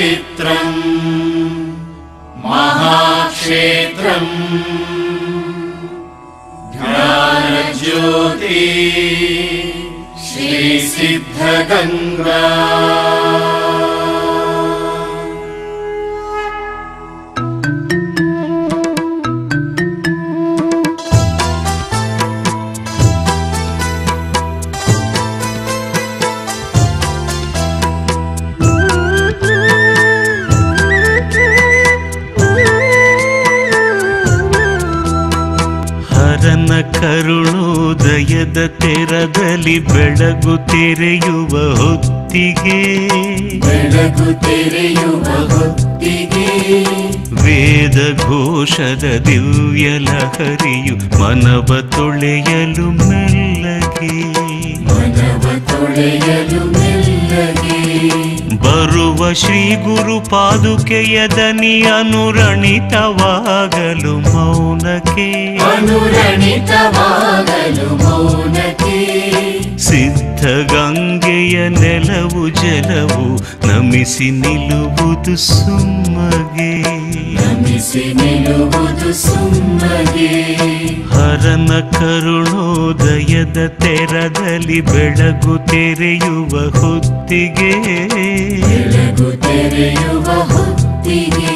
पवित्रम् महाक्षेत्रम् ज्ञानज्योति श्रीसिद्धगङ्गा ಹರನ ಕರುಣೋದಯದ ತೆರದಲ್ಲಿ ಬೆಳಗು ತೆರೆಯುವ ಹೊತ್ತಿಗೆ ಬೆಳಗು ತೆರೆಯುವ ಹೊತ್ತಿಗೆ ವೇದ ಘೋಷದ ದಿವ್ಯ ಲಹರಿಯು ಮನವ ತೊಳೆಯಲು ಮೆಲ್ಲಗೆ ಮನವ ತೊಳೆಯಲು ಮೆಲ್ಲಗೆ ಬರುವ ಶ್ರೀ ಗುರು ಪಾದುಕೆಯ ದನಿ ಅನುರಣಿತವಾಗಲು ಮೌನಕ್ಕೆ ಅನುರಣಿತವಾಗಲು ಮೌನಕ್ಕೆ ಸಿದ್ಧ ಗಂಗೆಯ ನೆಲವು ಜಲವು ನಮಿಸಿ ನಿಲ್ಲುವುದು ಸುಮ್ಮಗೆ ನಮಿಸಿ ನಿಲ್ಲುವುದು ಸುಮ್ಮನೆ ಹರನ ಕರುಣೋದಯದ ತೆರದಲ್ಲಿ ಬೆಳಗು ತೆರೆಯುವ ಹೊತ್ತಿಗೆ ಬೆಳಗು ತೆರೆಯುವ ಹೊತ್ತಿಗೆ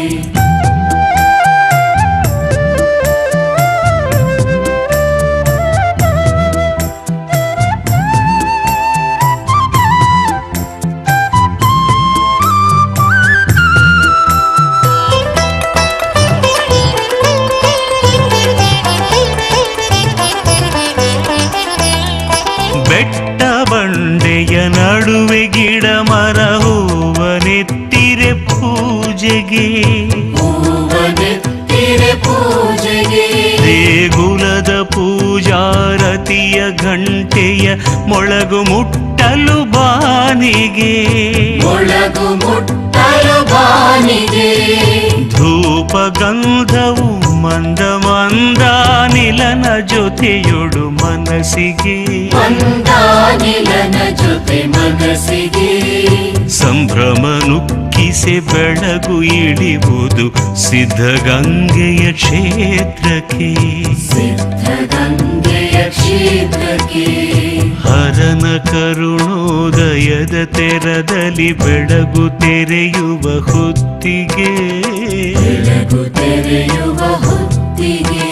ಬೆಟ್ಟ ಬಂಡೆಯ ನಡುವೆ ಗಿಡ ಮರ ಹೂವನೆತ್ತಿರೆ ಪೂಜೆಗೆ ಹೂವನೆತ್ತಿರೆ ಪೂಜೆಗೆ ದೇಗುಲದ ಪೂಜಾರತಿಯ ಗಂಟೆಯ ಮೊಳಗು ಮುಟ್ಟಲು ಬಾನಿಗೆ ಒಳಗು ಮುಟ್ಟಲು ಬಾನಿಗೆ ಧೂಪ ಗಂಧವು ಮಂದ ಮಂದ ನಿಲನ ಜೊತೆಯೊಡು ಮನಸ್ಸಿಗೆ ಮಂದಾನಿಲನ ಜೊತೆ ಮನಸ್ಸಿಗೆ ಸಂಭ್ರಮ ನುಕ್ಕಿಸೆ ಬೆಳಗು ಇಳಿವುದು ಸಿದ್ಧಗಂಗೆಯ ಕ್ಷೇತ್ರಕ್ಕೆ ಸಿದ್ಧಗಂಗೆಯ ಕ್ಷೇತ್ರಕ್ಕೆ ಹರನ ಕರುಣೋದಯದ ತೆರದಲ್ಲಿ ಬೆಳಗು ತೆರೆಯುವ ಹೊತ್ತಿಗೆ ಬೆಳಗು ತೆರೆಯುವ ಹೊತ್ತಿಗೆ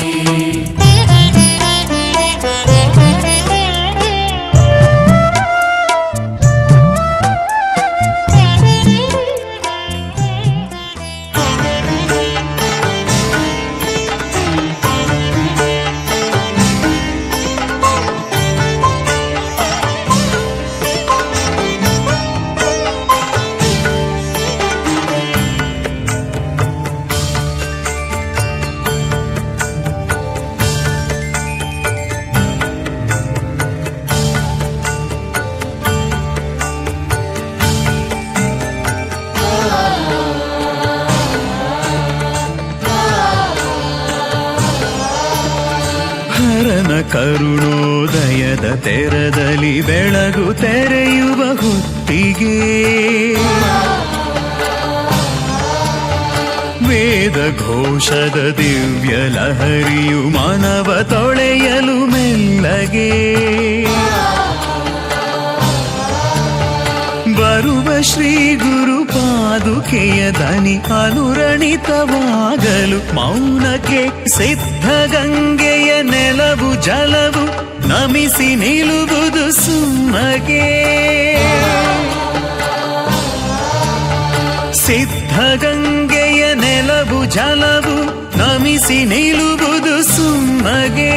ಹರನ ಕರುಣೋದಯದ ತೆರದಲ್ಲಿ ಬೆಳಗು ತೆರೆಯುವ ಹೊತ್ತಿಗೆ ವೇದ ಘೋಷದ ದಿವ್ಯ ಲಹರಿಯು ಮಾನವ ತೊಳೆಯಲು ಮೆಲ್ಲಗೆ ಬರುವ ಶ್ರೀ ಗುರು ಪಾದುಕೆಯ ದನಿ ಅನುರಣಿತವಾಗಲು ಮೌನಕ್ಕೆ ಸಿದ್ಧ ಗಂಗೆಯ ನೆಲವು ಜಲವು ನಮಿಸಿ ನಿಲ್ಲುವುದು ಸುಮ್ಮಗೆ ಸಿದ್ಧ ಗಂಗೆಯ ನೆಲವು ಜಲವು ನಮಿಸಿ ನಿಲ್ಲುವುದು ಸುಮ್ಮಗೆ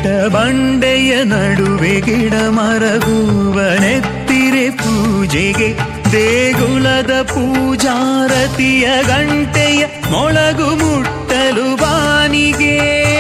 ಬೆಟ್ಟ ಬಂಡೆಯ ನಡುವೆ ಗಿಡ ಮರಗುವನೆತ್ತಿರೆ ಪೂಜೆಗೆ ದೇಗುಲದ ಪೂಜಾರತಿಯ ಗಂಟೆಯ ಮೊಳಗು ಮುಟ್ಟಲು ಬಾನಿಗೆ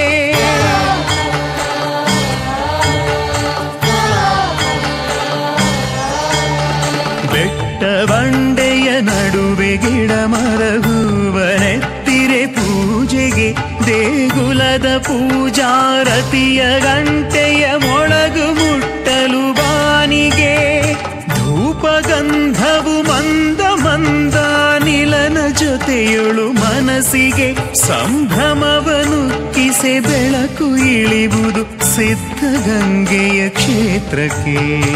ಬೆಟ್ಟ ಬಂಡೆಯ ನಡುವೆ ಗಿಡ ಮರಗುವನೆತ್ತಿರೆ ಪೂಜೆಗೆ ದೇಗುಲದ ಪೂಜಾರತಿಯ ಗಂಟೆಯ ಮೊಳಗು ಮುಟ್ಟಲು ಬಾನಿಗೆ ಧೂಪಗಂಧವು ಮಂದ ಮಂದ ನಿಲನ ಜೊತೆಯೊಳು ಮನಸ್ಸಿಗೆ ಸಂಭ್ರಮವನು ಕಿಸೆ ಬೆಳಕು ಇಳಿಬುದು ಸಿದ್ಧಗಂಗೆಯ ಕ್ಷೇತ್ರಕ್ಕೆ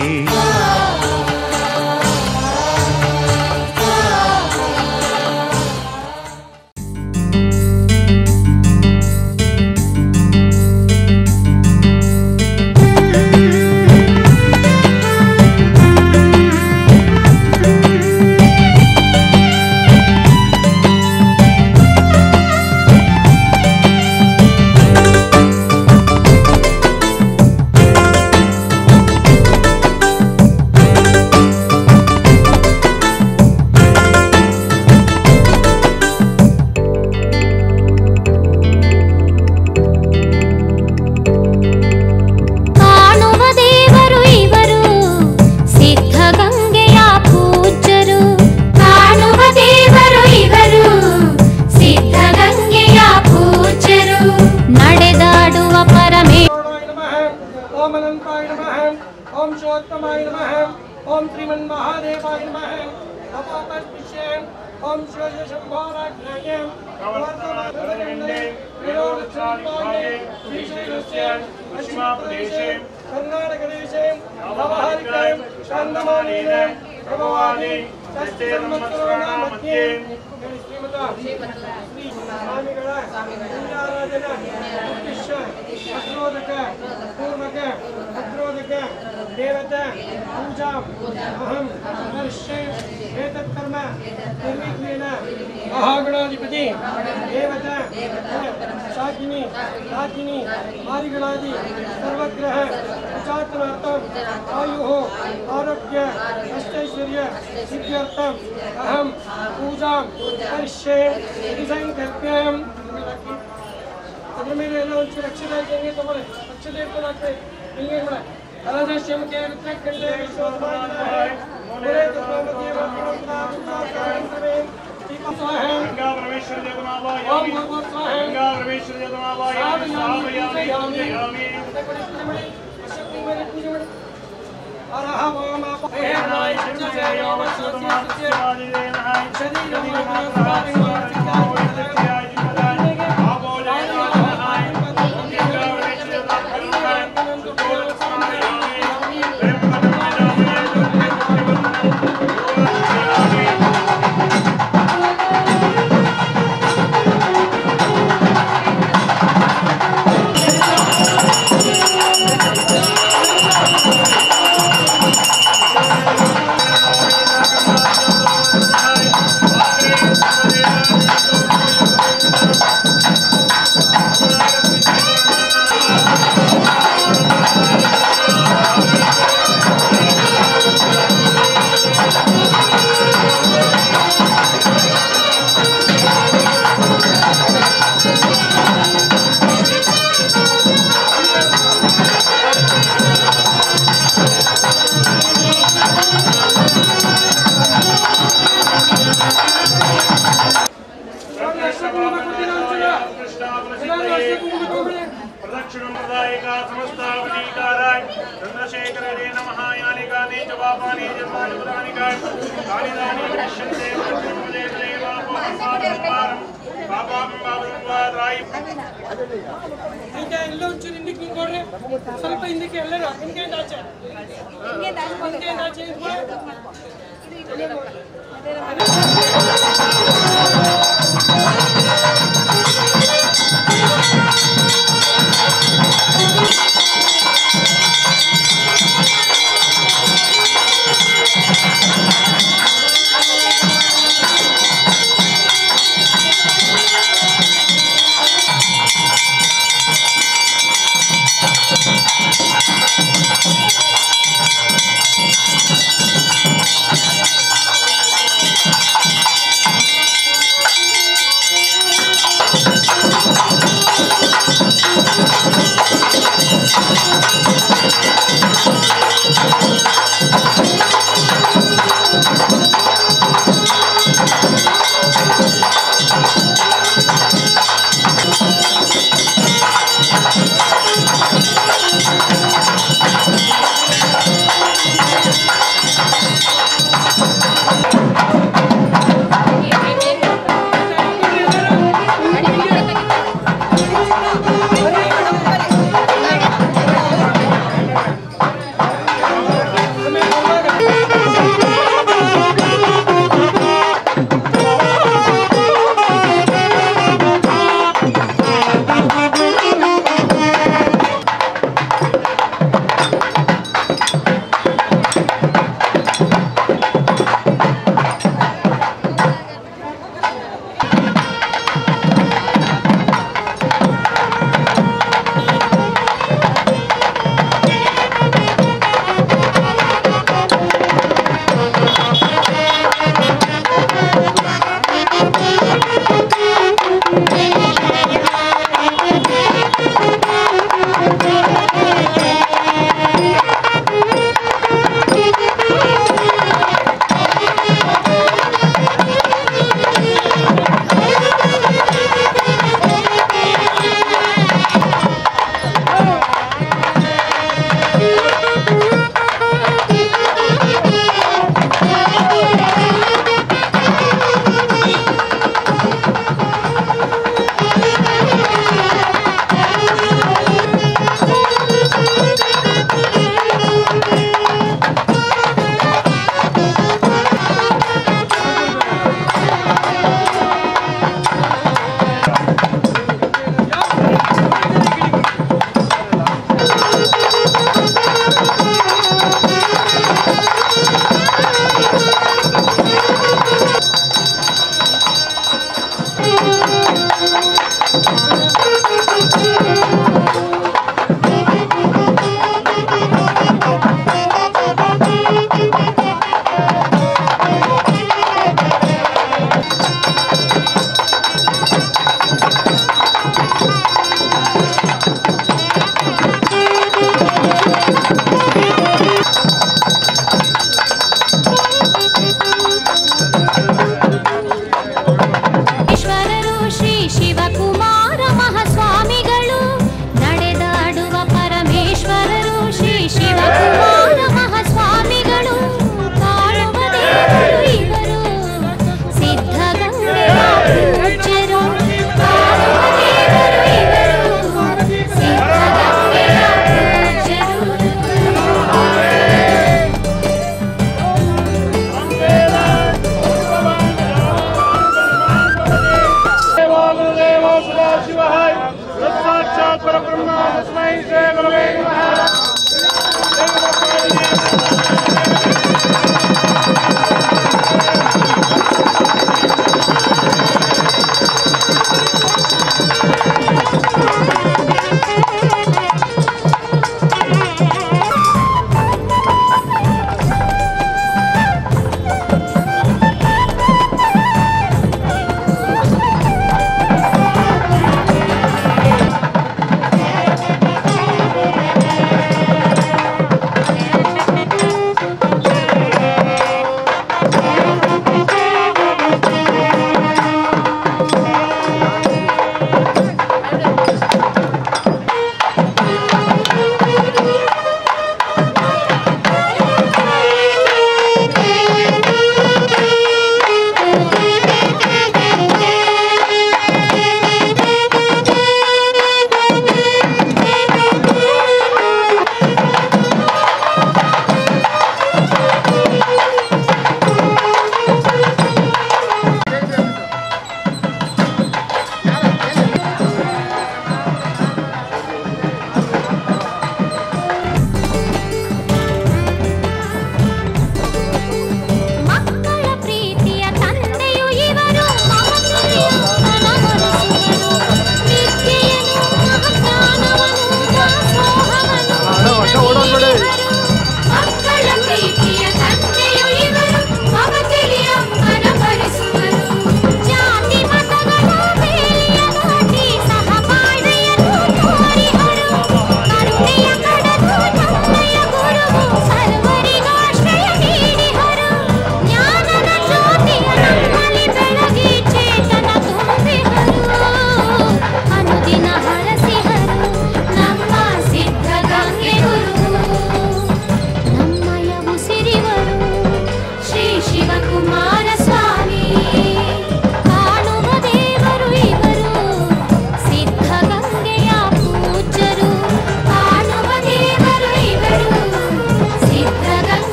ಕಾಣುವ ದೇವರು ಇವರು ಸಿದ್ಧಗಂಗೆಯ ಪೂಜ್ಯರು ಕಾಣುವ ದೇವರು ಇವರು ಸಿದ್ಧಗಂಗೆಯ ಪೂಜ್ಯರು ನಡೆದಾಡುವ ಪರಮೇ य नमः ओम अनंताय नमः ओम शिवोत्तमाय नमः ओम श्रीमन्महादेवाय नमः अपातस्मिष्ये ओम शिवशम्भोराज्ञाय पश्चिमप्रदेशे कर्नाटकदेशे नवहरिकाय शान्तमानेन प्रभवानि मध्ये ಶ್ರೀಮತ ಶ್ರೀ ಸ್ವಾಮಿಗಳ ಪೂಜಾರಾಧನ ಉದ್ದೇಶ ಅಶ್ರೋದಕ ಪೂರ್ವಕ ಅಕ್ರೋದಕ ದೇವತ ಪೂಜಾ ಅಹಂ ಕರಿಷ್ಯೆ ಏತತ್ಕರ್ಮ ನಿರ್ವಿಘ್ನೇನ ಮಹಾಗಣಾಧಿಪತಿ ದೇವತ ಶಾಕಿನಿ ರಾಕಿನಿ ಆದಿಗಳಾದಿ ಸರ್ವಗ್ರಹ ಪ್ರಚಾತನಾರ್ಥಂ ಆಯು ಆರೋಗ್ಯ ಅಷ್ಟೈಶ್ವರ್ಯ ಸಿದ್ಧ್ಯರ್ಥಂ ಅಹಂ ಪೂಜಾಂ ಕರಿಷ್ಯೆ ಇತಿ ಸಂಕಲ್ಪ್ಯಂ ಅದ್ರ ಮೇಲೆ ಎಲ್ಲ ಒಂಚೂರು ಅಕ್ಷರ ಹಾಕಿ ಹೆಂಗೆ ತಗೊಳ್ಳಿ ಅಕ್ಷತೆ ಇರ್ತದೆ ಹಿಂಗೆ ಕೂಡ ಕಲದಶ್ಯಮಕ್ಕೆ ಋತ್ರಕಂಡೆ ವಿಶ್ವೋತ್ಮಾನ ಮುರೇ ತತ್ವಮತೆ ವಕ್ರೋತ್ರಾಮುತ್ರಾಕಾರಂತವೇ ದೀಪ ಸ್ವಾಹಂ ಓಂ ಭಗವತ್ ಸ್ವಾಹಂ ಸಾಧಯಾಮಿ ಪೂಜೆ ಮಾಡಿ ಅಶಕ್ತಿ ಮೇಲೆ ಪೂಜೆ ಮಾಡಿ ಅರಹ ಓಂ ಅಪ ಹೇ ನಾಯ ಶಂಚಯೋ ವಸುತಮಾತ್ಯ ಶರೀರಂ ప్రదక్షిణం ప్రదాయిక సమస్తావతీకారాయ చంద్రశేఖరే నమః యాని కాని చ పాపాని జన్మాని పురాణికాయ కాని దాని దృశ్యంతే ప్రతిమదే దేవాపహారం పాపాం పాపం వారాయి ఇంకా ಎಲ್ಲ ಒಂಚೂರು ಹಿಂದಕ್ಕೆ ನಿಂತ್ಕೊಡ್ರಿ ಸ್ವಲ್ಪ ಹಿಂದಕ್ಕೆ ಎಲ್ಲರೂ ಹಿಂಗೆ ಆಚೆ ಹಿಂಗೆ ಆಚೆ ಿ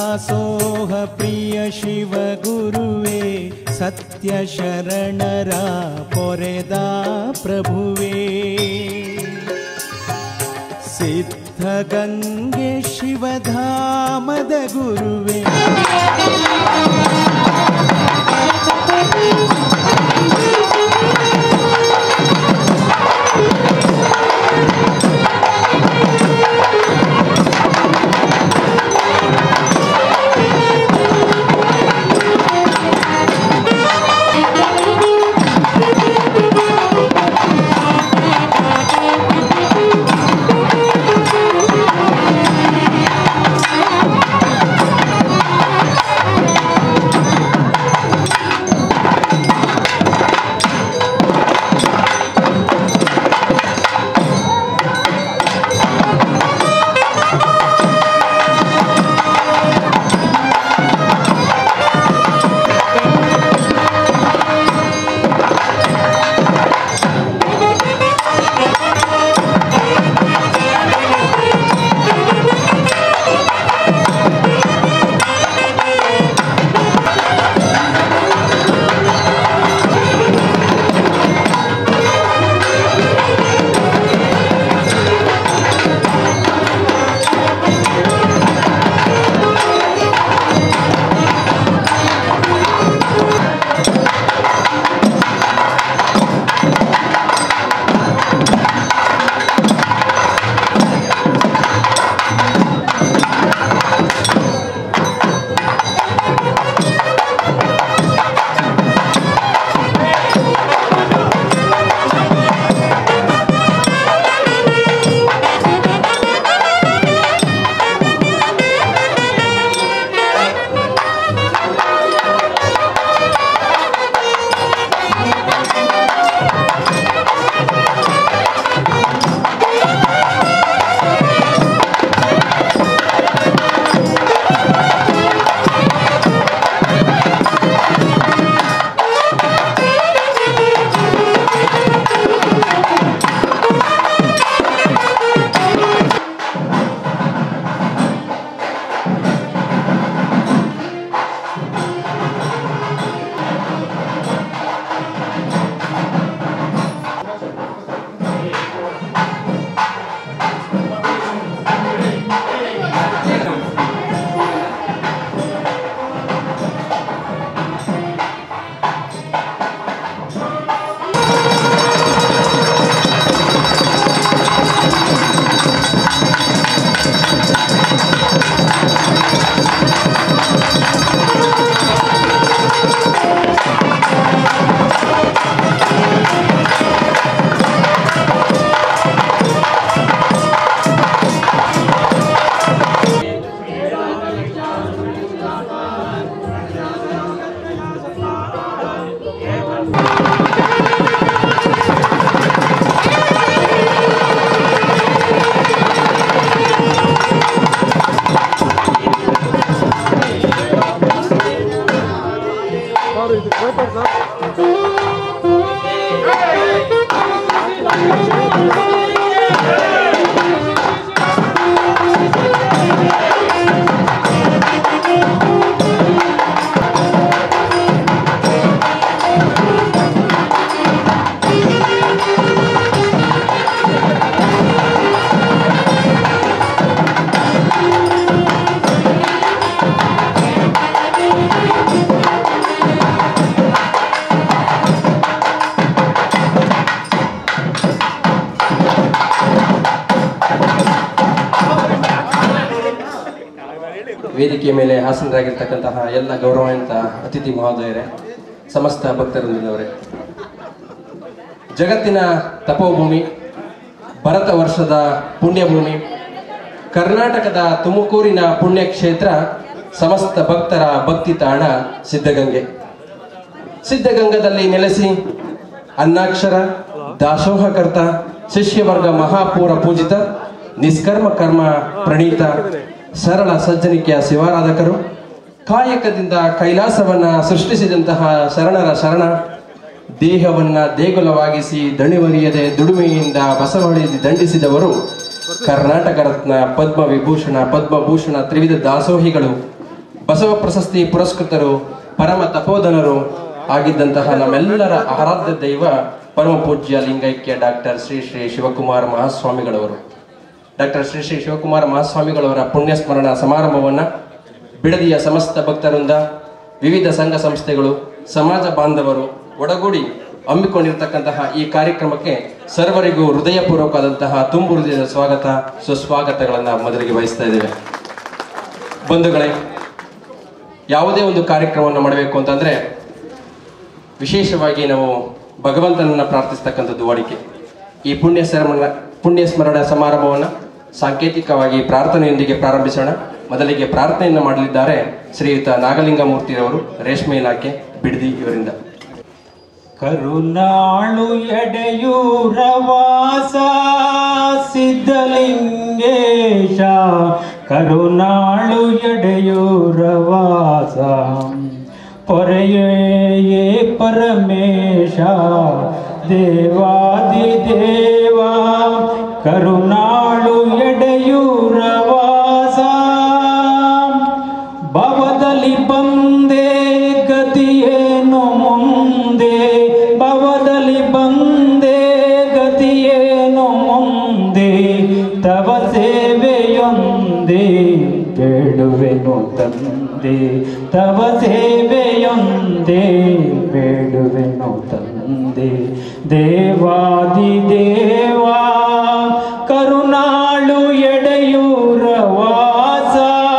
ದಾಸೋಹ ಪ್ರಿಯ ಶಿವ ಗುರುವೇ ಸತ್ಯ ಶರಣರ ಪೊರೆದ ಪ್ರಭುವೇ ಸಿದ್ಧಗಂಗೆ ಶಿವಧಾಮದ ಗುರುವೇ ವೇದಿಕೆಯ ಮೇಲೆ ಆಸನರಾಗಿರ್ತಕ್ಕಂತಹ ಎಲ್ಲ ಗೌರವಾನ್ವಿತ ಅತಿಥಿ ಮಹೋದಯರೇ ಸಮಸ್ತ ಭಕ್ತರೊಂದಿನವರೇ ಜಗತ್ತಿನ ತಪೋಭೂಮಿ ಭರತ ವರ್ಷದ ಪುಣ್ಯಭೂಮಿ ಕರ್ನಾಟಕದ ತುಮಕೂರಿನ ಪುಣ್ಯಕ್ಷೇತ್ರ ಸಮಸ್ತ ಭಕ್ತರ ಭಕ್ತಿ ತಾಣ ಸಿದ್ಧಗಂಗೆ ಸಿದ್ಧಗಂಗದಲ್ಲಿ ನೆಲೆಸಿ ಅನ್ನಾಕ್ಷರ ದಾಸೋಹಕರ್ತ ಶಿಷ್ಯವರ್ಗ ಮಹಾಪೂರ ಪೂಜಿತ ನಿಷ್ಕರ್ಮ ಕರ್ಮ ಪ್ರಣೀತ ಸರಳ ಸಜ್ಜನಿಕೆಯ ಶಿವಾರಾಧಕರು ಕಾಯಕದಿಂದ ಕೈಲಾಸವನ್ನ ಸೃಷ್ಟಿಸಿದಂತಹ ಶರಣರ ಶರಣ ದೇಹವನ್ನ ದೇಗುಲವಾಗಿಸಿ ದಣಿವರಿಯದೆ ದುಡಿಮೆಯಿಂದ ಬಸವಳಿಸಿ ದಂಡಿಸಿದವರು ಕರ್ನಾಟಕ ರತ್ನ ಪದ್ಮ ವಿಭೂಷಣ ಪದ್ಮಭೂಷಣ ತ್ರಿವಿಧ ದಾಸೋಹಿಗಳು ಬಸವ ಪ್ರಶಸ್ತಿ ಪುರಸ್ಕೃತರು ಪರಮ ತಪೋಧನರು ಆಗಿದ್ದಂತಹ ನಮ್ಮೆಲ್ಲರ ಆರಾಧ್ಯ ದೈವ ಪರಮ ಪೂಜ್ಯ ಲಿಂಗೈಕ್ಯ ಡಾಕ್ಟರ್ ಶ್ರೀ ಶ್ರೀ ಶಿವಕುಮಾರ ಮಹಾಸ್ವಾಮಿಗಳವರು ಡಾಕ್ಟರ್ ಶ್ರೀ ಶ್ರೀ ಶಿವಕುಮಾರ ಮಹಾಸ್ವಾಮಿಗಳವರ ಪುಣ್ಯ ಸ್ಮರಣ ಸಮಾರಂಭವನ್ನು ಬಿಡದಿಯ ಸಮಸ್ತ ಭಕ್ತರಿಂದ ವಿವಿಧ ಸಂಘ ಸಂಸ್ಥೆಗಳು ಸಮಾಜ ಬಾಂಧವರು ಒಡಗೂಡಿ ಹಮ್ಮಿಕೊಂಡಿರ್ತಕ್ಕಂತಹ ಈ ಕಾರ್ಯಕ್ರಮಕ್ಕೆ ಸರ್ವರಿಗೂ ಹೃದಯಪೂರ್ವಕವಾದಂತಹ ತುಂಬು ಹೃದಯದ ಸ್ವಾಗತ ಸುಸ್ವಾಗತಗಳನ್ನು ಮೊದಲಿಗೆ ಬಯಸ್ತಾ ಇದ್ದೇವೆ ಬಂಧುಗಳೇ ಯಾವುದೇ ಒಂದು ಕಾರ್ಯಕ್ರಮವನ್ನು ಮಾಡಬೇಕು ಅಂತಂದ್ರೆ ವಿಶೇಷವಾಗಿ ನಾವು ಭಗವಂತನನ್ನ ಪ್ರಾರ್ಥಿಸ್ತಕ್ಕಂಥದ್ದು ವಾಡಿಕೆ ಈ ಪುಣ್ಯ ಸ್ಮರಣ ಪುಣ್ಯ ಸ್ಮರಣ ಸಮಾರಂಭವನ್ನು ಸಾಂಕೇತಿಕವಾಗಿ ಪ್ರಾರ್ಥನೆಯೊಂದಿಗೆ ಪ್ರಾರಂಭಿಸೋಣ ಮೊದಲಿಗೆ ಪ್ರಾರ್ಥನೆಯನ್ನು ಮಾಡಲಿದ್ದಾರೆ ಶ್ರೀಯುತ ನಾಗಲಿಂಗ ಮೂರ್ತಿರವರು ರೇಷ್ಮೆ ಇಲಾಖೆ ಬಿಡದಿ ಇವರಿಂದ ಕರುನಾಳು ಎಡೆಯೂರ ವಾಸ ಸಿದ್ಧಲಿಂಗೇಶ ಕರುನಾಳು ಎಡೆಯೂರ ವಾಸ ಪೊರೆಯೇ ಪರಮೇಶ ದೇವಾದಿ ದೇವ ಕರುನಾಳು ಎಡೆಯೂರ ವಾಸ ಭವದಲ್ಲಿ ಬಂದೆ ಗತಿಯೇನು ಮುಂದೆ ಭವದಲ್ಲಿ ಬಂದೆ ಗತಿಯೇನು ಮುಂದೆ ತವ ಸೇವೆಯೊಂದೇ ಬೇಡುವೆನು ತಂದೆ ತವ ಸೇವೆಯೊಂದೇ ಬೇಡುವೆನು ತಂದೆ ದೇವಾದಿ ದೇವಾ ಕರುನಾಳು ಎಡೆಯೂರ ವಾಸ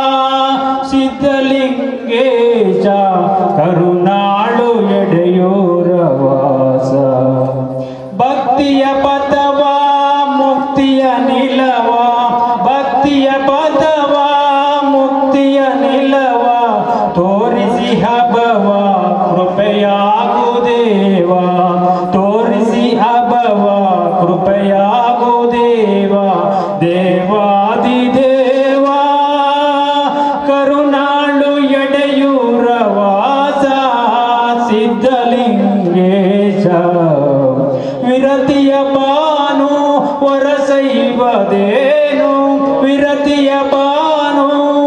ಸಿದ್ಧಲಿಂಗೇಶ ಕರುನಾಳು ಎಡೆಯೂರ ವಾಸ ಭಕ್ತಿಯ ಪದವ ಮುಕ್ತಿಯ ನಿಲವ ಭಕ್ತಿಯ ಪದವ ಮುಕ್ತಿಯ ನಿಲವ ತೋರಿಸಿ ಹಬವ ಕೃಪೆಯಾಗು ದೇವ ತೋರಿಸಿ ಹಬವ ಕೃಪೆಯಾಗು ದೇವ ದೇವಾದಿ ದೇವ ಕರುನಾಳು ಎಡೆಯೂರ ವಾಸ ಸಿದ್ಧಲಿಂಗೇಶ ವಿರತಿಯ ಬಾನು ವರಸೈವದೇನು ವಿರತಿಯ ಬಾನು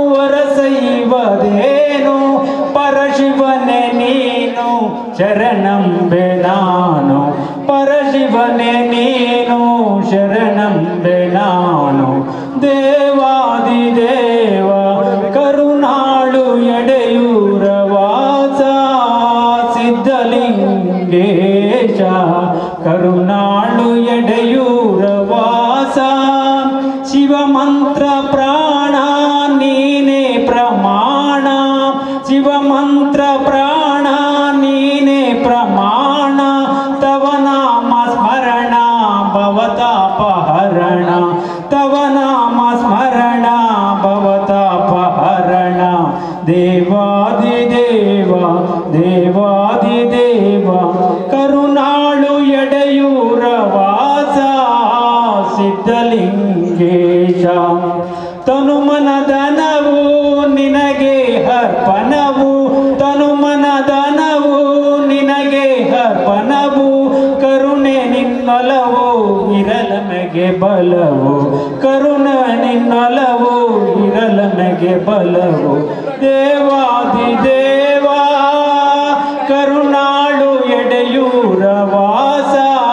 ವರಸೈವದೇನು ಪರಶಿವನೆ ನೀನು ಶರಣಂಬೆ ನಾನು ಪರಶಿವನೆ ನೀನು ಶರಣಂಬೆ ನಾನು ದೇವಾದಿ ದೇವ ಕರುನಾಳು ಎಡೆಯೂರ ವಾಸ ಸಿದ್ಧಲಿಂಗೇಶ ಕರುನಾಳು ಎಡೆಯೂರ ವಾಸ ಶಿವ ಮಂತ್ರ ಪ್ರಾಣ ನೀನೇ ಪ್ರಮಾಣ ಶಿವ ಮಂತ್ರ ಪ್ರಾಣ ನೀನೇ ಪ್ರಮಾಣ ತವ ನಾಮ ಸ್ಮರಣ ಭವತಾಪಹರಣ ತವ ನಾಮ ಸ್ಮರಣ ಭವತಾಪಹರಣ ದೇವಾದಿ ದೇವ ದೇವಾದಿ ದೇವ ಕರುನಾಳು ಎಡೆಯೂರ ವಾಸ ಸಿದ್ಧಲಿಂಗೇಶ ತನುಮನದನವು ನಿನಗೆ ಅರ್ಪಣವು ತನುಮನದನವು ನಿನಗೆ ಅರ್ಪಣವು ಕರುಣೆ ನಿನ್ನೊಲವು ಇರಲಮೆಗೆ ಬಲವು ಕರುಣ ನಿನ್ನೊಲವು ಇರಲಮೆಗೆ ಬಲವು ದೇವಾದಿ ದೇವ ಕರುಣಾಳು ಎಡೆಯೂರ ವಾಸ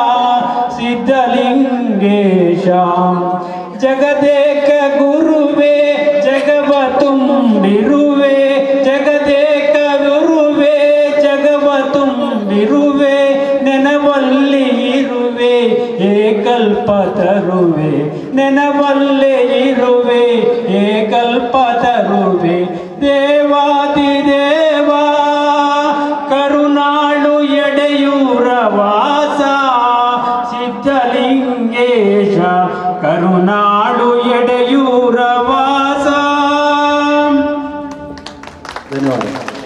ಸಿದ್ಧಲಿಂಗೇಶ ಜಗದೇಕ ಗುರುವೇ ಜಗವ ತುಂಬಿರುವೆ ಜಗದೇಕ ಗುರುವೇ ಜಗವ ತುಂಬಿರುವೆ ನೆನವಲ್ಲಿ ಇರುವೆ ಏಕಲ್ಪ ತರುವೆ ನೆನವಲ್ಲೇ ಇರುವೆ ಏಕಲ್ಪ ತರುವೆ ದೇವಾದಿ ದೇವ ಕರುನಾಳು ಎಡೆಯೂರ ವಾಸ ಸಿದ್ಧಲಿಂಗೇಶ ಕರುನಾಳು ಎಡೆಯೂರ ವಾಸ ಧನ್ಯವಾದ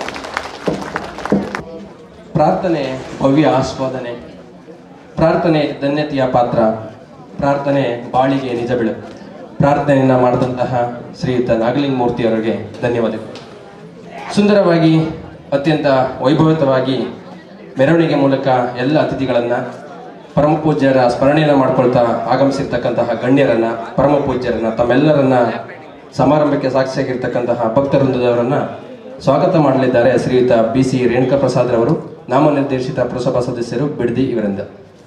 ಪ್ರಾರ್ಥನೆ ಭವ್ಯ ಆಸ್ವಾದನೆ ಪ್ರಾರ್ಥನೆ ಧನ್ಯತೆಯ ಪಾತ್ರ ಪ್ರಾರ್ಥನೆ ಬಾಳಿಗೆ ನಿಜ ಬೆಳಕು ಪ್ರಾರ್ಥನೆಯನ್ನ ಮಾಡಿದಂತಹ ಶ್ರೀಯುತ ನಾಗಲಿಂಗ ಮೂರ್ತಿಯವರಿಗೆ ಧನ್ಯವಾದಗಳು ಸುಂದರವಾಗಿ ಅತ್ಯಂತ ವೈಭವಿತವಾಗಿ ಮೆರವಣಿಗೆ ಮೂಲಕ ಎಲ್ಲ ಅತಿಥಿಗಳನ್ನು ಪರಮ ಪೂಜ್ಯರ ಸ್ಮರಣೆಯನ್ನು ಮಾಡ್ಕೊಳ್ತಾ ಆಗಮಿಸಿರ್ತಕ್ಕಂತಹ ಗಣ್ಯರನ್ನ ಪರಮ ಪೂಜ್ಯರನ್ನ ತಮ್ಮೆಲ್ಲರನ್ನ ಸಮಾರಂಭಕ್ಕೆ ಸಾಕ್ಷಿಯಾಗಿರ್ತಕ್ಕಂತಹ ಭಕ್ತವೃಂದದವರನ್ನ ಸ್ವಾಗತ ಮಾಡಲಿದ್ದಾರೆ ಶ್ರೀಯುತ ಬಿ ಸಿ ರೇಣುಕಾ ಪ್ರಸಾದ್ ರವರು ನಾಮನಿರ್ದೇಶಿತ ಪುರಸಭಾ ಸದಸ್ಯರು ಬಿಡದಿ ಇವರಿಂದ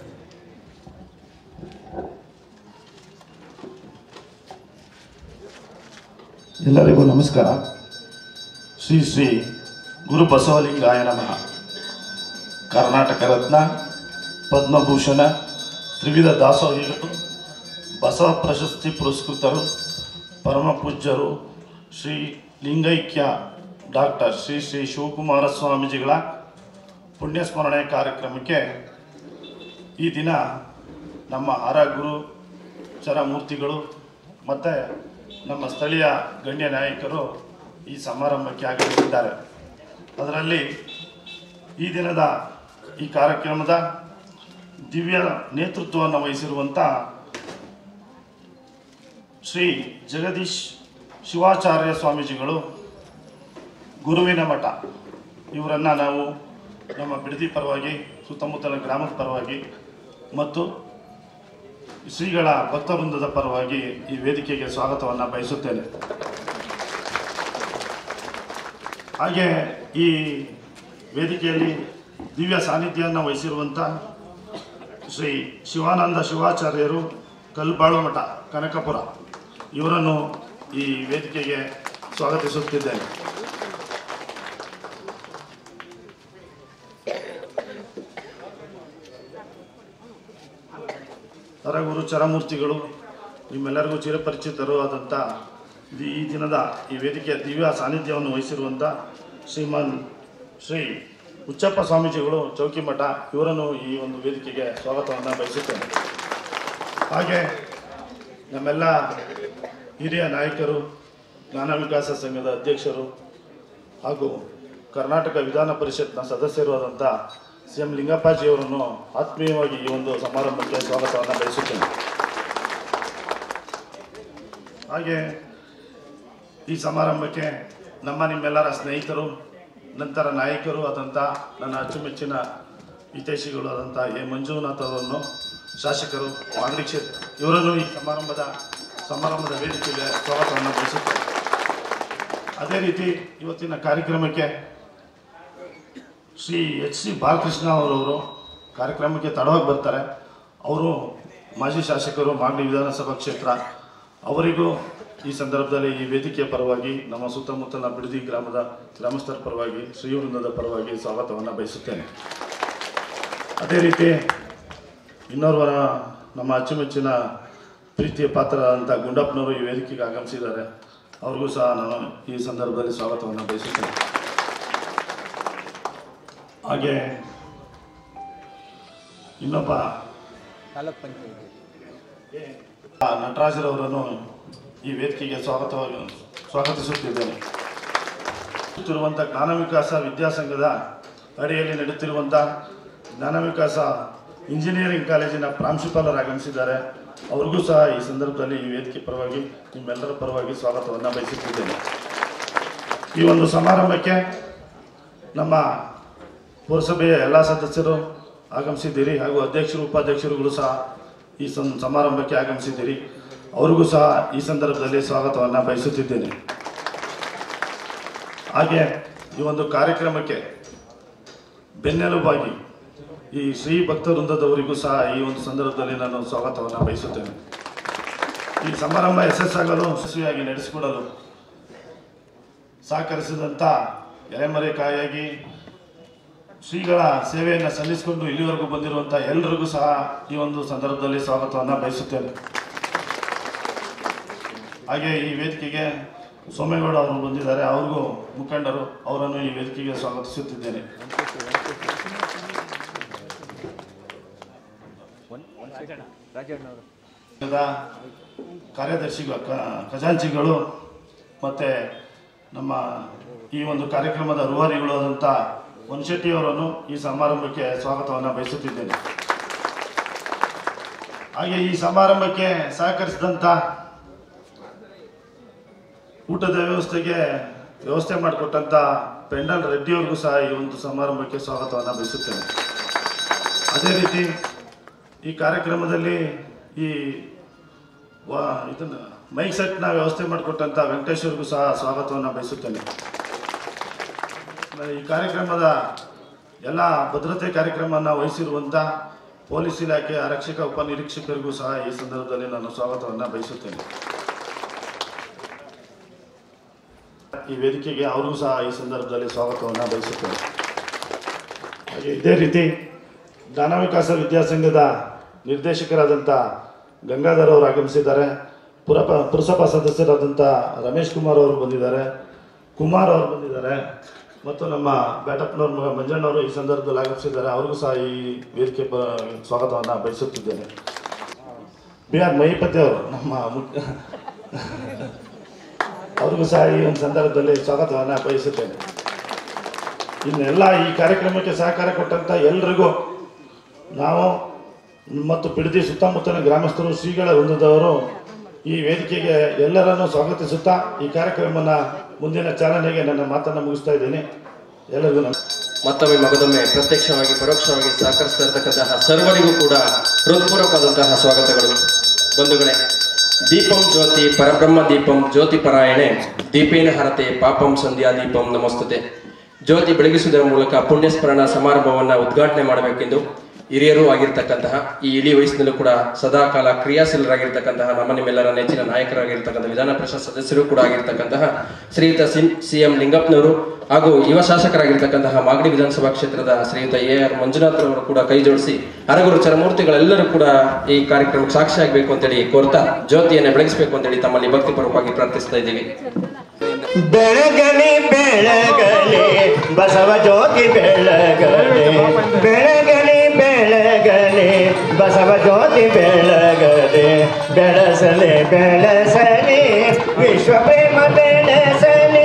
ಎಲ್ಲರಿಗೂ ನಮಸ್ಕಾರ ಶ್ರೀ ಶ್ರೀ ಗುರು ಬಸವಲಿಂಗಾಯ ನಮಃ ಕರ್ನಾಟಕ ರತ್ನ ಪದ್ಮಭೂಷಣ ತ್ರಿವಿಧ ದಾಸೋಹಿಗಳು ಬಸವ ಪ್ರಶಸ್ತಿ ಪುರಸ್ಕೃತರು ಪರಮ ಪೂಜ್ಯರು ಶ್ರೀ ಲಿಂಗೈಕ್ಯ ಡಾಕ್ಟರ್ ಶ್ರೀ ಶ್ರೀ ಶಿವಕುಮಾರ ಸ್ವಾಮೀಜಿಗಳ ಪುಣ್ಯಸ್ಮರಣೆ ಕಾರ್ಯಕ್ರಮಕ್ಕೆ ಈ ದಿನ ನಮ್ಮ ಹರ ಗುರು ಚರಮೂರ್ತಿಗಳು ಮತ್ತು ನಮ್ಮ ಸ್ಥಳೀಯ ಗಣ್ಯ ನಾಯಕರು ಈ ಸಮಾರಂಭಕ್ಕೆ ಆಗಮಿಸಿದ್ದಾರೆ ಅದರಲ್ಲಿ ಈ ದಿನದ ಈ ಕಾರ್ಯಕ್ರಮದ ದಿವ್ಯ ನೇತೃತ್ವವನ್ನು ವಹಿಸಿರುವಂಥ ಶ್ರೀ ಜಗದೀಶ್ ಶಿವಾಚಾರ್ಯ ಸ್ವಾಮೀಜಿಗಳು ಗುರುವಿನ ಮಠ ಇವರನ್ನು ನಾವು ನಮ್ಮ ಬಿಡದಿ ಪರವಾಗಿ ಸುತ್ತಮುತ್ತಲ ಗ್ರಾಮದ ಪರವಾಗಿ ಮತ್ತು ಶ್ರೀಗಳ ಭಕ್ತವೃಂದದ ಪರವಾಗಿ ಈ ವೇದಿಕೆಗೆ ಸ್ವಾಗತವನ್ನು ಬಯಸುತ್ತೇನೆ ಹಾಗೆ ಈ ವೇದಿಕೆಯಲ್ಲಿ ದಿವ್ಯ ಸಾನ್ನಿಧ್ಯವನ್ನು ವಹಿಸಿರುವಂಥ ಶ್ರೀ ಶಿವಾನಂದ ಶಿವಾಚಾರ್ಯರು ಕಲ್ಬಾಳು ಮಠ ಕನಕಪುರ ಇವರನ್ನು ಈ ವೇದಿಕೆಗೆ ಸ್ವಾಗತಿಸುತ್ತಿದ್ದೇನೆ ಹರಗುರು ಚರಮೂರ್ತಿಗಳು ನಿಮ್ಮೆಲ್ಲರಿಗೂ ಚಿರಪರಿಚಿತರು ಆದಂಥ ದಿ- ಈ ದಿನದ ಈ ವೇದಿಕೆಯ ದಿವ್ಯ ಸಾನ್ನಿಧ್ಯವನ್ನು ವಹಿಸಿರುವಂಥ ಶ್ರೀಮಾನ್ ಶ್ರೀ ಹುಚ್ಚಪ್ಪ ಸ್ವಾಮೀಜಿಗಳು ಚೌಕಿಮಠ ಇವರನ್ನು ಈ ಒಂದು ವೇದಿಕೆಗೆ ಸ್ವಾಗತವನ್ನು ಬಯಸುತ್ತೇನೆ ಹಾಗೆ ನಮ್ಮೆಲ್ಲ ಹಿರಿಯ ನಾಯಕರು ಜ್ಞಾನ ವಿಕಾಸ ಸಂಘದ ಅಧ್ಯಕ್ಷರು ಹಾಗೂ ಕರ್ನಾಟಕ ವಿಧಾನ ಪರಿಷತ್ನ ಸದಸ್ಯರು ಆದಂಥ ಸಿ ಎಂ ಲಿಂಗಪ್ಪಾಜಿಯವರನ್ನು ಆತ್ಮೀಯವಾಗಿ ಈ ಒಂದು ಸಮಾರಂಭಕ್ಕೆ ಸ್ವಾಗತವನ್ನು ಬಯಸುತ್ತೇನೆ ಹಾಗೆ ಈ ಸಮಾರಂಭಕ್ಕೆ ನಮ್ಮ ನಿಮ್ಮೆಲ್ಲರ ಸ್ನೇಹಿತರು ನಂತರ ನಾಯಕರು ಆದಂಥ ನನ್ನ ಅಚ್ಚುಮೆಚ್ಚಿನ ಹಿತೈಷಿಗಳು ಆದಂಥ ಎ ಮಂಜುನಾಥ್ ಅವರನ್ನು ಶಾಸಕರು ಮಾಗಡಿ ಕ್ಷೇತ್ರ ಇವರನ್ನು ಈ ಸಮಾರಂಭದ ಸಮಾರಂಭದ ವೇದಿಕೆಗೆ ಸ್ವಾಗತವನ್ನು ಬಯಸುತ್ತೇನೆ ಅದೇ ರೀತಿ ಇವತ್ತಿನ ಕಾರ್ಯಕ್ರಮಕ್ಕೆ ಶ್ರೀ ಎಚ್ ಸಿ ಬಾಲಕೃಷ್ಣ ಅವರವರು ಕಾರ್ಯಕ್ರಮಕ್ಕೆ ತಡವಾಗಿ ಬರ್ತಾರೆ ಅವರು ಮಾಜಿ ಶಾಸಕರು ಮಾಗಡಿ ವಿಧಾನಸಭಾ ಕ್ಷೇತ್ರ ಅವರಿಗೂ ಈ ಸಂದರ್ಭದಲ್ಲಿ ಈ ವೇದಿಕೆಯ ಪರವಾಗಿ ನಮ್ಮ ಸುತ್ತಮುತ್ತಲ ಬಿಡದಿ ಗ್ರಾಮದ ಗ್ರಾಮಸ್ಥರ ಪರವಾಗಿ ಶ್ರೀವೃಂದದ ಪರವಾಗಿ ಸ್ವಾಗತವನ್ನು ಬಯಸುತ್ತೇನೆ ಅದೇ ರೀತಿ ಇನ್ನೋರ್ವರ ನಮ್ಮ ಅಚ್ಚುಮೆಚ್ಚಿನ ಪ್ರೀತಿಯ ಪಾತ್ರ ಅಂತ ಗುಂಡಪ್ಪನವರು ಈ ವೇದಿಕೆಗೆ ಆಗಮಿಸಿದ್ದಾರೆ ಅವ್ರಿಗೂ ಸಹ ನಾನು ಈ ಸಂದರ್ಭದಲ್ಲಿ ಸ್ವಾಗತವನ್ನು ಬಯಸುತ್ತೇನೆ ಹಾಗೆ ಇನ್ನೊಬ್ಬ ಆ, ನಟರಾಜರವರನ್ನು ಈ ವೇದಿಕೆಗೆ ಸ್ವಾಗತವಾಗಿ ಸ್ವಾಗತಿಸುತ್ತಿದ್ದೇನೆ ನಡೆಯುತ್ತಿರುವಂಥ ಜ್ಞಾನ ವಿಕಾಸ ವಿದ್ಯಾಸಂಘದ ಅಡಿಯಲ್ಲಿ ನಡೆಯುತ್ತಿರುವಂಥ ಜ್ಞಾನ ವಿಕಾಸ ಇಂಜಿನಿಯರಿಂಗ್ ಕಾಲೇಜಿನ ಪ್ರಾಂಶುಪಾಲರು ಆಗಮಿಸಿದ್ದಾರೆ ಅವ್ರಿಗೂ ಸಹ ಈ ಸಂದರ್ಭದಲ್ಲಿ ಈ ವೇದಿಕೆ ಪರವಾಗಿ ನಿಮ್ಮೆಲ್ಲರ ಪರವಾಗಿ ಸ್ವಾಗತವನ್ನು ಬಯಸುತ್ತಿದ್ದೇನೆ ಈ ಒಂದು ಸಮಾರಂಭಕ್ಕೆ ನಮ್ಮ ಪುರಸಭೆಯ ಎಲ್ಲ ಸದಸ್ಯರು ಆಗಮಿಸಿದ್ದೀರಿ ಹಾಗೂ ಅಧ್ಯಕ್ಷರು ಉಪಾಧ್ಯಕ್ಷರುಗಳು ಸಹ ಈ ಸಂ ಸಮಾರಂಭಕ್ಕೆ ಆಗಮಿಸಿದ್ದೀರಿ ಅವರಿಗೂ ಸಹ ಈ ಸಂದರ್ಭದಲ್ಲಿ ಸ್ವಾಗತವನ್ನು ಬಯಸುತ್ತಿದ್ದೇನೆ ಹಾಗೆ ಈ ಒಂದು ಕಾರ್ಯಕ್ರಮಕ್ಕೆ ಬೆನ್ನೆಲುಬಾಗಿ ಈ ಶ್ರೀ ಭಕ್ತವೃಂದದವರಿಗೂ ಸಹ ಈ ಒಂದು ಸಂದರ್ಭದಲ್ಲಿ ನಾನು ಸ್ವಾಗತವನ್ನು ಬಯಸುತ್ತೇನೆ ಈ ಸಮಾರಂಭ ಯಶಸ್ಸಾಗಲು ಯಶಸ್ವಿಯಾಗಿ ನಡೆಸಿಕೊಡಲು ಸಹಕರಿಸಿದಂಥ ಎಲೆಮರೆಕಾಯಾಗಿ ಶ್ರೀಗಳ ಸೇವೆಯನ್ನು ಸಲ್ಲಿಸಿಕೊಂಡು ಇಲ್ಲಿವರೆಗೂ ಬಂದಿರುವಂಥ ಎಲ್ಲರಿಗೂ ಸಹ ಈ ಒಂದು ಸಂದರ್ಭದಲ್ಲಿ ಸ್ವಾಗತವನ್ನು ಬಯಸುತ್ತೇನೆ ಹಾಗೆ ಈ ವೇದಿಕೆಗೆ ಸೋಮೇಗೌಡ ಅವರು ಬಂದಿದ್ದಾರೆ ಅವ್ರಿಗೂ ಮುಖಂಡರು ಅವರನ್ನು ಈ ವೇದಿಕೆಗೆ ಸ್ವಾಗತಿಸುತ್ತಿದ್ದೇನೆ ಸಂಘದ ಕಾರ್ಯದರ್ಶಿಗಳು ಕ- ಖಜಾಂಚಿಗಳು ಮತ್ತು ನಮ್ಮ ಈ ಒಂದು ಕಾರ್ಯಕ್ರಮದ ರೂವಾರಿಗಳು ಆದಂಥ ವನಶೆಟ್ಟಿ ಅವರನ್ನು ಈ ಸಮಾರಂಭಕ್ಕೆ ಸ್ವಾಗತವನ್ನು ಬಯಸುತ್ತಿದ್ದೇನೆ ಹಾಗೆ ಈ ಸಮಾರಂಭಕ್ಕೆ ಸಹಕರಿಸಿದಂಥ ಊಟದ ವ್ಯವಸ್ಥೆಗೆ ವ್ಯವಸ್ಥೆ ಮಾಡಿಕೊಟ್ಟಂಥ ಪೆಂಡಲ್ ರೆಡ್ಡಿಯವ್ರಿಗೂ ಸಹ ಈ ಒಂದು ಸಮಾರಂಭಕ್ಕೆ ಸ್ವಾಗತವನ್ನು ಬಯಸುತ್ತೇನೆ ಅದೇ ರೀತಿ ಈ ಕಾರ್ಯಕ್ರಮದಲ್ಲಿ ಈ ವಾ ಇದನ್ನು ಮೈಕ್ ಸೆಟ್ನ ವ್ಯವಸ್ಥೆ ಮಾಡಿಕೊಟ್ಟಂಥ ವೆಂಕಟೇಶ್ವರ್ಗೂ ಸಹ ಸ್ವಾಗತವನ್ನು ಬಯಸುತ್ತೇನೆ ಈ ಕಾರ್ಯಕ್ರಮದ ಎಲ್ಲ ಭದ್ರತೆ ಕಾರ್ಯಕ್ರಮವನ್ನು ವಹಿಸಿರುವಂಥ ಪೊಲೀಸ್ ಇಲಾಖೆ ಆರಕ್ಷಕ ಉಪನಿರೀಕ್ಷಕರಿಗೂ ಸಹ ಈ ಸಂದರ್ಭದಲ್ಲಿ ನಾನು ಸ್ವಾಗತವನ್ನು ಬಯಸುತ್ತೇನೆ ಈ ವೇದಿಕೆಗೆ ಅವ್ರಿಗೂ ಸಹ ಈ ಸಂದರ್ಭದಲ್ಲಿ ಸ್ವಾಗತವನ್ನು ಬಯಸುತ್ತೇನೆ ಹಾಗೆ ಇದೇ ರೀತಿ ಜ್ಞಾನ ವಿಕಾಸ ವಿದ್ಯಾಸಂಘದ ನಿರ್ದೇಶಕರಾದಂಥ ಗಂಗಾಧರ್ ಅವರು ಆಗಮಿಸಿದ್ದಾರೆ ಪುರಪ ಪುರಸಭಾ ಸದಸ್ಯರಾದಂಥ ರಮೇಶ್ ಕುಮಾರ್ ಅವರು ಬಂದಿದ್ದಾರೆ ಕುಮಾರ್ ಅವರು ಬಂದಿದ್ದಾರೆ ಮತ್ತು ನಮ್ಮ ಬ್ಯಾಟಪ್ಪನವ್ರ ಮಗ ಮಂಜಣ್ಣವರು ಈ ಸಂದರ್ಭದಲ್ಲಿ ಆಗಮಿಸಿದ್ದಾರೆ ಅವ್ರಿಗೂ ಸಹ ಈ ವೇದಿಕೆ ಬ ಸ್ವಾಗತವನ್ನು ಬಯಸುತ್ತಿದ್ದೇನೆ ಬಿ ಆರ್ ಮಹಿಪತಿ ಅವರು ನಮ್ಮ ಮುಖ್ಯ ಅವ್ರಿಗೂ ಸಹ ಈ ಒಂದು ಸಂದರ್ಭದಲ್ಲಿ ಸ್ವಾಗತವನ್ನು ಬಯಸುತ್ತೇನೆ ಇನ್ನೆಲ್ಲ ಈ ಕಾರ್ಯಕ್ರಮಕ್ಕೆ ಸಹಕಾರ ಕೊಟ್ಟಂಥ ಎಲ್ರಿಗೂ ನಾವು ಮತ್ತು ಪಿಡದಿ ಸುತ್ತಮುತ್ತಲಿನ ಗ್ರಾಮಸ್ಥರು ಶ್ರೀಗಳ ವೃಂದದವರು ಈ ವೇದಿಕೆಗೆ ಎಲ್ಲರನ್ನೂ ಸ್ವಾಗತಿಸುತ್ತಾ ಈ ಕಾರ್ಯಕ್ರಮನ ಮುಂದಿನ ಚಾಲನೆಗೆ ನನ್ನ ಮಾತನ್ನು ಮುಗಿಸ್ತಾ ಇದ್ದೀನಿ ಎಲ್ಲರಿಗೂ ನಮಸ್ಕಾರ ಮತ್ತೊಮ್ಮೆ ಮಗದೊಮ್ಮೆ ಪ್ರತ್ಯಕ್ಷವಾಗಿ ಪರೋಕ್ಷವಾಗಿ ಸಹಕರಿಸ್ತಾ ಇರತಕ್ಕಂತಹ ಸರ್ವರಿಗೂ ಕೂಡ ಹೃತ್ಪೂರ್ವಕವಾದಂತಹ ಸ್ವಾಗತಗಳು ಬಂಧುಗಳೇ ದೀಪಂ ಜ್ಯೋತಿ ಪರಬ್ರಹ್ಮ ದೀಪಂ ಜ್ಯೋತಿ ಪರಾಯಣೆ ದೀಪೇನ ಹರತೆ ಪಾಪಂ ಸಂಧ್ಯಾ ದೀಪಂ ನಮಸ್ತುತೆ ಜ್ಯೋತಿ ಬೆಳಗಿಸುವುದರ ಮೂಲಕ ಪುಣ್ಯಸ್ಮರಣ ಸಮಾರಂಭವನ್ನು ಉದ್ಘಾಟನೆ ಮಾಡಬೇಕೆಂದು ಹಿರಿಯರು ಆಗಿರ್ತಕ್ಕಂತಹ ಈ ಇಡೀ ವಯಸ್ಸಿನಲ್ಲೂ ಕೂಡ ಸದಾ ಕಾಲ ಕ್ರಿಯಾಶೀಲರಾಗಿರ್ತಕ್ಕಂತಹ ನಮ್ಮ ನಿಮ್ಮೆಲ್ಲರ ನೆಚ್ಚಿನ ನಾಯಕರಾಗಿರ್ತಕ್ಕಂಥ ವಿಧಾನ ಪರಿಷತ್ ಸದಸ್ಯರು ಕೂಡ ಆಗಿರ್ತಕ್ಕಂತಹ ಶ್ರೀಯುತ ಸಿನ್ ಸಿ ಎಂ ಲಿಂಗಪ್ಪನವರು ಹಾಗೂ ಯುವ ಶಾಸಕರಾಗಿರ್ತಕ್ಕಂತಹ ಮಾಗಡಿ ವಿಧಾನಸಭಾ ಕ್ಷೇತ್ರದ ಶ್ರೀಯುತ ಎ ಆರ್ ಮಂಜುನಾಥ್ ಅವರು ಕೂಡ ಕೈ ಜೋಡಿಸಿ ಹರಗುರು ಚರಮೂರ್ತಿಗಳೆಲ್ಲರೂ ಕೂಡ ಈ ಕಾರ್ಯಕ್ರಮಕ್ಕೆ ಸಾಕ್ಷಿಯಾಗಬೇಕು ಅಂತೇಳಿ ಕೋರ್ತಾ ಜ್ಯೋತಿಯನ್ನು ಬೆಳಗಿಸಬೇಕು ಅಂತೇಳಿ ತಮ್ಮಲ್ಲಿ ಭಕ್ತಿಪೂರ್ವಕವಾಗಿ ಪ್ರಾರ್ಥಿಸ್ತಾ ಇದ್ದೀವಿ ಬೆಳಗಲಿ ಬೆಳಗಲಿ ಬಸವ ಜ್ಯೋತಿ ಬೆಳಗಲಿ ಬೆಳಗಲಿ ಬೆಳಗಲಿ ಬಸವ ಜ್ಯೋತಿ ಬೆಳಗಲಿ ಬೆಳಸಲಿ ಬೆಳಸಲಿ ವಿಶ್ವ ಪ್ರೇಮ ಬೆಳಸಲಿ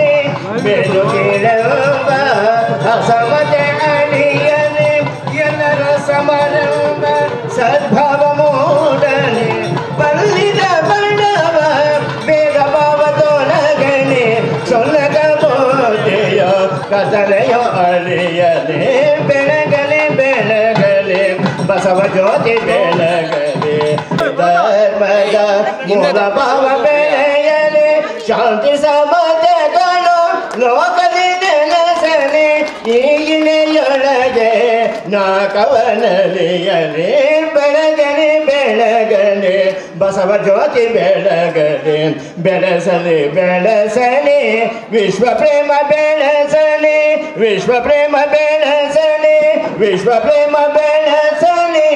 ಬೆಳುಗಿರುವ ಅಸಮತೆ ಅಳಿಯಲಿ ಎಲ್ಲರ ಸಮಾರಂಭ ಸದ್ಭಾವ ಮೂಡಲಿ ಬಲ್ಲಿದ ಬಣ್ಣವ ಬೇಗ ಭಾವ ತೊಲಗಲಿ ಸೊಲ್ಲಗ ಬೋಧೆಯ ಕಸಲೆಯೋ ಅಳಿಯಲಿ ಬೆಳಗಲಿ ಬೆಳಗಲಿ ಬಸವ ಜ್ಯೋತಿ ಬೆಳಗಲಿ ಧರ್ಮದ ಮೂಲ ಭಾವ ಬೆಳೆಯಲಿ ಶಾಂತಿ ಸಮತೆಗಳು ಲೋಕದಿ ನೆಲೆಸಲಿ ಈಗಿನೆಯೊಳಗೆ ನಾ ಕವನಲಿಯಲಿ ಬೆಳಗಲಿ ಬೆಳಗಲಿ ಬಸವ ಜ್ಯೋತಿ ಬೆಳಗಲಿ ಬೆಳೆಸಲಿ ಬೆಳೆಸಲಿ ವಿಶ್ವ ಪ್ರೇಮ ಬೆಳೆಸಲಿ ವಿಶ್ವ ಪ್ರೇಮ ಬೆಳೆಸಲಿ ವಿಶ್ವ ಪ್ರೇಮ ಬೆಳೆಸಲಿ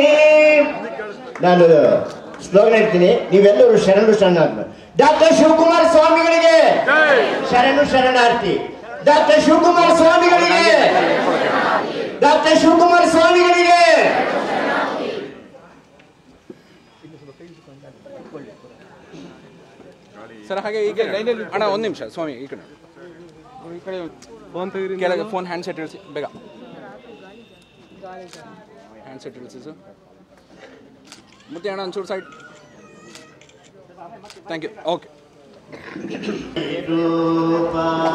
ನಾನು ಸ್ಲೋಗನ್ ಇರ್ತೀನಿ ನೀವೆಲ್ಲರೂ ಶರಣು ಶರಣಾರ್ಥಿ ಡಾಕ್ಟರ್ ಶಿವಕುಮಾರ ಸ್ವಾಮಿಗಳಿಗೆ ಶರಣು ಶರಣಾರ್ಥಿ ಡಾಕ್ಟರ್ ಶಿವಕುಮಾರ ಸ್ವಾಮಿಗಳಿಗೆ ಡಾಕ್ಟರ್ ಶಿವಕುಮಾರ ಸ್ವಾಮಿಗಳಿಗೆ ಸರ್ ಹಾಗೆ ಈಗ ಲೈನಲ್ಲಿ ಅಣ್ಣ ಒಂದು ನಿಮಿಷ ಸ್ವಾಮಿ ಈ ಕಡೆ ಈ ಕಡೆ ಫೋನ್ ಕೆಳಗೆ ಫೋನ್ ಹ್ಯಾಂಡ್ ಸೆಟ್ ಇಳಿಸಿ ಬೇಗ ಹ್ಯಾಂಡ್ ಸೆಟ್ ಇಳಿಸಿ ಸರ್ ಮತ್ತೆ ಅಣ್ಣ ಒಂಚೂರು ಸೈಡ್ ಥ್ಯಾಂಕ್ ಯು ಓಕೆ ರೂಪ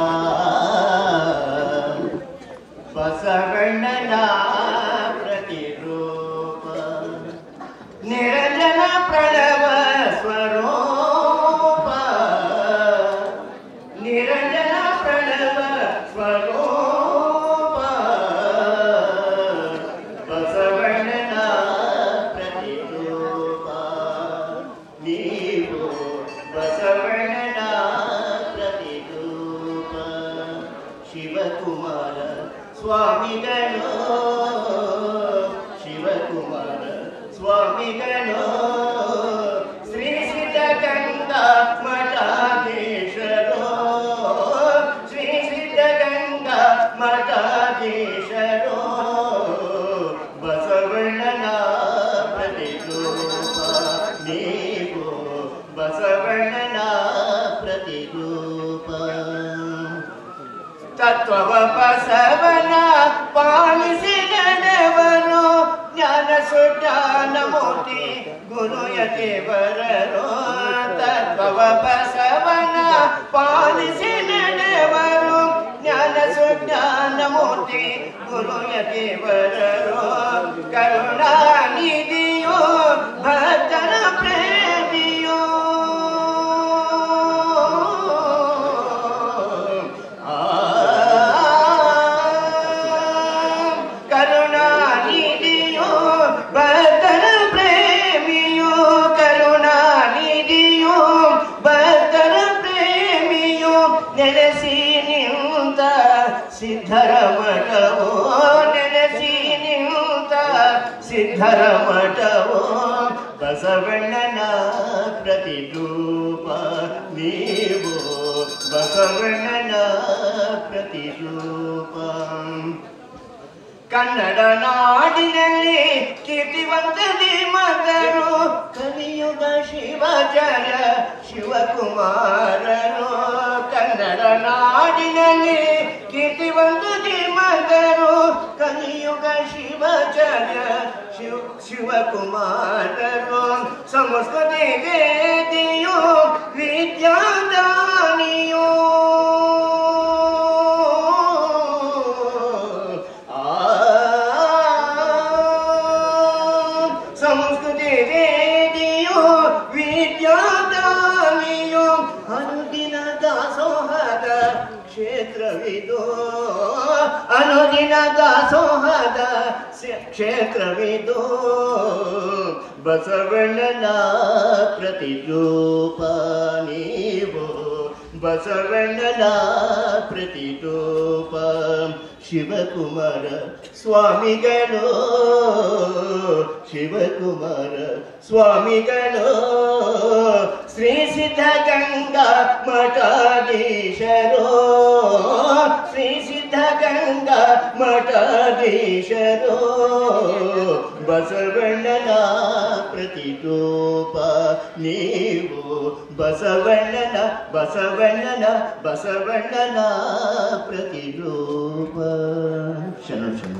ಬಸವಣ್ಣನ ಪ್ರತಿರೂಪ ನಿರಂಜನ ಪ್ರಣವ ಸ್ವರೂಪ ನಿರಂಜನ ಪ್ರಣವ ಸ್ವರೂಪ ಬಸವಣ್ಣನ ಪ್ರತಿರೂಪ ನೀವು ಬಸವಣ್ಣನ ಪ್ರತಿರೂಪ ಶಿವಕುಮಾರ ಸ್ವಾಮಿಗಳು ಶಿವಕುಮಾರ ಸ್ವಾಮಿಗಳು ಶ್ರೀ ಸಿದ್ಧಗಂಗ ಮಠಾಧೀಶರು ಶ್ರೀ ಸಿದ್ಧಗಂಗ ಮಠಾಧೀಶರು ಬಸವಣ್ಣನ ಪ್ರತಿರೂಪ ನೀವು ಬಸವಣ್ಣನ ಪ್ರತಿರೂಪ ತತ್ವವ ಬಸವನ ಪಾಲಿಸಿ ನಡೆವರು ಜ್ಞಾನ ಸುಜ್ಞಾನ ಮೂರ್ತಿ ಗುರುಯ ದೇವರರು ತತ್ವವ ಬಸವನ ಪಾಲಿಸಿ ನಡೆವರು ಜ್ಞಾನ ಸುಜ್ಞಾನ ಮೂರ್ತಿ ಗುರುಯ ದೇವರರು ಕರುಣಾನಿಧಿಯೋ ಭಕ್ತರ ಪ್ರೇಮಿಯೋ ಆ ನೆನೆಸಿ ನಿಂತ ಸಿದ್ಧರ ಮಠವೋ ನೆನೆಸಿ ನಿಂತ ಸಿದ್ಧರ ಮಠವೋ ಬಸವಣ್ಣನ ಪ್ರತಿರೂಪ ನೀವು ಬಸವಣ್ಣನ ಪ್ರತಿರೂಪ ಕನ್ನಡ ನಾಡಿನಲ್ಲಿ ಕೀರ್ತಿವಂತ ಧೀಮಂತರು ಕಲಿಯುಗ ಶಿವಾಚಾರ್ಯ ಶಿವಕುಮಾರರು ಕನ್ನಡ ನಾಡಿನಲ್ಲಿ ಕೀರ್ತಿವಂತ ಧೀಮಂತರು ಕಲಿಯುಗ ಶಿವಾಚಾರ್ಯ ಶಿವ ಶಿವಕುಮಾರರು ಸಂಸ್ಕೃತಿ ವೇದಿಯು ವಿದ್ಯಾದಾನಿಯೋ ಸಂಸ್ಕೃತಿ ವೇದಿಯೋ ವಿದ್ಯಾದಾನಿಯೋ ಅನುದಿನ ದಾಸೋಹದ ಕ್ಷೇತ್ರವಿದು ಅನುದಿನ ದಾಸೋಹದ ಸ- ಕ್ಷೇತ್ರವಿದು ಬಸವಣ್ಣನ ಪ್ರತಿರೂಪ ನೀವು ಬಸವಣ್ಣನ ಪ್ರತಿರೂಪ ಶಿವಕುಮಾರ ಸ್ವಾಮಿಗಳು ಶಿವಕುಮಾರ ಸ್ವಾಮಿಗಳು ಶ್ರೀ ಸಿದ್ಧಗಂಗಾ ಮಠಾಧೀಶರು ಶ್ರೀ ಸಿದ್ಧಗಂಗಾ ಮಠಾಧೀಶರು ಬಸವಣ್ಣನ ಪ್ರತಿರೂಪ ನೀವು ಬಸವಣ್ಣನ ಬಸವಣ್ಣನ ಬಸವಣ್ಣನ ಪ್ರತಿರೂಪ ಶರಣ ಶರಣ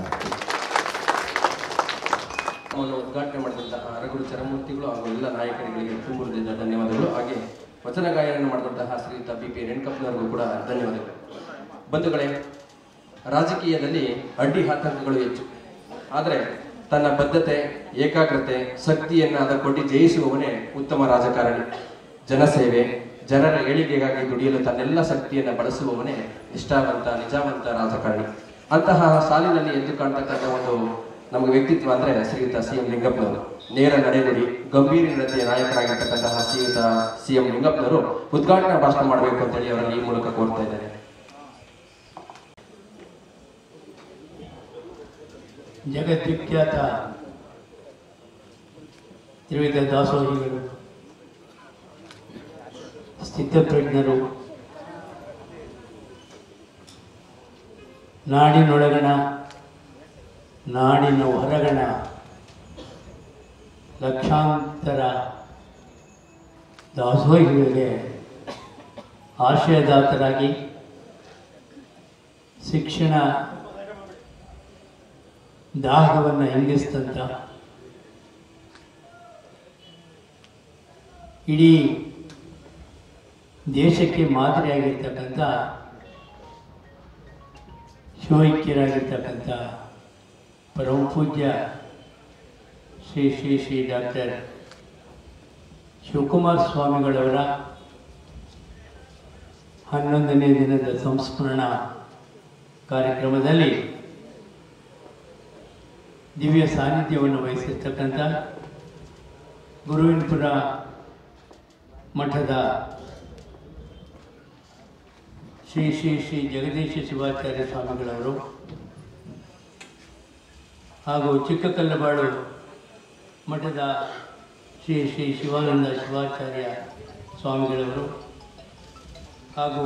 ಕಾರ್ಯಕ್ರಮವನ್ನು ಉದ್ಘಾಟನೆ ಮಾಡಿದಂತಹ ಅರಗುರು ಚರಮೂರ್ತಿಗಳು ಹಾಗೂ ಎಲ್ಲ ನಾಯಕರುಗಳಿಗೆ ತುಂಬ ಹೃದಯದ ಧನ್ಯವಾದಗಳು ಹಾಗೆ ವಚನ ಗಾಯನ ಮಾಡಿದಂತಹ ಶ್ರೀಯುತ ಬಿ ಪಿ ರೇಣುಕಪ್ಪನವರಿಗೂ ಕೂಡ ಧನ್ಯವಾದಗಳು ಬಂಧುಗಳೇ ರಾಜಕೀಯದಲ್ಲಿ ಅಡ್ಡಿ ಆತಂಕಗಳು ಹೆಚ್ಚು ಆದರೆ ತನ್ನ ಬದ್ಧತೆ ಏಕಾಗ್ರತೆ ಶಕ್ತಿಯನ್ನಾದ ಕೊಟ್ಟು ಜಯಿಸುವವನೇ ಉತ್ತಮ ರಾಜಕಾರಣಿ ಜನಸೇವೆ ಜನರ ಏಳಿಗೆಗಾಗಿ ದುಡಿಯಲು ತನ್ನೆಲ್ಲ ಶಕ್ತಿಯನ್ನು ಬಳಸುವವನೇ ನಿಷ್ಠಾವಂತ ನಿಜಾವಂತ ರಾಜಕಾರಣಿ ಅಂತಹ ಸಾಲಿನಲ್ಲಿ ಎದ್ದು ಕಾಣ್ತಕ್ಕಂಥ ಒಂದು ನಮಗೆ ವ್ಯಕ್ತಿತ್ವ ಅಂದ್ರೆ ಶ್ರೀಯುತ ಸಿ ಎಂ ಲಿಂಗಪ್ಪನವರು ನೇರ ನಡೆನುಡಿ ಗಂಭೀರ ನಡತೆಯ ನಾಯಕರಾಗಿರ್ತಕ್ಕಂತಹ ಶ್ರೀಯುತ ಸಿ ಎಂ ಲಿಂಗಪ್ಪನವರು ಉದ್ಘಾಟನಾ ಭಾಷಣ ಮಾಡಬೇಕು ಅಂತೇಳಿ ಅವರಲ್ಲಿ ಈ ಮೂಲಕ ಕೋರ್ತಾ ಇದ್ದಾರೆ ಜಗದ್ವಿಖ್ಯಾತ ತ್ರಿವಿಧ ದಾಸೋಹಿಗಳು ಸ್ಥಿತಪ್ರಜ್ಞರು ನಾಡಿನೊಳಗಣ ನಾಡಿನ ಹೊರಗಣ ಲಕ್ಷಾಂತರ ದಾಸೋಹಿಗಳಿಗೆ ಆಶಯದಾತರಾಗಿ ಶಿಕ್ಷಣ ದಾಹವನ್ನು ಹೆಂಗಿಸ್ತಂತ ಇಡೀ ದೇಶಕ್ಕೆ ಮಾದರಿಯಾಗಿರ್ತಕ್ಕಂಥ ಶಿವೈಕ್ಯರಾಗಿರ್ತಕ್ಕಂಥ ಪರಮ ಪೂಜ್ಯ ಶ್ರೀ ಶ್ರೀ ಶ್ರೀ ಡಾಕ್ಟರ್ ಶಿವಕುಮಾರ ಸ್ವಾಮಿಗಳವರ ಹನ್ನೊಂದನೇ ದಿನದ ಸಂಸ್ಮರಣಾ ಕಾರ್ಯಕ್ರಮದಲ್ಲಿ ದಿವ್ಯ ಸಾನ್ನಿಧ್ಯವನ್ನು ವಹಿಸಿರ್ತಕ್ಕಂಥ ಗುರುವಿನಪುರ ಮಠದ ಶ್ರೀ ಶ್ರೀ ಶ್ರೀ ಜಗದೀಶ ಶಿವಾಚಾರ್ಯ ಸ್ವಾಮಿಗಳವರು ಹಾಗೂ ಚಿಕ್ಕಕಲ್ಲಬಾಳು ಮಠದ ಶ್ರೀ ಶ್ರೀ ಶಿವಾನಂದ ಶಿವಾಚಾರ್ಯ ಸ್ವಾಮಿಗಳವರು ಹಾಗೂ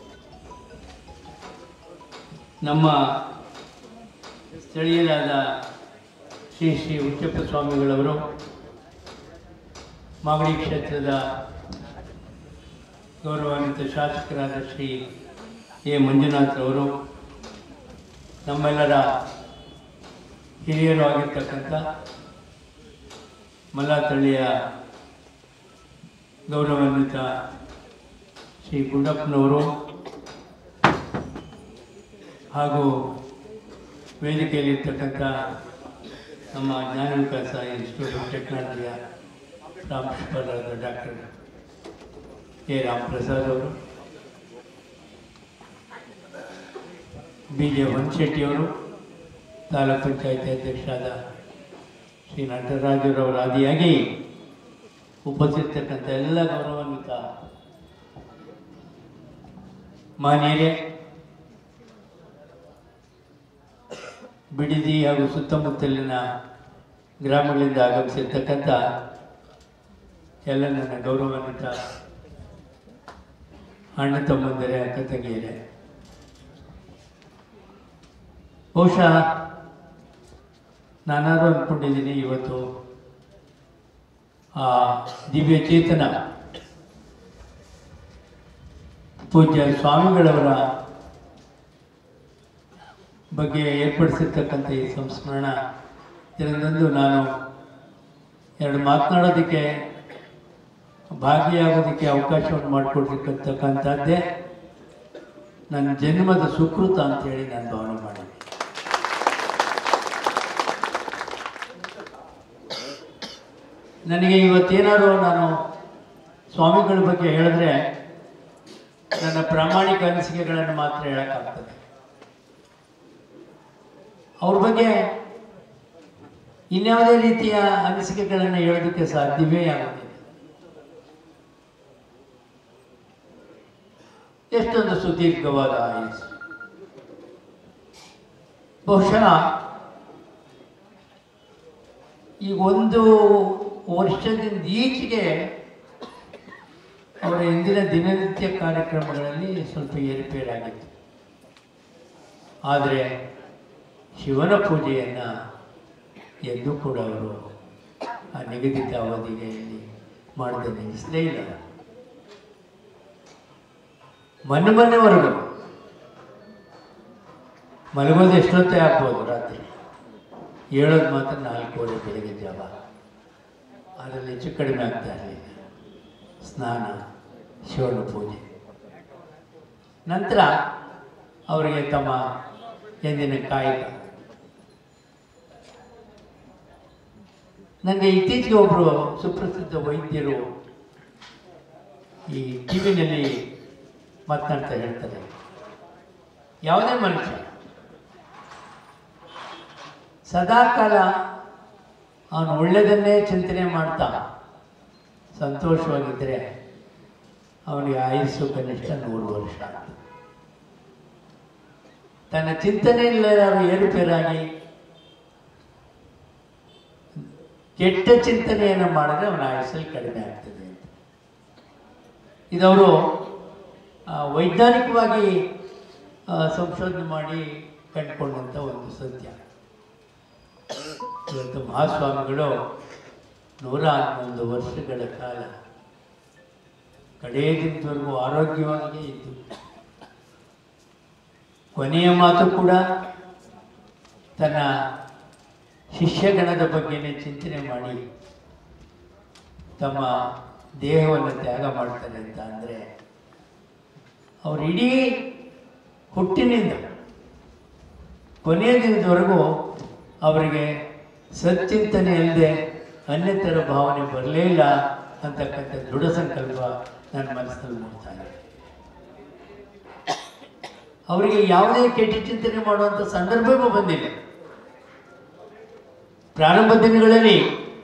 ನಮ್ಮ ಸ್ಥಳೀಯರಾದ ಶ್ರೀ ಶ್ರೀ ಉಚ್ಚಪ್ಪ ಸ್ವಾಮಿಗಳವರು ಮಾಗಡಿ ಕ್ಷೇತ್ರದ ಗೌರವಾನ್ವಿತ ಶಾಸಕರಾದ ಶ್ರೀ ಎ ಮಂಜುನಾಥ್ ಅವರು ನಮ್ಮೆಲ್ಲರ ಹಿರಿಯರು ಆಗಿರ್ತಕ್ಕಂಥ ಮಲ್ಲಾತಳ್ಳಿಯ ಗೌರವಾನ್ವಿತ ಶ್ರೀ ಗುಂಡಪ್ಪನವರು ಹಾಗೂ ವೇದಿಕೆಯಲ್ಲಿರ್ತಕ್ಕಂಥ ನಮ್ಮ ಜ್ಞಾನ ವಿಕಾಸ ಇನ್ಸ್ಟಿಟ್ಯೂಟ್ ಆಫ್ ಟೆಕ್ನಾಲಜಿಯ ಪ್ರಾಂಶುಪಾಲರಾದ ಡಾಕ್ಟರ್ ಎ ರಾಮಪ್ರಸಾದ್ ಅವರು ಬಿ ಜೆ ಹೊನ್ಶೆಟ್ಟಿಯವರು ತಾಲೂಕ್ ಪಂಚಾಯತಿ ಅಧ್ಯಕ್ಷರಾದ ಶ್ರೀ ನಟರಾಜರವರ ಆದಿಯಾಗಿ ಉಪಸ್ಥಿತಕ್ಕಂಥ ಎಲ್ಲ ಗೌರವಾನ್ವಿತ ಮಾನ್ಯರೇ ಬಿಡಿದಿ ಹಾಗೂ ಸುತ್ತಮುತ್ತಲಿನ ಗ್ರಾಮಗಳಿಂದ ಆಗಮಿಸಿರ್ತಕ್ಕಂಥ ಎಲ್ಲ ನನ್ನ ಗೌರವಾನ್ವಿತ ಅಣ್ಣ ತಮ್ಮಂದರೆ ಅಕ್ಕ ತಂಗಿಯರೇ ಬಹುಶಃ ನಾನಾದ್ರೂ ಅಂದ್ಕೊಂಡಿದ್ದೀನಿ ಇವತ್ತು ಆ ದಿವ್ಯ ಚೇತನ ಪೂಜ್ಯ ಸ್ವಾಮಿಗಳವರ ಬಗ್ಗೆ ಏರ್ಪಡಿಸಿರ್ತಕ್ಕಂಥ ಈ ಸಂಸ್ಮರಣ ದಿನದಂದು ನಾನು ಎರಡು ಮಾತನಾಡೋದಕ್ಕೆ ಭಾಗಿಯಾಗೋದಕ್ಕೆ ಅವಕಾಶವನ್ನು ಮಾಡಿಕೊಟ್ಟಿರ್ತಕ್ಕಂಥದ್ದೇ ನನ್ನ ಜನ್ಮದ ಸುಕೃತ ಅಂತೇಳಿ ನಾನು ಭಾವನೆ ಮಾಡಿದ್ದೆ ನನಗೆ ಇವತ್ತೇನಾದ್ರು ನಾನು ಸ್ವಾಮಿಗಳ ಬಗ್ಗೆ ಹೇಳಿದ್ರೆ ನನ್ನ ಪ್ರಾಮಾಣಿಕ ಅನಿಸಿಕೆಗಳನ್ನು ಮಾತ್ರ ಹೇಳಕ್ಕಾಗ್ತದೆ ಅವ್ರ ಬಗ್ಗೆ ಇನ್ಯಾವುದೇ ರೀತಿಯ ಅನಿಸಿಕೆಗಳನ್ನು ಹೇಳೋದಕ್ಕೆ ಸಾಧ್ಯವೇ ಆಗೋದಿಲ್ಲ ಎಷ್ಟೊಂದು ಸುದೀರ್ಘವಾದ ಆಯುಸ್ಸು ಬಹುಶಃ ಈ ಒಂದು ವರ್ಷದಿಂದ ಈಚೆಗೆ ಅವರ ಇಂದಿನ ದಿನನಿತ್ಯ ಕಾರ್ಯಕ್ರಮಗಳಲ್ಲಿ ಸ್ವಲ್ಪ ಏರುಪೇರಾಗಿತ್ತು ಆದರೆ ಶಿವನ ಪೂಜೆಯನ್ನು ಎಂದೂ ಕೂಡ ಅವರು ಆ ನಿಗದಿತ ಅವಧಿಗೆ ಮಾಡದೆ ನಿಲ್ಲಿಸಲೇ ಇಲ್ಲ ಮೊನ್ನೆ ಮೊನ್ನೆವರೆಗೂ ಮಲಗೋದು ಎಷ್ಟೊತ್ತೇ ಆಗ್ಬೋದು ರಾತ್ರಿ ಹೇಳೋದು ಮಾತ್ರ ನಾಲ್ಕೂವರೆ ಬೆಳಗ್ಗೆ ಜಾವ ಅದರಲ್ಲಿ ಹೆಚ್ಚು ಕಡಿಮೆ ಆಗ್ತಾ ಇರಲಿಲ್ಲ ಸ್ನಾನ ಶಿವನ ಪೂಜೆ ನಂತರ ಅವರಿಗೆ ತಮ್ಮ ಎಂದಿನ ಕಾಯಕ ನನಗೆ ಇತ್ತೀಚೆಗೆ ಒಬ್ಬರು ಸುಪ್ರಸಿದ್ಧ ವೈದ್ಯರು ಈ ಟಿವಿನಲ್ಲಿ ಮಾತನಾಡ್ತಾ ಹೇಳ್ತಾರೆ ಯಾವುದೇ ಮನುಷ್ಯ ಸದಾಕಾಲ ಅವನು ಒಳ್ಳೆಯದನ್ನೇ ಚಿಂತನೆ ಮಾಡ್ತಾ ಸಂತೋಷವಾಗಿದ್ದರೆ ಅವನಿಗೆ ಆಯುಸ್ಸು ಕನಿಷ್ಠ ನೂರು ವರ್ಷ ತನ್ನ ಚಿಂತನೆಯಲ್ಲಿ ನಾವು ಏರುಪೇರಾಗಿ ಕೆಟ್ಟ ಚಿಂತನೆಯನ್ನು ಮಾಡಿದ್ರೆ ಅವನ ಆಯುಸ್ಸಲ್ಲಿ ಕಡಿಮೆ ಆಗ್ತದೆ ಅಂತ ಇದವರು ವೈಜ್ಞಾನಿಕವಾಗಿ ಆ, ಸಂಶೋಧನೆ ಮಾಡಿ ಕಂಡುಕೊಂಡಂಥ ಒಂದು ಸತ್ಯ ಇವತ್ತು ಮಹಾಸ್ವಾಮಿಗಳು ನೂರ ಹನ್ನೊಂದು ವರ್ಷಗಳ ಕಾಲ ಕಡೇ ದಿನದವರೆಗೂ ಆರೋಗ್ಯವಾಗಿಯೇ ಇದ್ದು ಕೊನೆಯ ಮಾತು ಕೂಡ ತನ್ನ ಶಿಷ್ಯಗಣದ ಬಗ್ಗೆನೇ ಚಿಂತನೆ ಮಾಡಿ ತಮ್ಮ ದೇಹವನ್ನು ತ್ಯಾಗ ಮಾಡ್ತಾರೆ ಅಂತ ಅಂದರೆ ಅವರು ಇಡೀ ಹುಟ್ಟಿನಿಂದ ಕೊನೆಯ ದಿನದವರೆಗೂ ಅವರಿಗೆ ಸಚ್ಚಿಂತನೆ ಅಲ್ಲದೆ ಅನ್ಯತರ ಭಾವನೆ ಬರಲೇ ಇಲ್ಲ ಅಂತಕ್ಕಂಥ ದೃಢ ಸಂಕಲ್ಪ ನನ್ನ ಮನಸ್ಸಿನಲ್ಲಿ ಮೂಡ್ತಾ ಇದೆ ಅವರಿಗೆ ಯಾವುದೇ ಕೆಟ್ಟ ಚಿಂತನೆ ಮಾಡುವಂಥ ಸಂದರ್ಭವೂ ಬಂದಿಲ್ಲ ಪ್ರಾರಂಭ ದಿನಗಳಲ್ಲಿ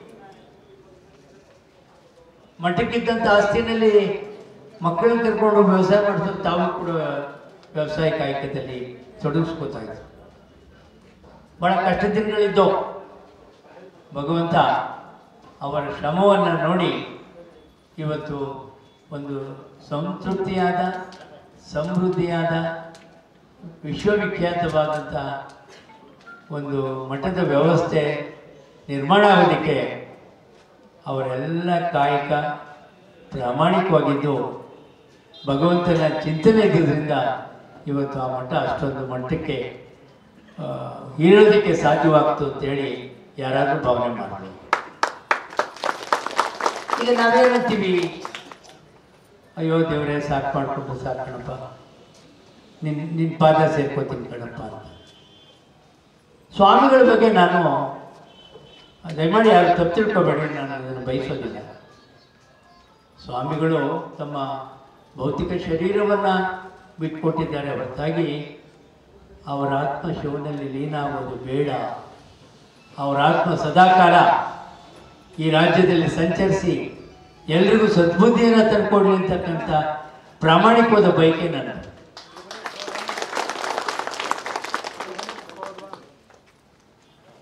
ಮಠಕ್ಕಿದ್ದಂಥ ಆಸ್ತಿನಲ್ಲಿ ಮಕ್ಕಳನ್ನ ಕರ್ಕೊಂಡು ವ್ಯವಸಾಯ ಮಾಡಿಸೋದು ತಾವು ಕೂಡ ವ್ಯವಸಾಯ ಕಾಯಕದಲ್ಲಿ ತೊಡಗಿಸ್ಕೋತಾ ಇದ್ರು ಬಹಳ ಕಷ್ಟ ದಿನಗಳಿದ್ದವು ಭಗವಂತ ಅವರ ಶ್ರಮವನ್ನು ನೋಡಿ ಇವತ್ತು ಒಂದು ಸಂತೃಪ್ತಿಯಾದ ಸಮೃದ್ಧಿಯಾದ ವಿಶ್ವವಿಖ್ಯಾತವಾದಂಥ ಒಂದು ಮಠದ ವ್ಯವಸ್ಥೆ ನಿರ್ಮಾಣ ಆಗೋದಕ್ಕೆ ಅವರೆಲ್ಲ ಕಾಯಕ ಪ್ರಾಮಾಣಿಕವಾಗಿದ್ದು ಭಗವಂತನ ಚಿಂತನೆ ಇದ್ದಿದ್ದರಿಂದ ಇವತ್ತು ಆ ಮಠ ಅಷ್ಟೊಂದು ಮಟ್ಟಕ್ಕೆ ಆ, ಏಳೋದಕ್ಕೆ ಸಾಧ್ಯವಾಗ್ತು ಅಂತೇಳಿ ಯಾರಾದರೂ ಭಾವನೆ ಮಾಡಿ ಈಗ ನಾವೇನಂತೀವಿ ಅಯ್ಯೋ ದೇವರೇ ಸಾಕು ಮಾಡಿಕೊಂಡು ಸಾಕಣಪ್ಪ ನಿನ್ನ ನಿನ್ನ ಪಾದ ಸೇರ್ಕೋತೀನಿ ಕಣಪ್ಪ ಅಂತ ಸ್ವಾಮಿಗಳ ಬಗ್ಗೆ ನಾನು ದಯಮಾಡಿ ಯಾರು ತಪ್ಪು ತಿಳ್ಕೊಬೇಡಿ ನಾನು ಅದನ್ನು ಬಯಸೋದಿಲ್ಲ ಸ್ವಾಮಿಗಳು ತಮ್ಮ ಭೌತಿಕ ಶರೀರವನ್ನು ಬಿಟ್ಕೊಟ್ಟಿದ್ದಾರೆ ಹೊರತಾಗಿ ಅವರ ಆತ್ಮ ಶಿವನಲ್ಲಿ ಲೀನ ಆಗೋದು ಬೇಡ ಅವರ ಆತ್ಮ ಸದಾಕಾಲ ಈ ರಾಜ್ಯದಲ್ಲಿ ಸಂಚರಿಸಿ ಎಲ್ರಿಗೂ ಸದ್ಬುದ್ಧಿಯನ್ನು ತಂದುಕೊಡ್ಲಿ ಅಂತಕ್ಕಂಥ ಪ್ರಾಮಾಣಿಕವಾದ ಬಯಕೆ ನನ್ನದು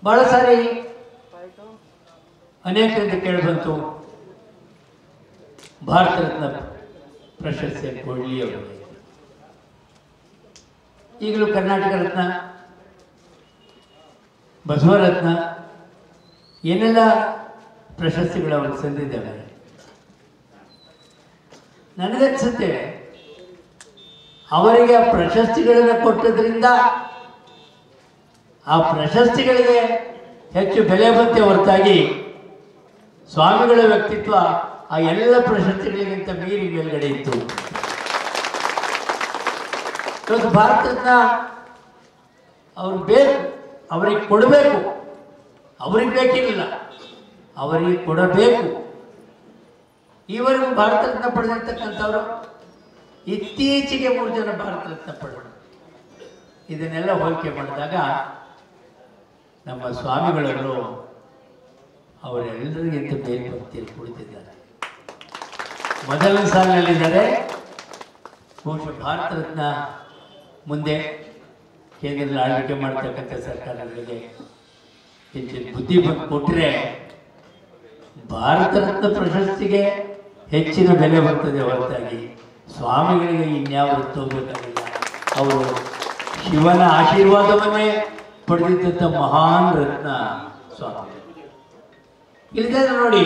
ಬಹಳ ಸಾರಿ ಅನೇಕರಿಂದ ಕೇಳಿಬಂತು ಭಾರತ ರತ್ನ ಪ್ರಶಸ್ತಿಯನ್ನು ಕೊಡಲಿ ಅವರಿಗೆ ಈಗಲೂ ಕರ್ನಾಟಕ ರತ್ನ ಬಸವರತ್ನ ಏನೆಲ್ಲ ಪ್ರಶಸ್ತಿಗಳು ಅವ್ರಿಗೆ ಸಂದಿದ್ದಾವೆ ನನಗನ್ಸುತ್ತೆ ಅವರಿಗೆ ಆ ಪ್ರಶಸ್ತಿಗಳನ್ನು ಕೊಟ್ಟದ್ರಿಂದ ಆ ಪ್ರಶಸ್ತಿಗಳಿಗೆ ಹೆಚ್ಚು ಬೆಲೆ ಬಂತೆ ಹೊರತಾಗಿ ಸ್ವಾಮಿಗಳ ವ್ಯಕ್ತಿತ್ವ ಆ ಎಲ್ಲ ಪ್ರಶಸ್ತಿಗಳಿಗಿಂತ ಮೀರಿ ಮೇಲ್ಗಡೆ ಇತ್ತು ಇವತ್ತು ಭಾರತದ ಅವ್ರು ಬೇಕು ಅವರಿಗೆ ಕೊಡಬೇಕು ಅವ್ರಿಗೆ ಬೇಕಿರಲಿಲ್ಲ ಅವರಿಗೆ ಕೊಡಬೇಕು ಈವರೆಗೂ ಭಾರತ ರತ್ನ ಪಡೆದಿರ್ತಕ್ಕಂಥವ್ರು ಇತ್ತೀಚೆಗೆ ಮೂರು ಜನ ಭಾರತ ರತ್ನ ಪಡೆದರು ಇದನ್ನೆಲ್ಲ ಹೋಲಿಕೆ ಮಾಡಿದಾಗ ನಮ್ಮ ಸ್ವಾಮಿಗಳವರು ಅವರೆಲ್ಲರಿಗಿಂತ ಮೇಲ್ಪಂಕ್ತಿಯಲ್ಲಿ ಕುಳಿತಿದ್ದಾರೆ ಮೊದಲ ಸಾಲಿನಲ್ಲಿದ್ದಾರೆ ಬಹುಶಃ ಭಾರತ ರತ್ನ ಮುಂದೆ ಕೇಂದ್ರದಲ್ಲಿ ಆಳ್ವಿಕೆ ಮಾಡ್ತಕ್ಕಂಥ ಸರ್ಕಾರಗಳಿಗೆ ಹೆಚ್ಚಿನ ಬುದ್ಧಿ ಬಂದು ಕೊಟ್ಟರೆ ಭಾರತ ರತ್ನ ಪ್ರಶಸ್ತಿಗೆ ಹೆಚ್ಚಿನ ಬೆಲೆ ಬರ್ತದೆ ಹೊರತಾಗಿ ಸ್ವಾಮಿಗಳಿಗೆ ಇನ್ಯಾವ ಹೋಗಬೇಕಾಗಿಲ್ಲ ಅವರು ಶಿವನ ಆಶೀರ್ವಾದವನ್ನೇ ಪಡೆದಿದ್ದಂಥ ಮಹಾನ್ ರತ್ನ ಸ್ವಾಮಿ ಇಲ್ಲಿದೆ ನೋಡಿ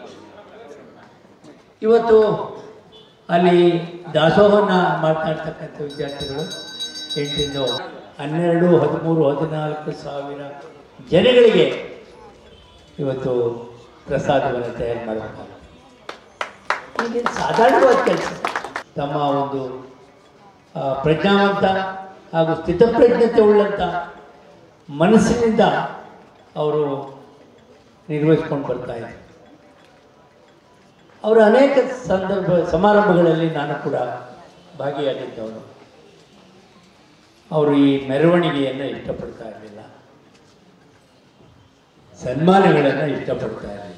ಇವತ್ತು ಅಲ್ಲಿ ದಾಸೋಹನ ಮಾತನಾಡ್ತಕ್ಕಂಥ ವಿದ್ಯಾರ್ಥಿಗಳು ಎಂಟರಿಂದ ಹನ್ನೆರಡು ಹದಿಮೂರು ಹದಿನಾಲ್ಕು ಸಾವಿರ ಜನಗಳಿಗೆ ಇವತ್ತು ಪ್ರಸಾದವನ್ನು ತಯಾರು ಮಾಡಬೇಕಾಗುತ್ತೆ ಹೀಗೆ ಸಾಧಾರಣವಾದ ಕೆಲಸ ತಮ್ಮ ಒಂದು ಆ, ಪ್ರಜ್ಞಾವಂತ ಹಾಗೂ ಸ್ಥಿತಪ್ರಜ್ಞತೆ ಉಳ್ಳಂಥ ಮನಸ್ಸಿನಿಂದ ಅವರು ನಿರ್ವಹಿಸ್ಕೊಂಡು ಬರ್ತಾ ಇದ್ದಾರೆ ಅವರ ಅನೇಕ ಸಂದರ್ಭ ಸಮಾರಂಭಗಳಲ್ಲಿ ನಾನು ಕೂಡ ಭಾಗಿಯಾಗಿದ್ದವನು ಅವರು ಈ ಮೆರವಣಿಗೆಯನ್ನು ಇಷ್ಟಪಡ್ತಾ ಇರಲಿಲ್ಲ ಸನ್ಮಾನಗಳನ್ನು ಇಷ್ಟಪಡ್ತಾ ಇರಲಿಲ್ಲ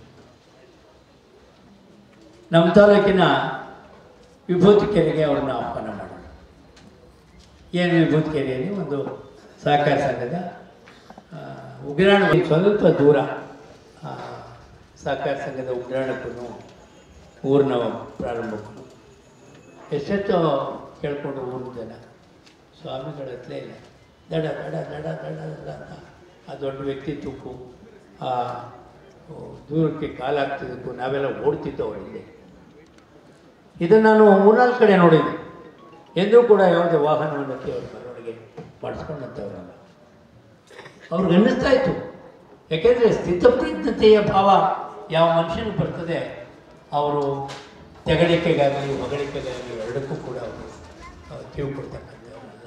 ನಮ್ಮ ತಾಲೂಕಿನ ವಿಭೂತಿ ಕೆರೆಗೆ ಅವ್ರನ್ನ ಆಹ್ವಾನ ಮಾಡೋಣ ಏನು ವಿಭೂತಿ ಕೆರೆಯಲ್ಲಿ ಒಂದು ಸಹಕಾರ ಸಂಘದ ಆ, ಉಗ್ರಾಣ ಸ್ವಲ್ಪ ದೂರ ಆ, ಸಹಕಾರ ಸಂಘದ ಉಗ್ರಾಣಕ್ಕೂ ಊರಿನ ಪ್ರಾರಂಭಕ್ಕೂ ಎಷ್ಟೆಷ್ಟೋ ಕೇಳ್ಕೊಂಡು ಊರಿನ ಜನ ಸ್ವಾಮಿಗಳ ಹತ್ತಲೇ ಇಲ್ಲ ದಡ ದಡ ದಡ ದಡ ದಡ ಅಂತ ಆ ದೊಡ್ಡ ವ್ಯಕ್ತಿತ್ವಕ್ಕೂ ಆ ಓ, ದೂರಕ್ಕೆ ಕಾಲಾಗ್ತಿದ್ದಕ್ಕೂ ನಾವೆಲ್ಲ ಓಡ್ತಿದ್ದೋ ಹಿಂದೆ ಇದನ್ನು ನಾನು ಮೂರ್ನಾಲ್ಕು ಕಡೆ ನೋಡಿದ್ದೆ ಎಂದೂ ಕೂಡ ಯಾವುದೇ ವಾಹನವನ್ನು ಅವ್ರ ಮೆರವಣಿಗೆ ಮಾಡಿಸ್ಕೊಂಡಂಥವ್ರಲ್ಲ ಅವ್ರಿಗೆ ಅನ್ನಿಸ್ತಾ ಇತ್ತು ಯಾಕೆಂದರೆ ಸ್ಥಿತಪ್ರಜ್ಞತೆಯ ಭಾವ ಯಾವ ಮನುಷ್ಯನಿಗೆ ಬರ್ತದೆ ಅವರು ತೆಗಳಿಕೆಗಾಗಲಿ ಹೊಗಳಿಕೆಗಾಗಲಿ ಎರಡಕ್ಕೂ ಕೂಡ ಅವರು ಅವ್ರು ಕಿವಿ ಕೊಡ್ತಕ್ಕಂಥವ್ರಲ್ಲ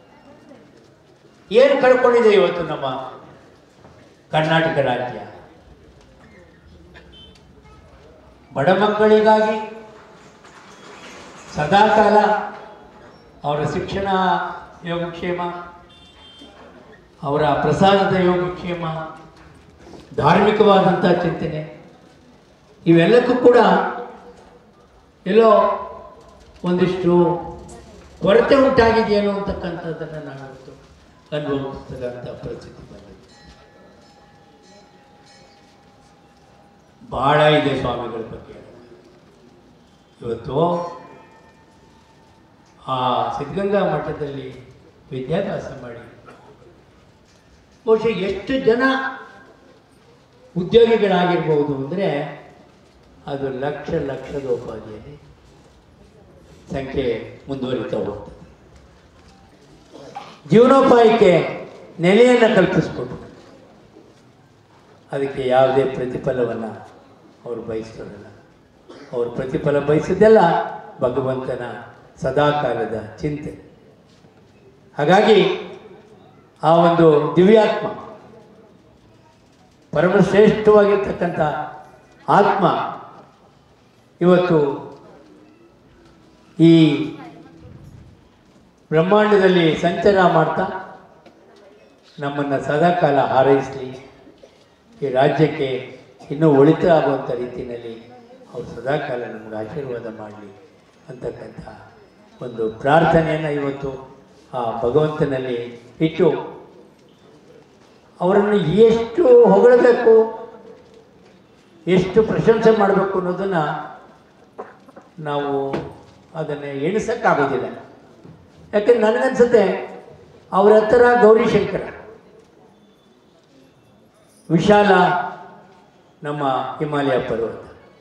ಏನು ಕಳ್ಕೊಂಡಿದೆ ಇವತ್ತು ನಮ್ಮ ಕರ್ನಾಟಕ ರಾಜ್ಯ ಬಡ ಮಕ್ಕಳಿಗಾಗಿ ಸದಾಕಾಲ ಅವರ ಶಿಕ್ಷಣ ಯೋಗಕ್ಷೇಮ ಅವರ ಪ್ರಸಾದದ ಯೋಗಕ್ಷೇಮ ಧಾರ್ಮಿಕವಾದಂಥ ಚಿಂತನೆ ಇವೆಲ್ಲಕ್ಕೂ ಕೂಡ ಎಲ್ಲೋ ಒಂದಿಷ್ಟು ಕೊರತೆ ಉಂಟಾಗಿದೆಯೇನೋ ಅಂತಕ್ಕಂಥದ್ದನ್ನು ನಾನು ಇವತ್ತು ಅನುಭವಿಸ್ತಕ್ಕಂಥ ಪರಿಸ್ಥಿತಿ ಬಂದಿದೆ ಬಹಳ ಇದೆ ಸ್ವಾಮಿಗಳ ಬಗ್ಗೆ ಇವತ್ತು ಆ ಸಿದ್ಧಗಂಗಾ ಮಠದಲ್ಲಿ ವಿದ್ಯಾಭ್ಯಾಸ ಮಾಡಿ ಬಹುಶಃ ಎಷ್ಟು ಜನ ಉದ್ಯೋಗಿಗಳಾಗಿರ್ಬೋದು ಅಂದರೆ ಅದು ಲಕ್ಷ ಲಕ್ಷದ ಉಪಾಧಿಯಲ್ಲಿ ಸಂಖ್ಯೆ ಮುಂದುವರಿತಾ ಹೋಗ್ತದೆ ಜೀವನೋಪಾಯಕ್ಕೆ ನೆಲೆಯನ್ನು ಕಲ್ಪಿಸ್ಕೊಟ್ಟು ಅದಕ್ಕೆ ಯಾವುದೇ ಪ್ರತಿಫಲವನ್ನು ಅವರು ಬಯಸ್ತಾರಲ್ಲ ಅವರು ಪ್ರತಿಫಲ ಬಯಸಿದ್ದೆಲ್ಲ ಭಗವಂತನ ಸದಾಕಾಲದ ಚಿಂತೆ ಹಾಗಾಗಿ ಆ ಒಂದು ದಿವ್ಯಾತ್ಮ ಪರಮಶ್ರೇಷ್ಠವಾಗಿರ್ತಕ್ಕಂಥ ಆತ್ಮ ಇವತ್ತು ಈ ಬ್ರಹ್ಮಾಂಡದಲ್ಲಿ ಸಂಚಾರ ಮಾಡ್ತಾ ನಮ್ಮನ್ನು ಸದಾಕಾಲ ಹಾರೈಸಲಿ ಈ ರಾಜ್ಯಕ್ಕೆ ಇನ್ನೂ ಒಳಿತ ಆಗುವಂಥ ರೀತಿಯಲ್ಲಿ ಅವರು ಸದಾಕಾಲ ನಮಗೆ ಆಶೀರ್ವಾದ ಮಾಡಲಿ ಅಂತಕ್ಕಂಥ ಒಂದು ಪ್ರಾರ್ಥನೆಯನ್ನು ಇವತ್ತು ಆ ಭಗವಂತನಲ್ಲಿ ಇಟ್ಟು ಅವರನ್ನು ಎಷ್ಟು ಹೊಗಳಬೇಕು ಎಷ್ಟು ಪ್ರಶಂಸೆ ಮಾಡಬೇಕು ಅನ್ನೋದನ್ನು ನಾವು ಅದನ್ನು ಎಣಿಸೋಕ್ಕಾಗೋದಿಲ್ಲ ಯಾಕಂದ್ರೆ ನನಗನ್ಸುತ್ತೆ ಅವರ ಹತ್ರ ಗೌರಿಶಂಕರ ವಿಶಾಲ ನಮ್ಮ ಹಿಮಾಲಯ ಪರ್ವತ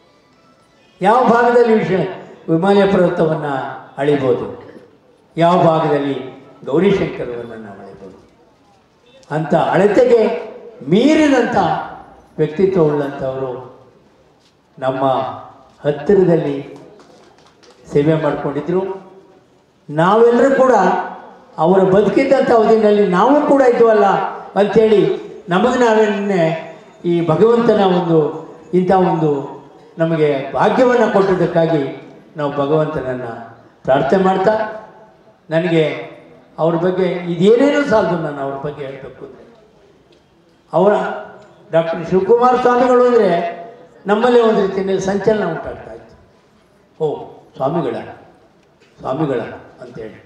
ಯಾವ ಭಾಗದಲ್ಲಿ ವಿಷ ಹಿಮಾಲಯ ಪರ್ವತವನ್ನು ಅಳಿಬೋದು ಯಾವ ಭಾಗದಲ್ಲಿ ಗೌರಿಶಂಕರವನ್ನು ನಾವು ಅಳಿಬೋದು ಅಂತ ಅಳತೆಗೆ ಮೀರಿದಂಥ ವ್ಯಕ್ತಿತ್ವ ಉಳ್ಳಂಥವರು ನಮ್ಮ ಹತ್ತಿರದಲ್ಲಿ ಸೇವೆ ಮಾಡಿಕೊಂಡಿದ್ರು ನಾವೆಲ್ಲರೂ ಕೂಡ ಅವರ ಬದುಕಿದ್ದಂಥ ಅವಧಿನಲ್ಲಿ ನಾವು ಕೂಡ ಇದ್ವಲ್ಲ ಅಂಥೇಳಿ ನಮಗೆ ನಾವೇನೇ ಈ ಭಗವಂತನ ಒಂದು ಇಂಥ ಒಂದು ನಮಗೆ ಭಾಗ್ಯವನ್ನು ಕೊಟ್ಟಿದ್ದಕ್ಕಾಗಿ ನಾವು ಭಗವಂತನನ್ನು ಪ್ರಾರ್ಥನೆ ಮಾಡ್ತಾ ನನಗೆ ಅವ್ರ ಬಗ್ಗೆ ಇದೇನೇನೂ ಸಾಲದು ನಾನು ಅವ್ರ ಬಗ್ಗೆ ಹೇಳಬೇಕು ಅಂದರೆ ಅವರ ಡಾಕ್ಟರ್ ಶಿವಕುಮಾರ ಸ್ವಾಮಿಗಳು ಅಂದರೆ ನಮ್ಮಲ್ಲೇ ಒಂದು ರೀತಿಯಲ್ಲಿ ಸಂಚಲನ ಉಂಟಾಗ್ತಾ ಇತ್ತು ಓ ಸ್ವಾಮಿಗಳ ಸ್ವಾಮಿಗಳ ಅಂತೇಳಿ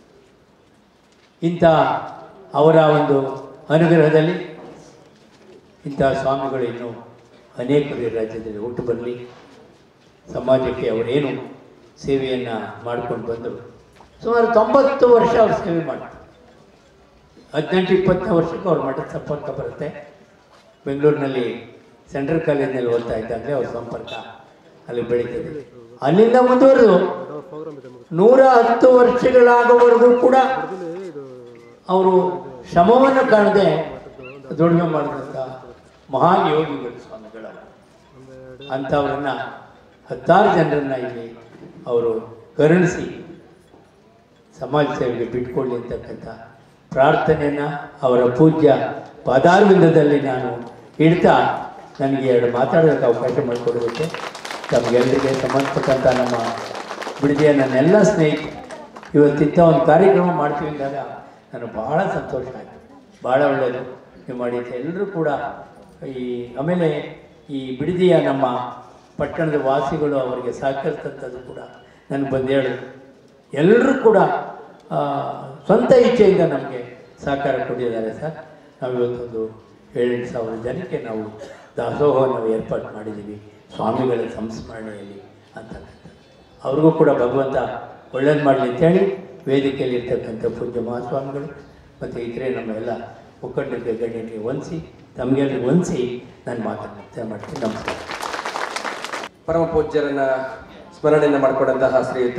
ಇಂಥ ಅವರ ಒಂದು ಅನುಗ್ರಹದಲ್ಲಿ ಇಂಥ ಸ್ವಾಮಿಗಳು ಇನ್ನೂ ಅನೇಕರು ಈ ರಾಜ್ಯದಲ್ಲಿ ಹುಟ್ಟು ಬರಲಿ ಸಮಾಜಕ್ಕೆ ಅವರೇನು ಸೇವೆಯನ್ನು ಮಾಡ್ಕೊಂಡು ಬಂದರು ಸುಮಾರು ತೊಂಬತ್ತು ವರ್ಷ ಅವ್ರು ಸೇವೆ ಮಾಡ್ತಾರೆ ಹದಿನೆಂಟು ಇಪ್ಪತ್ತು ವರ್ಷಕ್ಕೆ ಅವ್ರ ಮಠದ ಸಂಪರ್ಕ ಬರುತ್ತೆ ಬೆಂಗಳೂರಿನಲ್ಲಿ ಸೆಂಟ್ರಲ್ ಕಾಲೇಜಿನಲ್ಲಿ ಓದ್ತಾ ಇದ್ದಾಗಲೇ ಅವ್ರ ಸಂಪರ್ಕ ಅಲ್ಲಿ ಬೆಳೀತದೆ ಅಲ್ಲಿಂದ ಮುಂದುವರೆದು ನೂರ ಹತ್ತು ವರ್ಷಗಳಾಗುವವರೆಗೂ ಕೂಡ ಅವರು ಶ್ರಮವನ್ನು ಕಾಣದೆ ದುಡಿಮೆ ಮಾಡಿದಂಥ ಮಹಾನ್ ಯೋಗಿಗಳು ಸ್ವಾಮಿಗಳು ಅಂಥವ್ರನ್ನ ಹತ್ತಾರು ಜನರನ್ನ ಇಲ್ಲಿ ಅವರು ಕರುಣಿಸಿ ಸಮಾಜ ಸೇವೆಗೆ ಬಿಟ್ಕೊಳ್ಳಿ ಅಂತಕ್ಕಂಥ ಪ್ರಾರ್ಥನೆಯನ್ನು ಅವರ ಪೂಜ್ಯ ಪದಾರ್ವಿಂದದಲ್ಲಿ ನಾನು ಇಡ್ತಾ ನನಗೆ ಎರಡು ಮಾತಾಡೋದಕ್ಕೆ ಅವಕಾಶ ಮಾಡಿಕೊಡೋದಕ್ಕೆ ತಮಗೆಲ್ಲರಿಗೆ ಸಂಬಂಧಪಟ್ಟಂಥ ನಮ್ಮ ಬಿಡದಿಯ ನನ್ನೆಲ್ಲ ಸ್ನೇಹಿತರು ಇವತ್ತಿಂಥ ಒಂದು ಕಾರ್ಯಕ್ರಮ ಮಾಡ್ತೀವಿ ಅಂದಾಗ ನನಗೆ ಭಾಳ ಸಂತೋಷ ಆಯಿತು ಭಾಳ ಒಳ್ಳೆಯದು ನೀವು ಮಾಡಿದ್ದು ಎಲ್ಲರೂ ಕೂಡ ಈ ಆಮೇಲೆ ಈ ಬಿಡದಿಯ ನಮ್ಮ ಪಟ್ಟಣದ ವಾಸಿಗಳು ಅವರಿಗೆ ಸಹಕರಿಸ್ತಂಥದ್ದು ಕೂಡ ನನಗೆ ಬಂದು ಹೇಳಿದ್ರು ಎಲ್ಲರೂ ಕೂಡ ಆ, ಸ್ವಂತ ಇಚ್ಛೆಯಿಂದ ನಮಗೆ ಸಹಕಾರ ಕೊಟ್ಟಿದ್ದಾರೆ ಸರ್ ನಾವು ಇವತ್ತೊಂದು ಏಳೆಂಟು ಸಾವಿರ ಜನಕ್ಕೆ ನಾವು ದಾಸೋಹವನ್ನು ಏರ್ಪಾಡು ಮಾಡಿದ್ದೀವಿ ಸ್ವಾಮಿಗಳ ಸಂಸ್ಮರಣೆಯಲ್ಲಿ ಅಂತಕ್ಕಂಥದ್ದು ಅವ್ರಿಗೂ ಕೂಡ ಭಗವಂತ ಒಳ್ಳೇದು ಮಾಡಲಿ ಅಂತೇಳಿ ವೇದಿಕೆಯಲ್ಲಿ ಇರ್ತಕ್ಕಂಥ ಪೂಜ್ಯ ಮಹಾಸ್ವಾಮಿಗಳು ಮತ್ತು ಇತರೆ ನಮ್ಮ ಎಲ್ಲ ಮುಖಂಡರಿಗೆ ಗಣ್ಯರಿಗೆ ವಂದಿಸಿ ತಮಗೆಲ್ಲರಿಗೂ ವಂದಿಸಿ ನಾನು ಮಾತನ್ನು ಮುಕ್ತಾಯ ಮಾಡ್ತೀನಿ ನಮಸ್ಕಾರ ಪರಮ ಪೂಜ್ಯರನ್ನ ಸ್ಮರಣೆಯನ್ನು ಮಾಡಿಕೊಂಡಂತಹ ಶ್ರೀಯುತ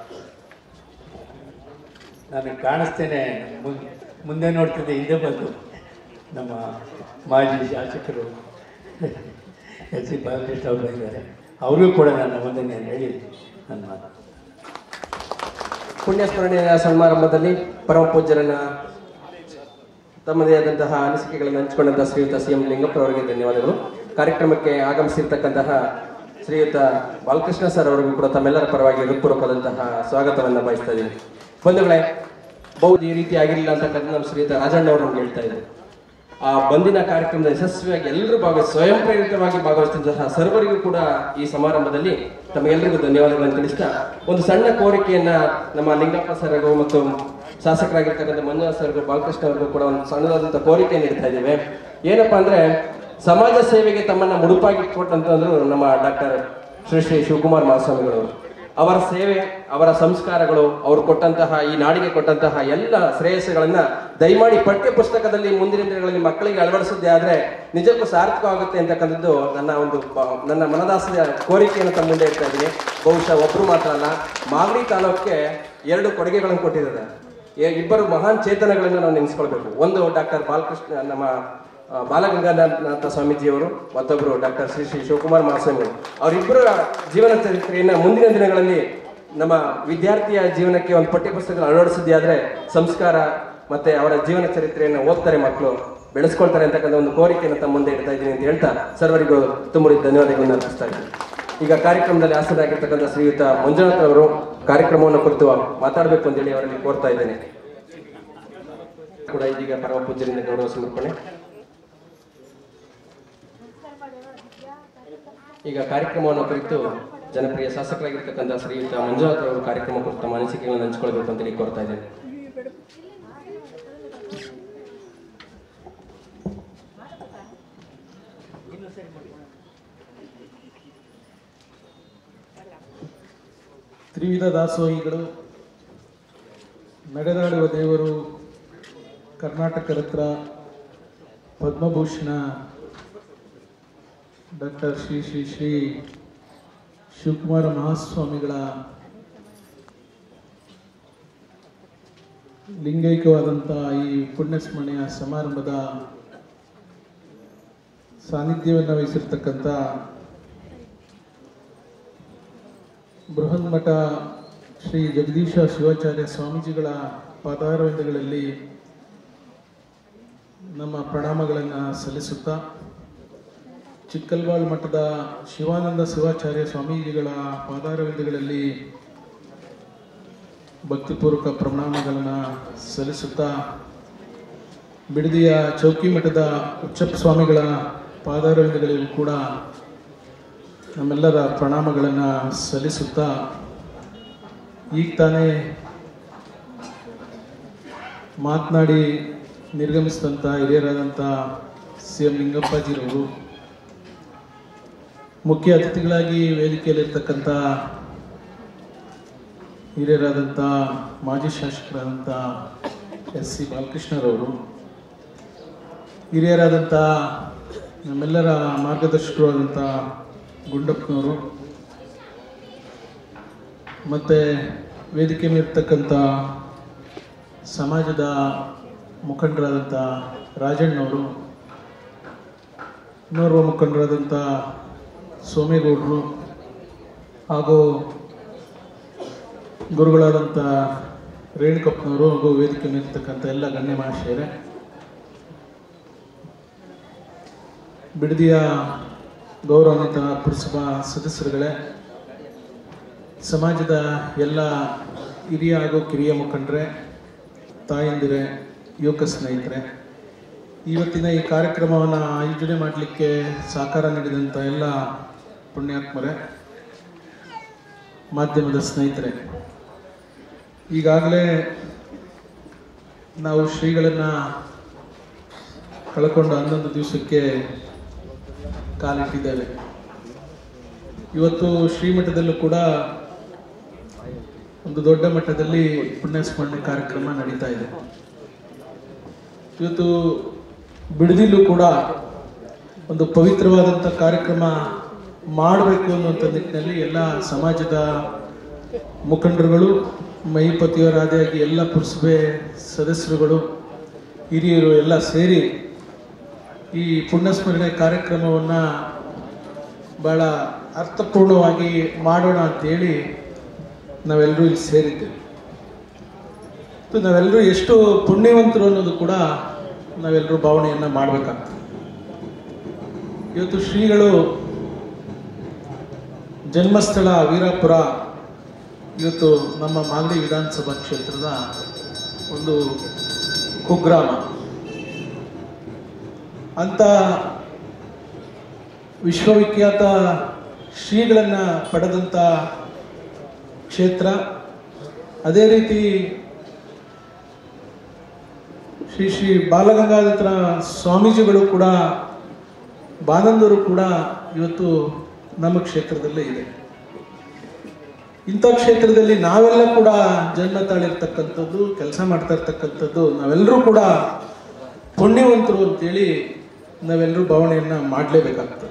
ನಾನು ಕಾಣಿಸ್ತೇನೆ ಮುಂದೆ ಮುಂದೆ ನೋಡ್ತಿದ್ದೆ ಹಿಂದೆ ಬಂದು ನಮ್ಮ ಮಾಜಿ ಶಾಸಕರು ಎಸ್ ಸಿ ಬಾಲಕೃಷ್ಣ ಅವರು ಇದ್ದಾರೆ ಅವ್ರಿಗೂ ಕೂಡ ನನ್ನ ಮುಂದೆ ಹೇಳಿ ನನ್ನ ಮಾತು ಪುಣ್ಯ ಸ್ಮರಣೆಯ ಸಮಾರಂಭದಲ್ಲಿ ಪರಮ ಪೂಜ್ಯರನ್ನ ತಮ್ಮದೇ ಆದಂತಹ ಅನಿಸಿಕೆಗಳನ್ನು ಹಂಚಿಕೊಂಡಂತಹ ಶ್ರೀಯುತ ಸಿ ಎಂ ಲಿಂಗಪ್ಪ ಅವರಿಗೆ ಧನ್ಯವಾದಗಳು ಕಾರ್ಯಕ್ರಮಕ್ಕೆ ಆಗಮಿಸಿರ್ತಕ್ಕಂತಹ ಶ್ರೀಯುತ ಬಾಲಕೃಷ್ಣ ಸರ್ ಅವರಿಗೂ ಕೂಡ ತಮ್ಮೆಲ್ಲರ ಪರವಾಗಿ ಹೃತ್ಪೂರ್ವಕವಾದಂತಹ ಸ್ವಾಗತವನ್ನು ಬಯಸ್ತಾ ಇದ್ದೀನಿ ಬಂಧುಗಳೇ ಬಹು ಈ ರೀತಿ ಆಗಿರಲಿಲ್ಲ ಅಂತಕ್ಕಂಥ ನಮ್ಮ ಶ್ರೀಯುತ ರಾಜಣ್ಣ ಅವರು ನಮ್ಗೆ ಹೇಳ್ತಾ ಇದ್ರು ಆ ಬಂದಿನ ಕಾರ್ಯಕ್ರಮದ ಯಶಸ್ವಿಯಾಗಿ ಎಲ್ಲರೂ ಭಾಗ ಸ್ವಯಂ ಪ್ರೇರಿತವಾಗಿ ಭಾಗವಹಿಸಿದಂತಹ ಸರ್ವರಿಗೂ ಕೂಡ ಈ ಸಮಾರಂಭದಲ್ಲಿ ತಮಗೆಲ್ಲರಿಗೂ ಧನ್ಯವಾದಗಳನ್ನು ತಿಳಿಸ್ತಾ ಒಂದು ಸಣ್ಣ ಕೋರಿಕೆಯನ್ನ ನಮ್ಮ ಲಿಂಗಪ್ಪ ಸರ್ಗೂ ಮತ್ತು ಶಾಸಕರಾಗಿರ್ತಕ್ಕಂಥ ಮಂಜುನಾಥ್ ಸರ್ಗೂ ಬಾಲಕೃಷ್ಣ ಅವ್ರಿಗೂ ಕೂಡ ಒಂದು ಸಣ್ಣದಾದಂಥ ಕೋರಿಕೆ ನೀಡ್ತಾ ಇದ್ದೇವೆ ಏನಪ್ಪಾ ಅಂದ್ರೆ ಸಮಾಜ ಸೇವೆಗೆ ತಮ್ಮನ್ನ ಮುಡುಪಾಗಿ ಕೊಟ್ಟಂತಂದ್ರು ನಮ್ಮ ಡಾಕ್ಟರ್ ಶ್ರೀ ಶ್ರೀ ಶಿವಕುಮಾರ್ ಮಹಾಸ್ವಾಮಿಗಳವರು ಅವರ ಸೇವೆ ಅವರ ಸಂಸ್ಕಾರಗಳು ಅವರು ಕೊಟ್ಟಂತಹ ಈ ನಾಡಿಗೆ ಕೊಟ್ಟಂತಹ ಎಲ್ಲ ಶ್ರೇಯಸ್ಸುಗಳನ್ನ ದಯಮಾಡಿ ಪಠ್ಯ ಪುಸ್ತಕದಲ್ಲಿ ಮುಂದಿನ ದಿನಗಳಲ್ಲಿ ಮಕ್ಕಳಿಗೆ ಅಳವಡಿಸೋದೇ ಆದ್ರೆ ನಿಜಕ್ಕೂ ಸಾರ್ಥಕವಾಗುತ್ತೆ ಅಂತಕ್ಕಂಥದ್ದು ನನ್ನ ಒಂದು ಬ- ನನ್ನ ಮನದಾಸದ ಕೋರಿಕೆಯನ್ನು ತಮ್ಮ ಮುಂದೆ ಇಡ್ತಾ ಇದ್ದೀನಿ ಬಹುಶಃ ಒಬ್ರು ಮಾತ್ರ ಅಲ್ಲ ಮಾಗಡಿ ತಾಲೂಕಿಗೆ ಎರಡು ಕೊಡುಗೆಗಳನ್ನು ಕೊಟ್ಟಿದ್ದಾರೆ ಎ- ಇಬ್ಬರು ಮಹಾನ್ ಚೇತನಗಳನ್ನು ನಾವು ನೆನೆಸ್ಕೊಳ್ಬೇಕು ಒಂದು ಡಾಕ್ಟರ್ ಬಾಲಕೃಷ್ಣ ನಮ್ಮ ಆ, ಬಾಲಗಂಗಾಧರನಾಥ ಸ್ವಾಮೀಜಿಯವರು ಮತ್ತೊಬ್ಬರು ಡಾಕ್ಟರ್ ಶ್ರೀ ಶ್ರೀ ಶಿವಕುಮಾರ್ ಮಹಾಸ್ವಾಮಿಗಳು ಅವರಿಬ್ಬರ ಜೀವನ ಚರಿತ್ರೆಯನ್ನ ಮುಂದಿನ ದಿನಗಳಲ್ಲಿ ನಮ್ಮ ವಿದ್ಯಾರ್ಥಿಯ ಜೀವನಕ್ಕೆ ಒಂದು ಪಠ್ಯಪುಸ್ತಕ ಅಳವಡಿಸಿದ್ದೇ ಆದ್ರೆ ಸಂಸ್ಕಾರ ಮತ್ತೆ ಅವರ ಜೀವನ ಚರಿತ್ರೆಯನ್ನು ಓದ್ತಾರೆ ಮಕ್ಕಳು ಬೆಳೆಸ್ಕೊಳ್ತಾರೆ ಅಂತಕ್ಕಂಥ ಒಂದು ಕೋರಿಕೆಯನ್ನು ತಮ್ಮ ಮುಂದೆ ಇಡ್ತಾ ಇದ್ದೀನಿ ಅಂತ ಹೇಳ್ತಾ ಸರ್ವರಿಗೂ ತುಂಬ ಧನ್ಯವಾದಗಳನ್ನು ಅರ್ಪಿಸ್ತಾ ಇದ್ದೀನಿ ಈಗ ಕಾರ್ಯಕ್ರಮದಲ್ಲಿ ಹಾಸನಾಗಿರ್ತಕ್ಕಂಥ ಶ್ರೀಯುತ ಮಂಜುನಾಥ್ ಅವರು ಕಾರ್ಯಕ್ರಮವನ್ನು ಕುರಿತು ಮಾತಾಡಬೇಕು ಅಂತೇಳಿ ಅವರಲ್ಲಿ ಕೋರ್ತಾ ಇದ್ದೇನೆ ಕೂಡ ಇದೀಗ ಪರಮ ಪೂಜ್ಯರಿಂದ ಗೌರವ ಸಮರ್ಪಣೆ ಈಗ ಕಾರ್ಯಕ್ರಮವನ್ನು ಕುರಿತು ಜನಪ್ರಿಯ ಶಾಸಕರಾಗಿರ್ತಕ್ಕಂಥ ಶ್ರೀಯುತ ಮಂಜುನಾಥ್ ಅವರು ಕಾರ್ಯಕ್ರಮ ಕುರಿತು ತಮ್ಮ ಅನಿಸಿಕೆಗಳನ್ನು ಹಂಚಿಕೊಳ್ಬೇಕು ಅಂತೇಳಿ ಕೋರ್ತಾ ಇದ್ದೇನೆ ತ್ರಿವಿಧ ದಾಸೋಹಿಗಳು ನಡೆದಾಡುವ ದೇವರು ಕರ್ನಾಟಕ ರತ್ನ ಪದ್ಮಭೂಷಣ ಡಾಕ್ಟರ್ ಶ್ರೀ ಶ್ರೀ ಶ್ರೀ ಶಿವಕುಮಾರ ಮಹಾಸ್ವಾಮಿಗಳ ಲಿಂಗೈಕ್ಯವಾದಂಥ ಈ ಪುಣ್ಯಸ್ಮರಣೆಯ ಸಮಾರಂಭದ ಸಾನ್ನಿಧ್ಯವನ್ನು ವಹಿಸಿರ್ತಕ್ಕಂಥ ಬೃಹನ್ಮಠ ಶ್ರೀ ಜಗದೀಶ ಶಿವಾಚಾರ್ಯ ಸ್ವಾಮೀಜಿಗಳ ಪಾದಾರವಿಂದಗಳಲ್ಲಿ ನಮ್ಮ ಪ್ರಣಾಮಗಳನ್ನು ಸಲ್ಲಿಸುತ್ತಾ ಚಿಕ್ಕಲ್ವಾಳ್ ಮಠದ ಶಿವಾನಂದ ಶಿವಾಚಾರ್ಯ ಸ್ವಾಮೀಜಿಗಳ ಪಾದಾರವಿಂದಗಳಲ್ಲಿ ಭಕ್ತಿಪೂರ್ವಕ ಪ್ರಣಾಮಗಳನ್ನು ಸಲ್ಲಿಸುತ್ತಾ ಬಿಡದಿಯ ಚೌಕಿ ಮಠದ ಉಚ್ಚಪ್ಪ ಸ್ವಾಮಿಗಳ ಪಾದಾರವಿಂದಗಳಿಗೂ ಕೂಡ ನಮ್ಮೆಲ್ಲರ ಪ್ರಣಾಮಗಳನ್ನು ಸಲ್ಲಿಸುತ್ತಾ ಈಗ ತಾನೇ ಮಾತನಾಡಿ ನಿರ್ಗಮಿಸಿದಂಥ ಹಿರಿಯರಾದಂಥ ಸಿ ಎಂ ಲಿಂಗಪ್ಪಾಜಿರವರು ಮುಖ್ಯ ಅತಿಥಿಗಳಾಗಿ ವೇದಿಕೆಯಲ್ಲಿರ್ತಕ್ಕಂಥ ಹಿರಿಯರಾದಂಥ ಮಾಜಿ ಶಾಸಕರಾದಂಥ ಎಸ್ ಸಿ ಬಾಲಕೃಷ್ಣರವರು ಹಿರಿಯರಾದಂಥ ನಮ್ಮೆಲ್ಲರ ಮಾರ್ಗದರ್ಶಕರು ಆದಂಥ ಗುಂಡಪ್ಪನವರು ಮತ್ತು ವೇದಿಕೆ ಮೇಲಿರ್ತಕ್ಕಂಥ ಸಮಾಜದ ಮುಖಂಡರಾದಂಥ ರಾಜಣ್ಣವರು ಇನ್ನೋರ್ವ ಮುಖಂಡರಾದಂಥ ಸೋಮೇಗೌಡರು ಹಾಗೂ ಗುರುಗಳಾದಂಥ ರೇಣುಕಪ್ಪನವರು ಹಾಗೂ ವೇದಿಕೆ ಮೇಲಿರ್ತಕ್ಕಂಥ ಎಲ್ಲ ಗಣ್ಯ ಮಹಾಶಯರೇ ಬಿಡದಿಯ ಗೌರವಾನ್ವಿತ ಪುರಸಭಾ ಸದಸ್ಯರುಗಳೇ ಸಮಾಜದ ಎಲ್ಲ ಹಿರಿಯ ಹಾಗೂ ಕಿರಿಯ ಮುಖಂಡರೇ ತಾಯಂದಿರೇ ಯುವಕ ಸ್ನೇಹಿತರೆ ಇವತ್ತಿನ ಈ ಕಾರ್ಯಕ್ರಮವನ್ನು ಆಯೋಜನೆ ಮಾಡಲಿಕ್ಕೆ ಸಹಕಾರ ನೀಡಿದಂಥ ಎಲ್ಲ ಪುಣ್ಯಾತ್ಮರೇ ಮಾಧ್ಯಮದ ಸ್ನೇಹಿತರೆ ಈಗಾಗಲೇ ನಾವು ಶ್ರೀಗಳನ್ನು ಕಳ್ಕೊಂಡು ಹನ್ನೊಂದು ದಿವಸಕ್ಕೆ ಕಾಲಿಟ್ಟಿದ್ದೇವೆ ಇವತ್ತು ಶ್ರೀಮಠದಲ್ಲೂ ಕೂಡ ಒಂದು ದೊಡ್ಡ ಮಟ್ಟದಲ್ಲಿ ಪುಣ್ಯಸ್ಮರಣೆ ಕಾರ್ಯಕ್ರಮ ನಡೀತಾ ಇದೆ ಇವತ್ತು ಬಿಡದಿಲ್ಲೂ ಕೂಡ ಒಂದು ಪವಿತ್ರವಾದಂಥ ಕಾರ್ಯಕ್ರಮ ಮಾಡಬೇಕು ಅನ್ನುವಂಥ ನಿಟ್ಟಿನಲ್ಲಿ ಎಲ್ಲ ಸಮಾಜದ ಮುಖಂಡರುಗಳು ಮಹಿಪತಿಯವರಾದಿಯಾಗಿ ಎಲ್ಲ ಪುರಸಭೆ ಸದಸ್ಯರುಗಳು ಹಿರಿಯರು ಎಲ್ಲ ಸೇರಿ ಈ ಪುಣ್ಯಸ್ಮರಣೆ ಕಾರ್ಯಕ್ರಮವನ್ನು ಭಾಳ ಅರ್ಥಪೂರ್ಣವಾಗಿ ಮಾಡೋಣ ಅಂತೇಳಿ ನಾವೆಲ್ಲರೂ ಇಲ್ಲಿ ಸೇರಿದ್ದೇವೆ ಮತ್ತು ನಾವೆಲ್ಲರೂ ಎಷ್ಟು ಪುಣ್ಯವಂತರು ಅನ್ನೋದು ಕೂಡ ನಾವೆಲ್ಲರೂ ಭಾವನೆಯನ್ನು ಮಾಡಬೇಕಾಗ್ತದೆ ಇವತ್ತು ಶ್ರೀಗಳು ಜನ್ಮಸ್ಥಳ ವೀರಾಪುರ ಇವತ್ತು ನಮ್ಮ ಮಾಗಡಿ ವಿಧಾನಸಭಾ ಕ್ಷೇತ್ರದ ಒಂದು ಕುಗ್ರಾಮ ಅಂತ ವಿಶ್ವವಿಖ್ಯಾತ ಶ್ರೀಗಳನ್ನು ಪಡೆದಂಥ ಕ್ಷೇತ್ರ ಅದೇ ರೀತಿ ಶ್ರೀ ಶ್ರೀ ಬಾಲಗಂಗಾಧರ ಸ್ವಾಮೀಜಿಗಳು ಕೂಡ ಬಾನಂದರು ಕೂಡ ಇವತ್ತು ನಮ್ಮ ಕ್ಷೇತ್ರದಲ್ಲೇ ಇದೆ ಇಂಥ ಕ್ಷೇತ್ರದಲ್ಲಿ ನಾವೆಲ್ಲ ಕೂಡ ಜನ್ಮ ತಾಳಿರ್ತಕ್ಕಂಥದ್ದು ಕೆಲಸ ಮಾಡ್ತಾ ಇರ್ತಕ್ಕಂಥದ್ದು ನಾವೆಲ್ಲರೂ ಕೂಡ ಪುಣ್ಯವಂತರು ಅಂತೇಳಿ ನಾವೆಲ್ಲರೂ ಭಾವನೆಯನ್ನು ಮಾಡಲೇಬೇಕಾಗ್ತದೆ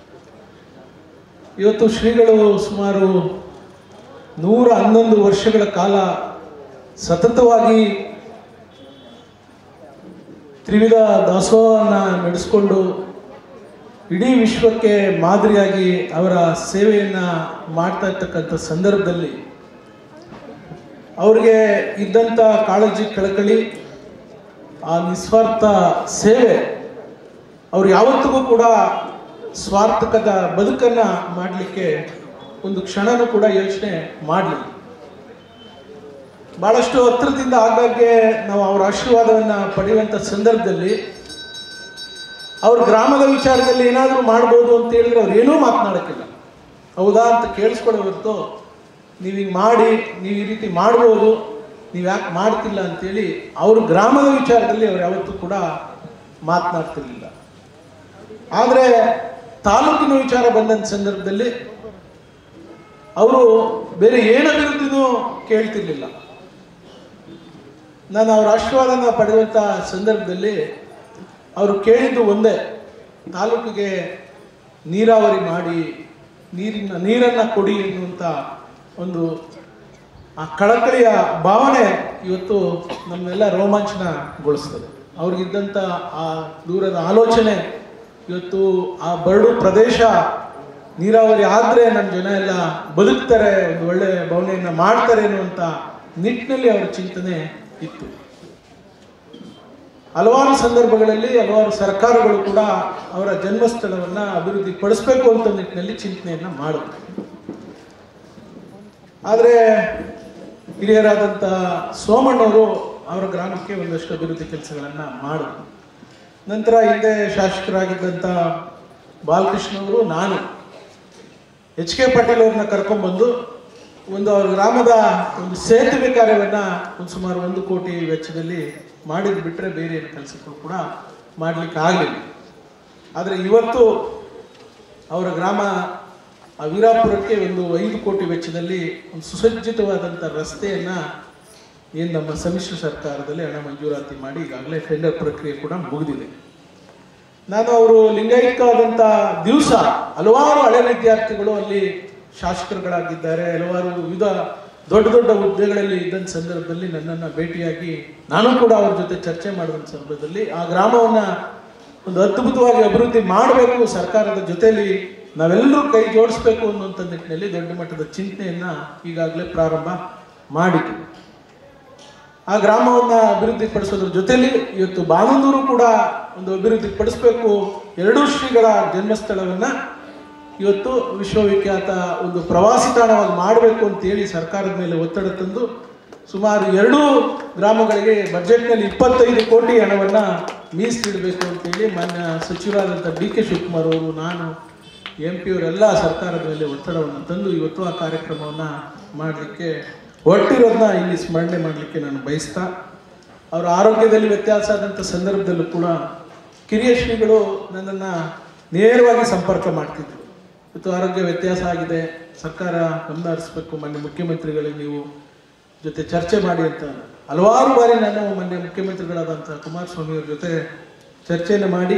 ಇವತ್ತು ಶ್ರೀಗಳು ಸುಮಾರು ನೂರ ಹನ್ನೊಂದು ವರ್ಷಗಳ ಕಾಲ ಸತತವಾಗಿ ತ್ರಿವಿಧ ದಾಸೋಹವನ್ನು ನಡೆಸ್ಕೊಂಡು ಇಡೀ ವಿಶ್ವಕ್ಕೆ ಮಾದರಿಯಾಗಿ ಅವರ ಸೇವೆಯನ್ನು ಮಾಡ್ತಾ ಇರ್ತಕ್ಕಂಥ ಸಂದರ್ಭದಲ್ಲಿ ಅವ್ರಿಗೆ ಇದ್ದಂಥ ಕಾಳಜಿ ಕಳಕಳಿ ಆ ನಿಸ್ವಾರ್ಥ ಸೇವೆ ಅವ್ರು ಯಾವತ್ತಿಗೂ ಕೂಡ ಸ್ವಾರ್ಥಕದ ಬದುಕನ್ನು ಮಾಡಲಿಕ್ಕೆ ಒಂದು ಕ್ಷಣನೂ ಕೂಡ ಯೋಚನೆ ಮಾಡಲಿಲ್ಲ ಭಾಳಷ್ಟು ಹತ್ತಿರದಿಂದ ಆಗಾಗ್ಗೆ ನಾವು ಅವರ ಆಶೀರ್ವಾದವನ್ನು ಪಡೆಯುವಂಥ ಸಂದರ್ಭದಲ್ಲಿ ಅವ್ರ ಗ್ರಾಮದ ವಿಚಾರದಲ್ಲಿ ಏನಾದರೂ ಮಾಡ್ಬೋದು ಅಂತ ಹೇಳಿದ್ರೆ ಅವ್ರು ಏನೂ ಮಾತನಾಡೋಕ್ಕಿಲ್ಲ ಹೌದಾ ಅಂತ ಕೇಳಿಸ್ಕೊಳ್ಳೋ ಹೊರತು ನೀವು ಹಿಂಗೆ ಮಾಡಿ ನೀವು ಈ ರೀತಿ ಮಾಡ್ಬೋದು ನೀವು ಯಾಕೆ ಮಾಡ್ತಿಲ್ಲ ಅಂತೇಳಿ ಅವ್ರ ಗ್ರಾಮದ ವಿಚಾರದಲ್ಲಿ ಅವ್ರು ಯಾವತ್ತೂ ಕೂಡ ಮಾತನಾಡ್ತಿರ್ಲಿಲ್ಲ ಆದರೆ ತಾಲೂಕಿನ ವಿಚಾರ ಬಂದಂಥ ಸಂದರ್ಭದಲ್ಲಿ ಅವರು ಬೇರೆ ಏನ ಅಭಿವೃದ್ಧಿನೂ ಕೇಳ್ತಿರ್ಲಿಲ್ಲ ನಾನು ಅವ್ರ ಆಶೀರ್ವಾದನ ಪಡೆದಂಥ ಸಂದರ್ಭದಲ್ಲಿ ಅವರು ಕೇಳಿದ್ದು ಒಂದೇ ತಾಲೂಕಿಗೆ ನೀರಾವರಿ ಮಾಡಿ ನೀರಿನ ನೀರನ್ನು ಕೊಡಿ ಎನ್ನುವಂಥ ಒಂದು ಆ ಕಳಕಳಿಯ ಭಾವನೆ ಇವತ್ತು ನಮ್ಮನ್ನೆಲ್ಲ ರೋಮಾಂಚನಗೊಳಿಸ್ತದೆ ಅವ್ರಿಗಿದ್ದಂಥ ಆ ದೂರದ ಆಲೋಚನೆ ಇವತ್ತು ಆ ಬರಡು ಪ್ರದೇಶ ನೀರಾವರಿ ಆದರೆ ನಮ್ಮ ಜನ ಎಲ್ಲ ಬದುಕ್ತಾರೆ ಒಂದು ಒಳ್ಳೆ ಭಾವನೆಯನ್ನು ಮಾಡ್ತಾರೆ ಅನ್ನುವಂಥ ನಿಟ್ಟಿನಲ್ಲಿ ಅವರ ಚಿಂತನೆ ಇತ್ತು ಹಲವಾರು ಸಂದರ್ಭಗಳಲ್ಲಿ ಹಲವಾರು ಸರ್ಕಾರಗಳು ಕೂಡ ಅವರ ಜನ್ಮಸ್ಥಳವನ್ನ ಅಭಿವೃದ್ಧಿ ಪಡಿಸ್ಬೇಕು ಅಂತ ನಿಟ್ಟಿನಲ್ಲಿ ಚಿಂತನೆಯನ್ನ ಮಾಡಿದ್ರು ಆದರೆ ಹಿರಿಯರಾದಂಥ ಸೋಮಣ್ಣವರು ಅವರ ಗ್ರಾಮಕ್ಕೆ ಒಂದಷ್ಟು ಅಭಿವೃದ್ಧಿ ಕೆಲಸಗಳನ್ನ ಮಾಡಿದ್ರು ನಂತರ ಹಿಂದೆ ಶಾಸಕರಾಗಿದ್ದಂಥ ಬಾಲಕೃಷ್ಣ ಅವರು ನಾನು ಎಚ್ ಕೆ ಪಾಟೀಲ್ ಅವ್ರನ್ನ ಕರ್ಕೊಂಡ್ಬಂದು ಒಂದು ಅವ್ರ ಗ್ರಾಮದ ಒಂದು ಸೇತುವೆ ಕಾರ್ಯವನ್ನ ಒಂದು ಸುಮಾರು ಒಂದು ಕೋಟಿ ವೆಚ್ಚದಲ್ಲಿ ಮಾಡಿದ್ ಬಿಟ್ರೆ ಬೇರೆ ಏನು ಕೆಲಸಗಳು ಕೂಡ ಮಾಡ್ಲಿಕ್ಕೆ ಆಗಲಿಲ್ಲ ಆದರೆ ಇವತ್ತು ಅವರ ಗ್ರಾಮ ಆ ವೀರಾಪುರಕ್ಕೆ ಒಂದು ಐದು ಕೋಟಿ ವೆಚ್ಚದಲ್ಲಿ ಒಂದು ಸುಸಜ್ಜಿತವಾದಂಥ ರಸ್ತೆಯನ್ನ ಏನು ನಮ್ಮ ಸಮ್ಮಿಶ್ರ ಸರ್ಕಾರದಲ್ಲಿ ಹಣ ಮಂಜೂರಾತಿ ಮಾಡಿ ಈಗಾಗಲೇ ಟೆಂಡರ್ ಪ್ರಕ್ರಿಯೆ ಕೂಡ ಮುಗಿದಿದೆ ನಾನು ಅವರು ಲಿಂಗಾಯತ ಆದಂಥ ದಿವಸ ಹಲವಾರು ಹಳೆ ವಿದ್ಯಾರ್ಥಿಗಳು ಅಲ್ಲಿ ಶಾಸಕರುಗಳಾಗಿದ್ದಾರೆ ಹಲವಾರು ವಿವಿಧ ದೊಡ್ಡ ದೊಡ್ಡ ಹುದ್ದೆಗಳಲ್ಲಿ ಇದ್ದಂಥ ಸಂದರ್ಭದಲ್ಲಿ ನನ್ನನ್ನು ಭೇಟಿಯಾಗಿ ನಾನು ಕೂಡ ಅವ್ರ ಜೊತೆ ಚರ್ಚೆ ಮಾಡಿದಂಥ ಸಂದರ್ಭದಲ್ಲಿ ಆ ಗ್ರಾಮವನ್ನ ಒಂದು ಅದ್ಭುತವಾಗಿ ಅಭಿವೃದ್ಧಿ ಮಾಡಬೇಕು ಸರ್ಕಾರದ ಜೊತೆಯಲ್ಲಿ ನಾವೆಲ್ಲರೂ ಕೈ ಜೋಡಿಸ್ಬೇಕು ಅನ್ನುವಂಥ ನಿಟ್ಟಿನಲ್ಲಿ ದೊಡ್ಡ ಮಟ್ಟದ ಚಿಂತನೆಯನ್ನ ಈಗಾಗಲೇ ಪ್ರಾರಂಭ ಮಾಡಿತು ಆ ಗ್ರಾಮವನ್ನ ಅಭಿವೃದ್ಧಿ ಪಡಿಸೋದ್ರ ಜೊತೆಲಿ ಇವತ್ತು ಬಾನಂದೂರು ಕೂಡ ಒಂದು ಅಭಿವೃದ್ಧಿ ಪಡಿಸಬೇಕು ಎರಡೂ ಶ್ರೀಗಳ ಜನ್ಮಸ್ಥಳವನ್ನ ಇವತ್ತು ವಿಶ್ವವಿಖ್ಯಾತ ಒಂದು ಪ್ರವಾಸಿ ತಾಣವಾಗಿ ಮಾಡಬೇಕು ಅಂತೇಳಿ ಸರ್ಕಾರದ ಮೇಲೆ ಒತ್ತಡ ತಂದು ಸುಮಾರು ಎರಡೂ ಗ್ರಾಮಗಳಿಗೆ ಬಜೆಟ್ನಲ್ಲಿ ಇಪ್ಪತ್ತೈದು ಕೋಟಿ ಹಣವನ್ನ ಮೀಸಲಿಡಬೇಕು ಅಂತೇಳಿ ಮಾನ್ಯ ಸಚಿವರಾದಂಥ ಡಿ ಕೆ ಶಿವಕುಮಾರ್ ಅವರು ನಾನು ಎಂ ಪಿ ಅವರೆಲ್ಲ ಸರ್ಕಾರದ ಮೇಲೆ ಒತ್ತಡವನ್ನು ತಂದು ಇವತ್ತು ಆ ಕಾರ್ಯಕ್ರಮವನ್ನು ಮಾಡಲಿಕ್ಕೆ ಹೊರಟಿರೋದನ್ನ ಇಲ್ಲಿ ಸ್ಮರಣೆ ಮಾಡಲಿಕ್ಕೆ ನಾನು ಬಯಸ್ತಾ ಅವರ ಆರೋಗ್ಯದಲ್ಲಿ ವ್ಯತ್ಯಾಸ ಆದಂಥ ಸಂದರ್ಭದಲ್ಲೂ ಕೂಡ ಕಿರಿಯ ಶ್ರೀಗಳು ನನ್ನನ್ನು ನೇರವಾಗಿ ಸಂಪರ್ಕ ಮಾಡ್ತಿದ್ರು ಇವತ್ತು ಆರೋಗ್ಯ ವ್ಯತ್ಯಾಸ ಆಗಿದೆ ಸರ್ಕಾರ ಗಮನ ಹರಿಸ್ಬೇಕು ಮೊನ್ನೆ ಮುಖ್ಯಮಂತ್ರಿಗಳಿಗೆ ನೀವು ಜೊತೆ ಚರ್ಚೆ ಮಾಡಿ ಅಂತ ಹಲವಾರು ಬಾರಿ ನಾನು ಮೊನ್ನೆ ಮುಖ್ಯಮಂತ್ರಿಗಳಾದಂಥ ಕುಮಾರಸ್ವಾಮಿ ಅವ್ರ ಜೊತೆ ಚರ್ಚೆಯನ್ನು ಮಾಡಿ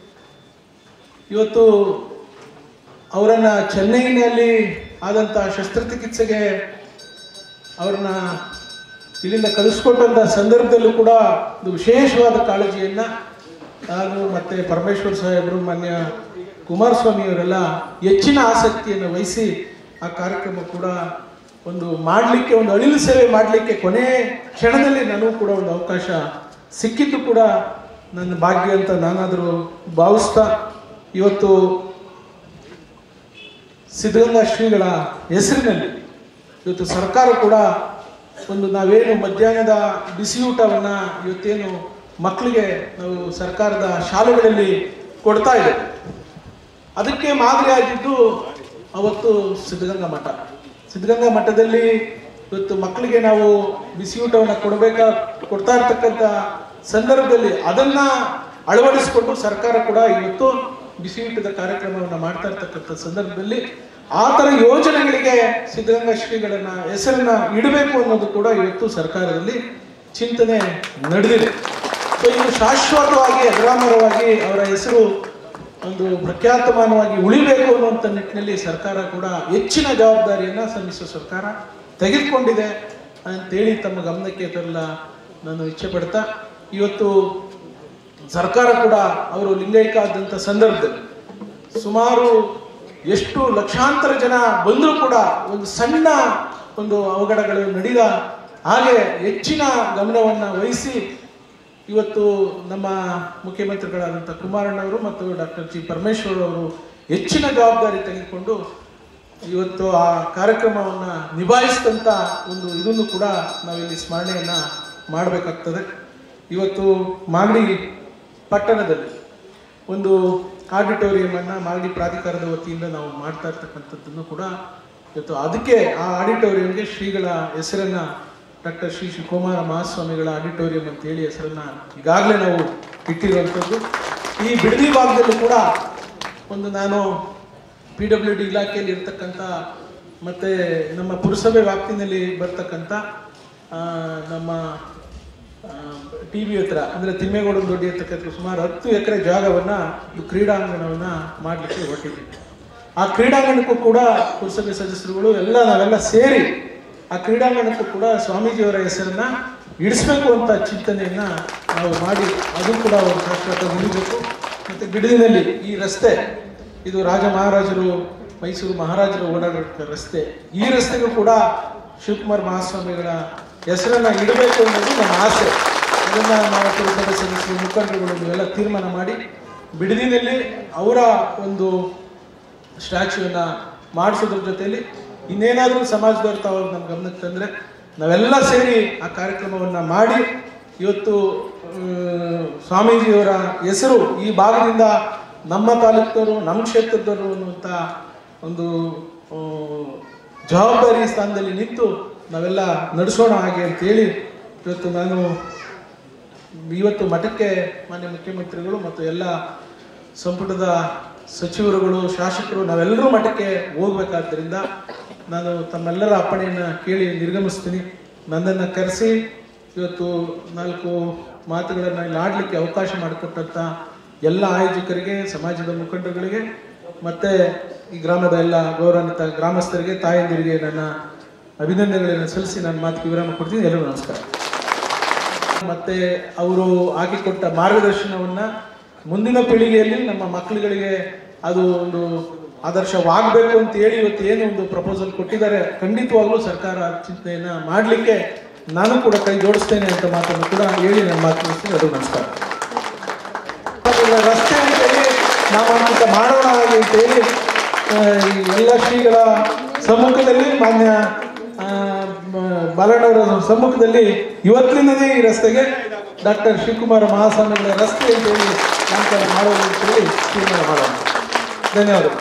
ಇವತ್ತು ಅವರನ್ನ ಚೆನ್ನೈನಲ್ಲಿ ಆದಂಥ ಶಸ್ತ್ರಚಿಕಿತ್ಸೆಗೆ ಅವ್ರನ್ನ ಇಲ್ಲಿಂದ ಕಳಿಸ್ಕೊಟ್ಟಂತ ಸಂದರ್ಭದಲ್ಲೂ ಕೂಡ ಒಂದು ವಿಶೇಷವಾದ ಕಾಳಜಿಯನ್ನ ನಾನು ಮತ್ತೆ ಪರಮೇಶ್ವರ್ ಸಾಹೇಬರು ಮಾನ್ಯ ಕುಮಾರಸ್ವಾಮಿ ಅವರೆಲ್ಲ ಹೆಚ್ಚಿನ ಆಸಕ್ತಿಯನ್ನು ವಹಿಸಿ ಆ ಕಾರ್ಯಕ್ರಮ ಕೂಡ ಒಂದು ಮಾಡಲಿಕ್ಕೆ ಒಂದು ಅಳಿಲು ಸೇವೆ ಮಾಡಲಿಕ್ಕೆ ಕೊನೆ ಕ್ಷಣದಲ್ಲಿ ನನಗೂ ಕೂಡ ಒಂದು ಅವಕಾಶ ಸಿಕ್ಕಿದ್ದು ಕೂಡ ನನ್ನ ಭಾಗ್ಯ ಅಂತ ನಾನಾದರೂ ಭಾವಿಸ್ತಾ ಇವತ್ತು ಸಿದ್ಧಗಂಗಾ ಶ್ರೀಗಳ ಹೆಸರಿನಲ್ಲಿ ಇವತ್ತು ಸರ್ಕಾರ ಕೂಡ ಒಂದು ನಾವೇನು ಮಧ್ಯಾಹ್ನದ ಬಿಸಿ ಊಟವನ್ನ ಇವತ್ತೇನು ಮಕ್ಕಳಿಗೆ ನಾವು ಸರ್ಕಾರದ ಶಾಲೆಗಳಲ್ಲಿ ಕೊಡ್ತಾ ಇದೆ ಅದಕ್ಕೆ ಮಾದರಿಯಾಗಿದ್ದು ಅವತ್ತು ಸಿದ್ಧಗಂಗಾ ಮಠ ಸಿದ್ಧಗಂಗಾ ಮಠದಲ್ಲಿ ಇವತ್ತು ಮಕ್ಕಳಿಗೆ ನಾವು ಬಿಸಿ ಊಟವನ್ನು ಕೊಡಬೇಕಾ ಕೊಡ್ತಾ ಇರ್ತಕ್ಕಂಥ ಸಂದರ್ಭದಲ್ಲಿ ಅದನ್ನ ಅಳವಡಿಸಿಕೊಂಡು ಸರ್ಕಾರ ಕೂಡ ಇವತ್ತು ಬಿಸಿ ಊಟದ ಕಾರ್ಯಕ್ರಮವನ್ನು ಮಾಡ್ತಾ ಇರ್ತಕ್ಕಂಥ ಸಂದರ್ಭದಲ್ಲಿ ಆ ಥರ ಯೋಜನೆಗಳಿಗೆ ಸಿದ್ಧಗಂಗಾ ಶ್ರೀಗಳನ್ನ ಹೆಸರನ್ನ ಇಡಬೇಕು ಅನ್ನೋದು ಕೂಡ ಇವತ್ತು ಸರ್ಕಾರದಲ್ಲಿ ಚಿಂತನೆ ನಡೆದಿದೆ ಸೊ ಇದು ಶಾಶ್ವತವಾಗಿ ಅಜರಾಮರವಾಗಿ ಅವರ ಹೆಸರು ಒಂದು ಪ್ರಖ್ಯಾತಮಾನವಾಗಿ ಉಳಿಬೇಕು ಅನ್ನುವಂಥ ನಿಟ್ಟಿನಲ್ಲಿ ಸರ್ಕಾರ ಕೂಡ ಹೆಚ್ಚಿನ ಜವಾಬ್ದಾರಿಯನ್ನ ಸಮ್ಮಿಶ್ರ ಸರ್ಕಾರ ತೆಗೆದುಕೊಂಡಿದೆ ಅಂತೇಳಿ ತಮ್ಮ ಗಮನಕ್ಕೆ ತರಲ್ಲ ನಾನು ಇಚ್ಛೆ ಪಡ್ತಾ ಇವತ್ತು ಸರ್ಕಾರ ಕೂಡ ಅವರು ಲಿಂಗೈಕ್ಯ ಆದಂಥ ಸಂದರ್ಭದಲ್ಲಿ ಸುಮಾರು ಎಷ್ಟು ಲಕ್ಷಾಂತರ ಜನ ಬಂದರೂ ಕೂಡ ಒಂದು ಸಣ್ಣ ಒಂದು ಅವಘಡಗಳು ನಡೆದ ಹಾಗೆ ಹೆಚ್ಚಿನ ಗಮನವನ್ನು ವಹಿಸಿ ಇವತ್ತು ನಮ್ಮ ಮುಖ್ಯಮಂತ್ರಿಗಳಾದಂಥ ಕುಮಾರಣ್ಣವರು ಮತ್ತು ಡಾಕ್ಟರ್ ಜಿ ಪರಮೇಶ್ವರ್ ಅವರು ಹೆಚ್ಚಿನ ಜವಾಬ್ದಾರಿ ತೆಗೆದುಕೊಂಡು ಇವತ್ತು ಆ ಕಾರ್ಯಕ್ರಮವನ್ನು ನಿಭಾಯಿಸಿದಂಥ ಒಂದು ಇದನ್ನು ಕೂಡ ನಾವಿಲ್ಲಿ ಸ್ಮರಣೆಯನ್ನು ಮಾಡಬೇಕಾಗ್ತದೆ ಇವತ್ತು ಮಾಗಡಿ ಪಟ್ಟಣದಲ್ಲಿ ಒಂದು ಆಡಿಟೋರಿಯಮನ್ನು ಮಾಗಡಿ ಪ್ರಾಧಿಕಾರದ ವತಿಯಿಂದ ನಾವು ಮಾಡ್ತಾ ಇರ್ತಕ್ಕಂಥದ್ದನ್ನು ಕೂಡ ಇವತ್ತು ಅದಕ್ಕೆ ಆ ಆಡಿಟೋರಿಯಂಗೆ ಶ್ರೀಗಳ ಹೆಸರನ್ನ ಡಾಕ್ಟರ್ ಶ್ರೀ ಶಿವಕುಮಾರ ಮಹಾಸ್ವಾಮಿಗಳ ಆಡಿಟೋರಿಯಂ ಅಂತ ಹೇಳಿ ಹೆಸರನ್ನ ಈಗಾಗಲೇ ನಾವು ಇಟ್ಟಿರುವಂಥದ್ದು ಈ ಬಿಡದಿ ಭಾಗದಲ್ಲೂ ಕೂಡ ಒಂದು ನಾನು ಪಿ ಡಬ್ಲ್ಯೂ ಡಿ ಇಲಾಖೆಯಲ್ಲಿ ಇರ್ತಕ್ಕಂಥ ಮತ್ತು ನಮ್ಮ ಪುರಸಭೆ ವ್ಯಾಪ್ತಿನಲ್ಲಿ ಬರ್ತಕ್ಕಂಥ ಆ, ನಮ್ಮ ಟಿ ವಿ ಹತ್ರ ಅಂದರೆ ತಿಮ್ಮೇಗೌಡನ ದೊಡ್ಡಿ ಇರ್ತಕ್ಕಂಥ ಸುಮಾರು ಹತ್ತು ಎಕರೆ ಜಾಗವನ್ನು ಕ್ರೀಡಾಂಗಣವನ್ನು ಮಾಡಲಿಕ್ಕೆ ಹೊರಟಿದ್ದೀವಿ ಆ ಕ್ರೀಡಾಂಗಣಕ್ಕೂ ಕೂಡ ಪುರಸಭೆ ಸದಸ್ಯರುಗಳು ಎಲ್ಲ ನಾವೆಲ್ಲ ಸೇರಿ ಆ ಕ್ರೀಡಾಂಗಣಕ್ಕೂ ಕೂಡ ಸ್ವಾಮೀಜಿಯವರ ಹೆಸರನ್ನ ಇಡಿಸ್ಬೇಕು ಅಂತ ಚಿಂತನೆಯನ್ನ ನಾವು ಮಾಡಿ ಅದು ಕೂಡ ಒಂದು ಶಾಶ್ವತ ಉಳಿಬೇಕು ಮತ್ತು ಗಿಡದಿನಲ್ಲಿ ಈ ರಸ್ತೆ ಇದು ರಾಜ ಮಹಾರಾಜರು ಮೈಸೂರು ಮಹಾರಾಜರು ಓಡಾಡೋ ರಸ್ತೆ ಈ ರಸ್ತೆಗೂ ಕೂಡ ಶಿವಕುಮಾರ್ ಮಹಾಸ್ವಾಮಿಗಳ ಹೆಸರನ್ನ ಇಡಬೇಕು ಅನ್ನೋದು ನನ್ನ ಆಸೆ ಅದನ್ನ ನಾವು ಪುರಸಭೆ ಸದಸ್ಯರು ಮುಖಂಡರುಗಳು ನೀವೆಲ್ಲ ತೀರ್ಮಾನ ಮಾಡಿ ಬಿಡದಿನಲ್ಲಿ ಅವರ ಒಂದು ಸ್ಟ್ಯಾಚ್ಯೂನ ಮಾಡಿಸೋದ್ರ ಜೊತೆಯಲ್ಲಿ ಇನ್ನೇನಾದರೂ ಸಮಾಜದವ್ರು ತಾವು ನಮ್ಮ ಗಮನಕ್ಕೆ ತಂದರೆ ನಾವೆಲ್ಲ ಸೇರಿ ಆ ಕಾರ್ಯಕ್ರಮವನ್ನು ಮಾಡಿ ಇವತ್ತು ಆ, ಸ್ವಾಮೀಜಿಯವರ ಹೆಸರು ಈ ಭಾಗದಿಂದ ನಮ್ಮ ತಾಲೂಕಿನವರು ನಮ್ಮ ಕ್ಷೇತ್ರದವರು ಅನ್ನುವಂಥ ಒಂದು ಆ, ಜವಾಬ್ದಾರಿ ಸ್ಥಾನದಲ್ಲಿ ನಿಂತು ನಾವೆಲ್ಲ ನಡೆಸೋಣ ಹಾಗೆ ಅಂತೇಳಿ ಇವತ್ತು ನಾನು ಇವತ್ತು ಮಠಕ್ಕೆ ಮಾನ್ಯ ಮುಖ್ಯಮಂತ್ರಿಗಳು ಮತ್ತು ಎಲ್ಲ ಸಂಪುಟದ ಸಚಿವರುಗಳು ಶಾಸಕರು ನಾವೆಲ್ಲರೂ ಮಠಕ್ಕೆ ಹೋಗ್ಬೇಕಾದ್ದರಿಂದ ನಾನು ತಮ್ಮೆಲ್ಲರ ಅಪ್ಪಣೆಯನ್ನು ಕೇಳಿ ನಿರ್ಗಮಿಸ್ತೀನಿ ನನ್ನನ್ನು ಕರೆಸಿ ಇವತ್ತು ನಾಲ್ಕು ಮಾತುಗಳನ್ನು ಇಲ್ಲಿ ಆಡಲಿಕ್ಕೆ ಅವಕಾಶ ಮಾಡಿಕೊಟ್ಟಂಥ ಎಲ್ಲ ಆಯೋಜಕರಿಗೆ ಸಮಾಜದ ಮುಖಂಡರುಗಳಿಗೆ ಮತ್ತು ಈ ಗ್ರಾಮದ ಎಲ್ಲ ಗೌರವಾನ್ವಿತ ಗ್ರಾಮಸ್ಥರಿಗೆ ತಾಯಂದಿರಿಗೆ ನನ್ನ ಅಭಿನಂದನೆಗಳನ್ನು ಸಲ್ಲಿಸಿ ನಾನು ಮಾತಿಗೆ ವಿರಾಮ ಕೊಡ್ತೀನಿ ಎಲ್ಲರಿಗೂ ನಮಸ್ಕಾರ ಮತ್ತೆ ಅವರು ಹಾಕಿಕೊಟ್ಟ ಮಾರ್ಗದರ್ಶನವನ್ನ ಮುಂದಿನ ಪೀಳಿಗೆಯಲ್ಲಿ ನಮ್ಮ ಮಕ್ಕಳುಗಳಿಗೆ ಅದು ಒಂದು ಆದರ್ಶವಾಗಬೇಕು ಅಂತ ಹೇಳಿ ಇವತ್ತು ಏನು ಒಂದು ಪ್ರಪೋಸಲ್ ಕೊಟ್ಟಿದ್ದಾರೆ ಖಂಡಿತವಾಗ್ಲೂ ಸರ್ಕಾರ ಚಿಂತನೆಯನ್ನ ಮಾಡಲಿಕ್ಕೆ ನಾನು ಕೂಡ ಕೈ ಜೋಡಿಸ್ತೇನೆ ಅಂತ ಮಾತನ್ನು ಕೂಡ ಹೇಳಿ ನನ್ನ ಮಾತು ಮುಗಿಸ್ತೀನಿ ಅದು ನಮಸ್ಕಾರ ಅದನ್ನ ರಸ್ತೆ ಅಂತ ಹೇಳಿ ನಾವು ಅಂತ ಮಾಡೋಣ ಹಾಗೆ ಅಂತ ಹೇಳಿ ಆ, ಈ ಎಲ್ಲ ಶ್ರೀಗಳ ಸಮ್ಮುಖದಲ್ಲಿ ಮಾನ್ಯ ಆ, ಮ- ಬಾಲಣ್ಣವರ ಸಮ್ಮುಖದಲ್ಲಿ ಇವತ್ತಿನಿಂದಲೇ ಈ ರಸ್ತೆಗೆ ಡಾಕ್ಟರ್ ಶಿವಕುಮಾರ ಮಹಾಸ್ವಾಮಿಗಳ ರಸ್ತೆ ಅಂತ ಹೇಳಿ ನಾಮಕರಣ ಮಾಡೋದು ಅಂತ ಹೇಳಿ ತೀರ್ಮಾನ ಮಾಡೋಣ ಧನ್ಯವಾದಗಳು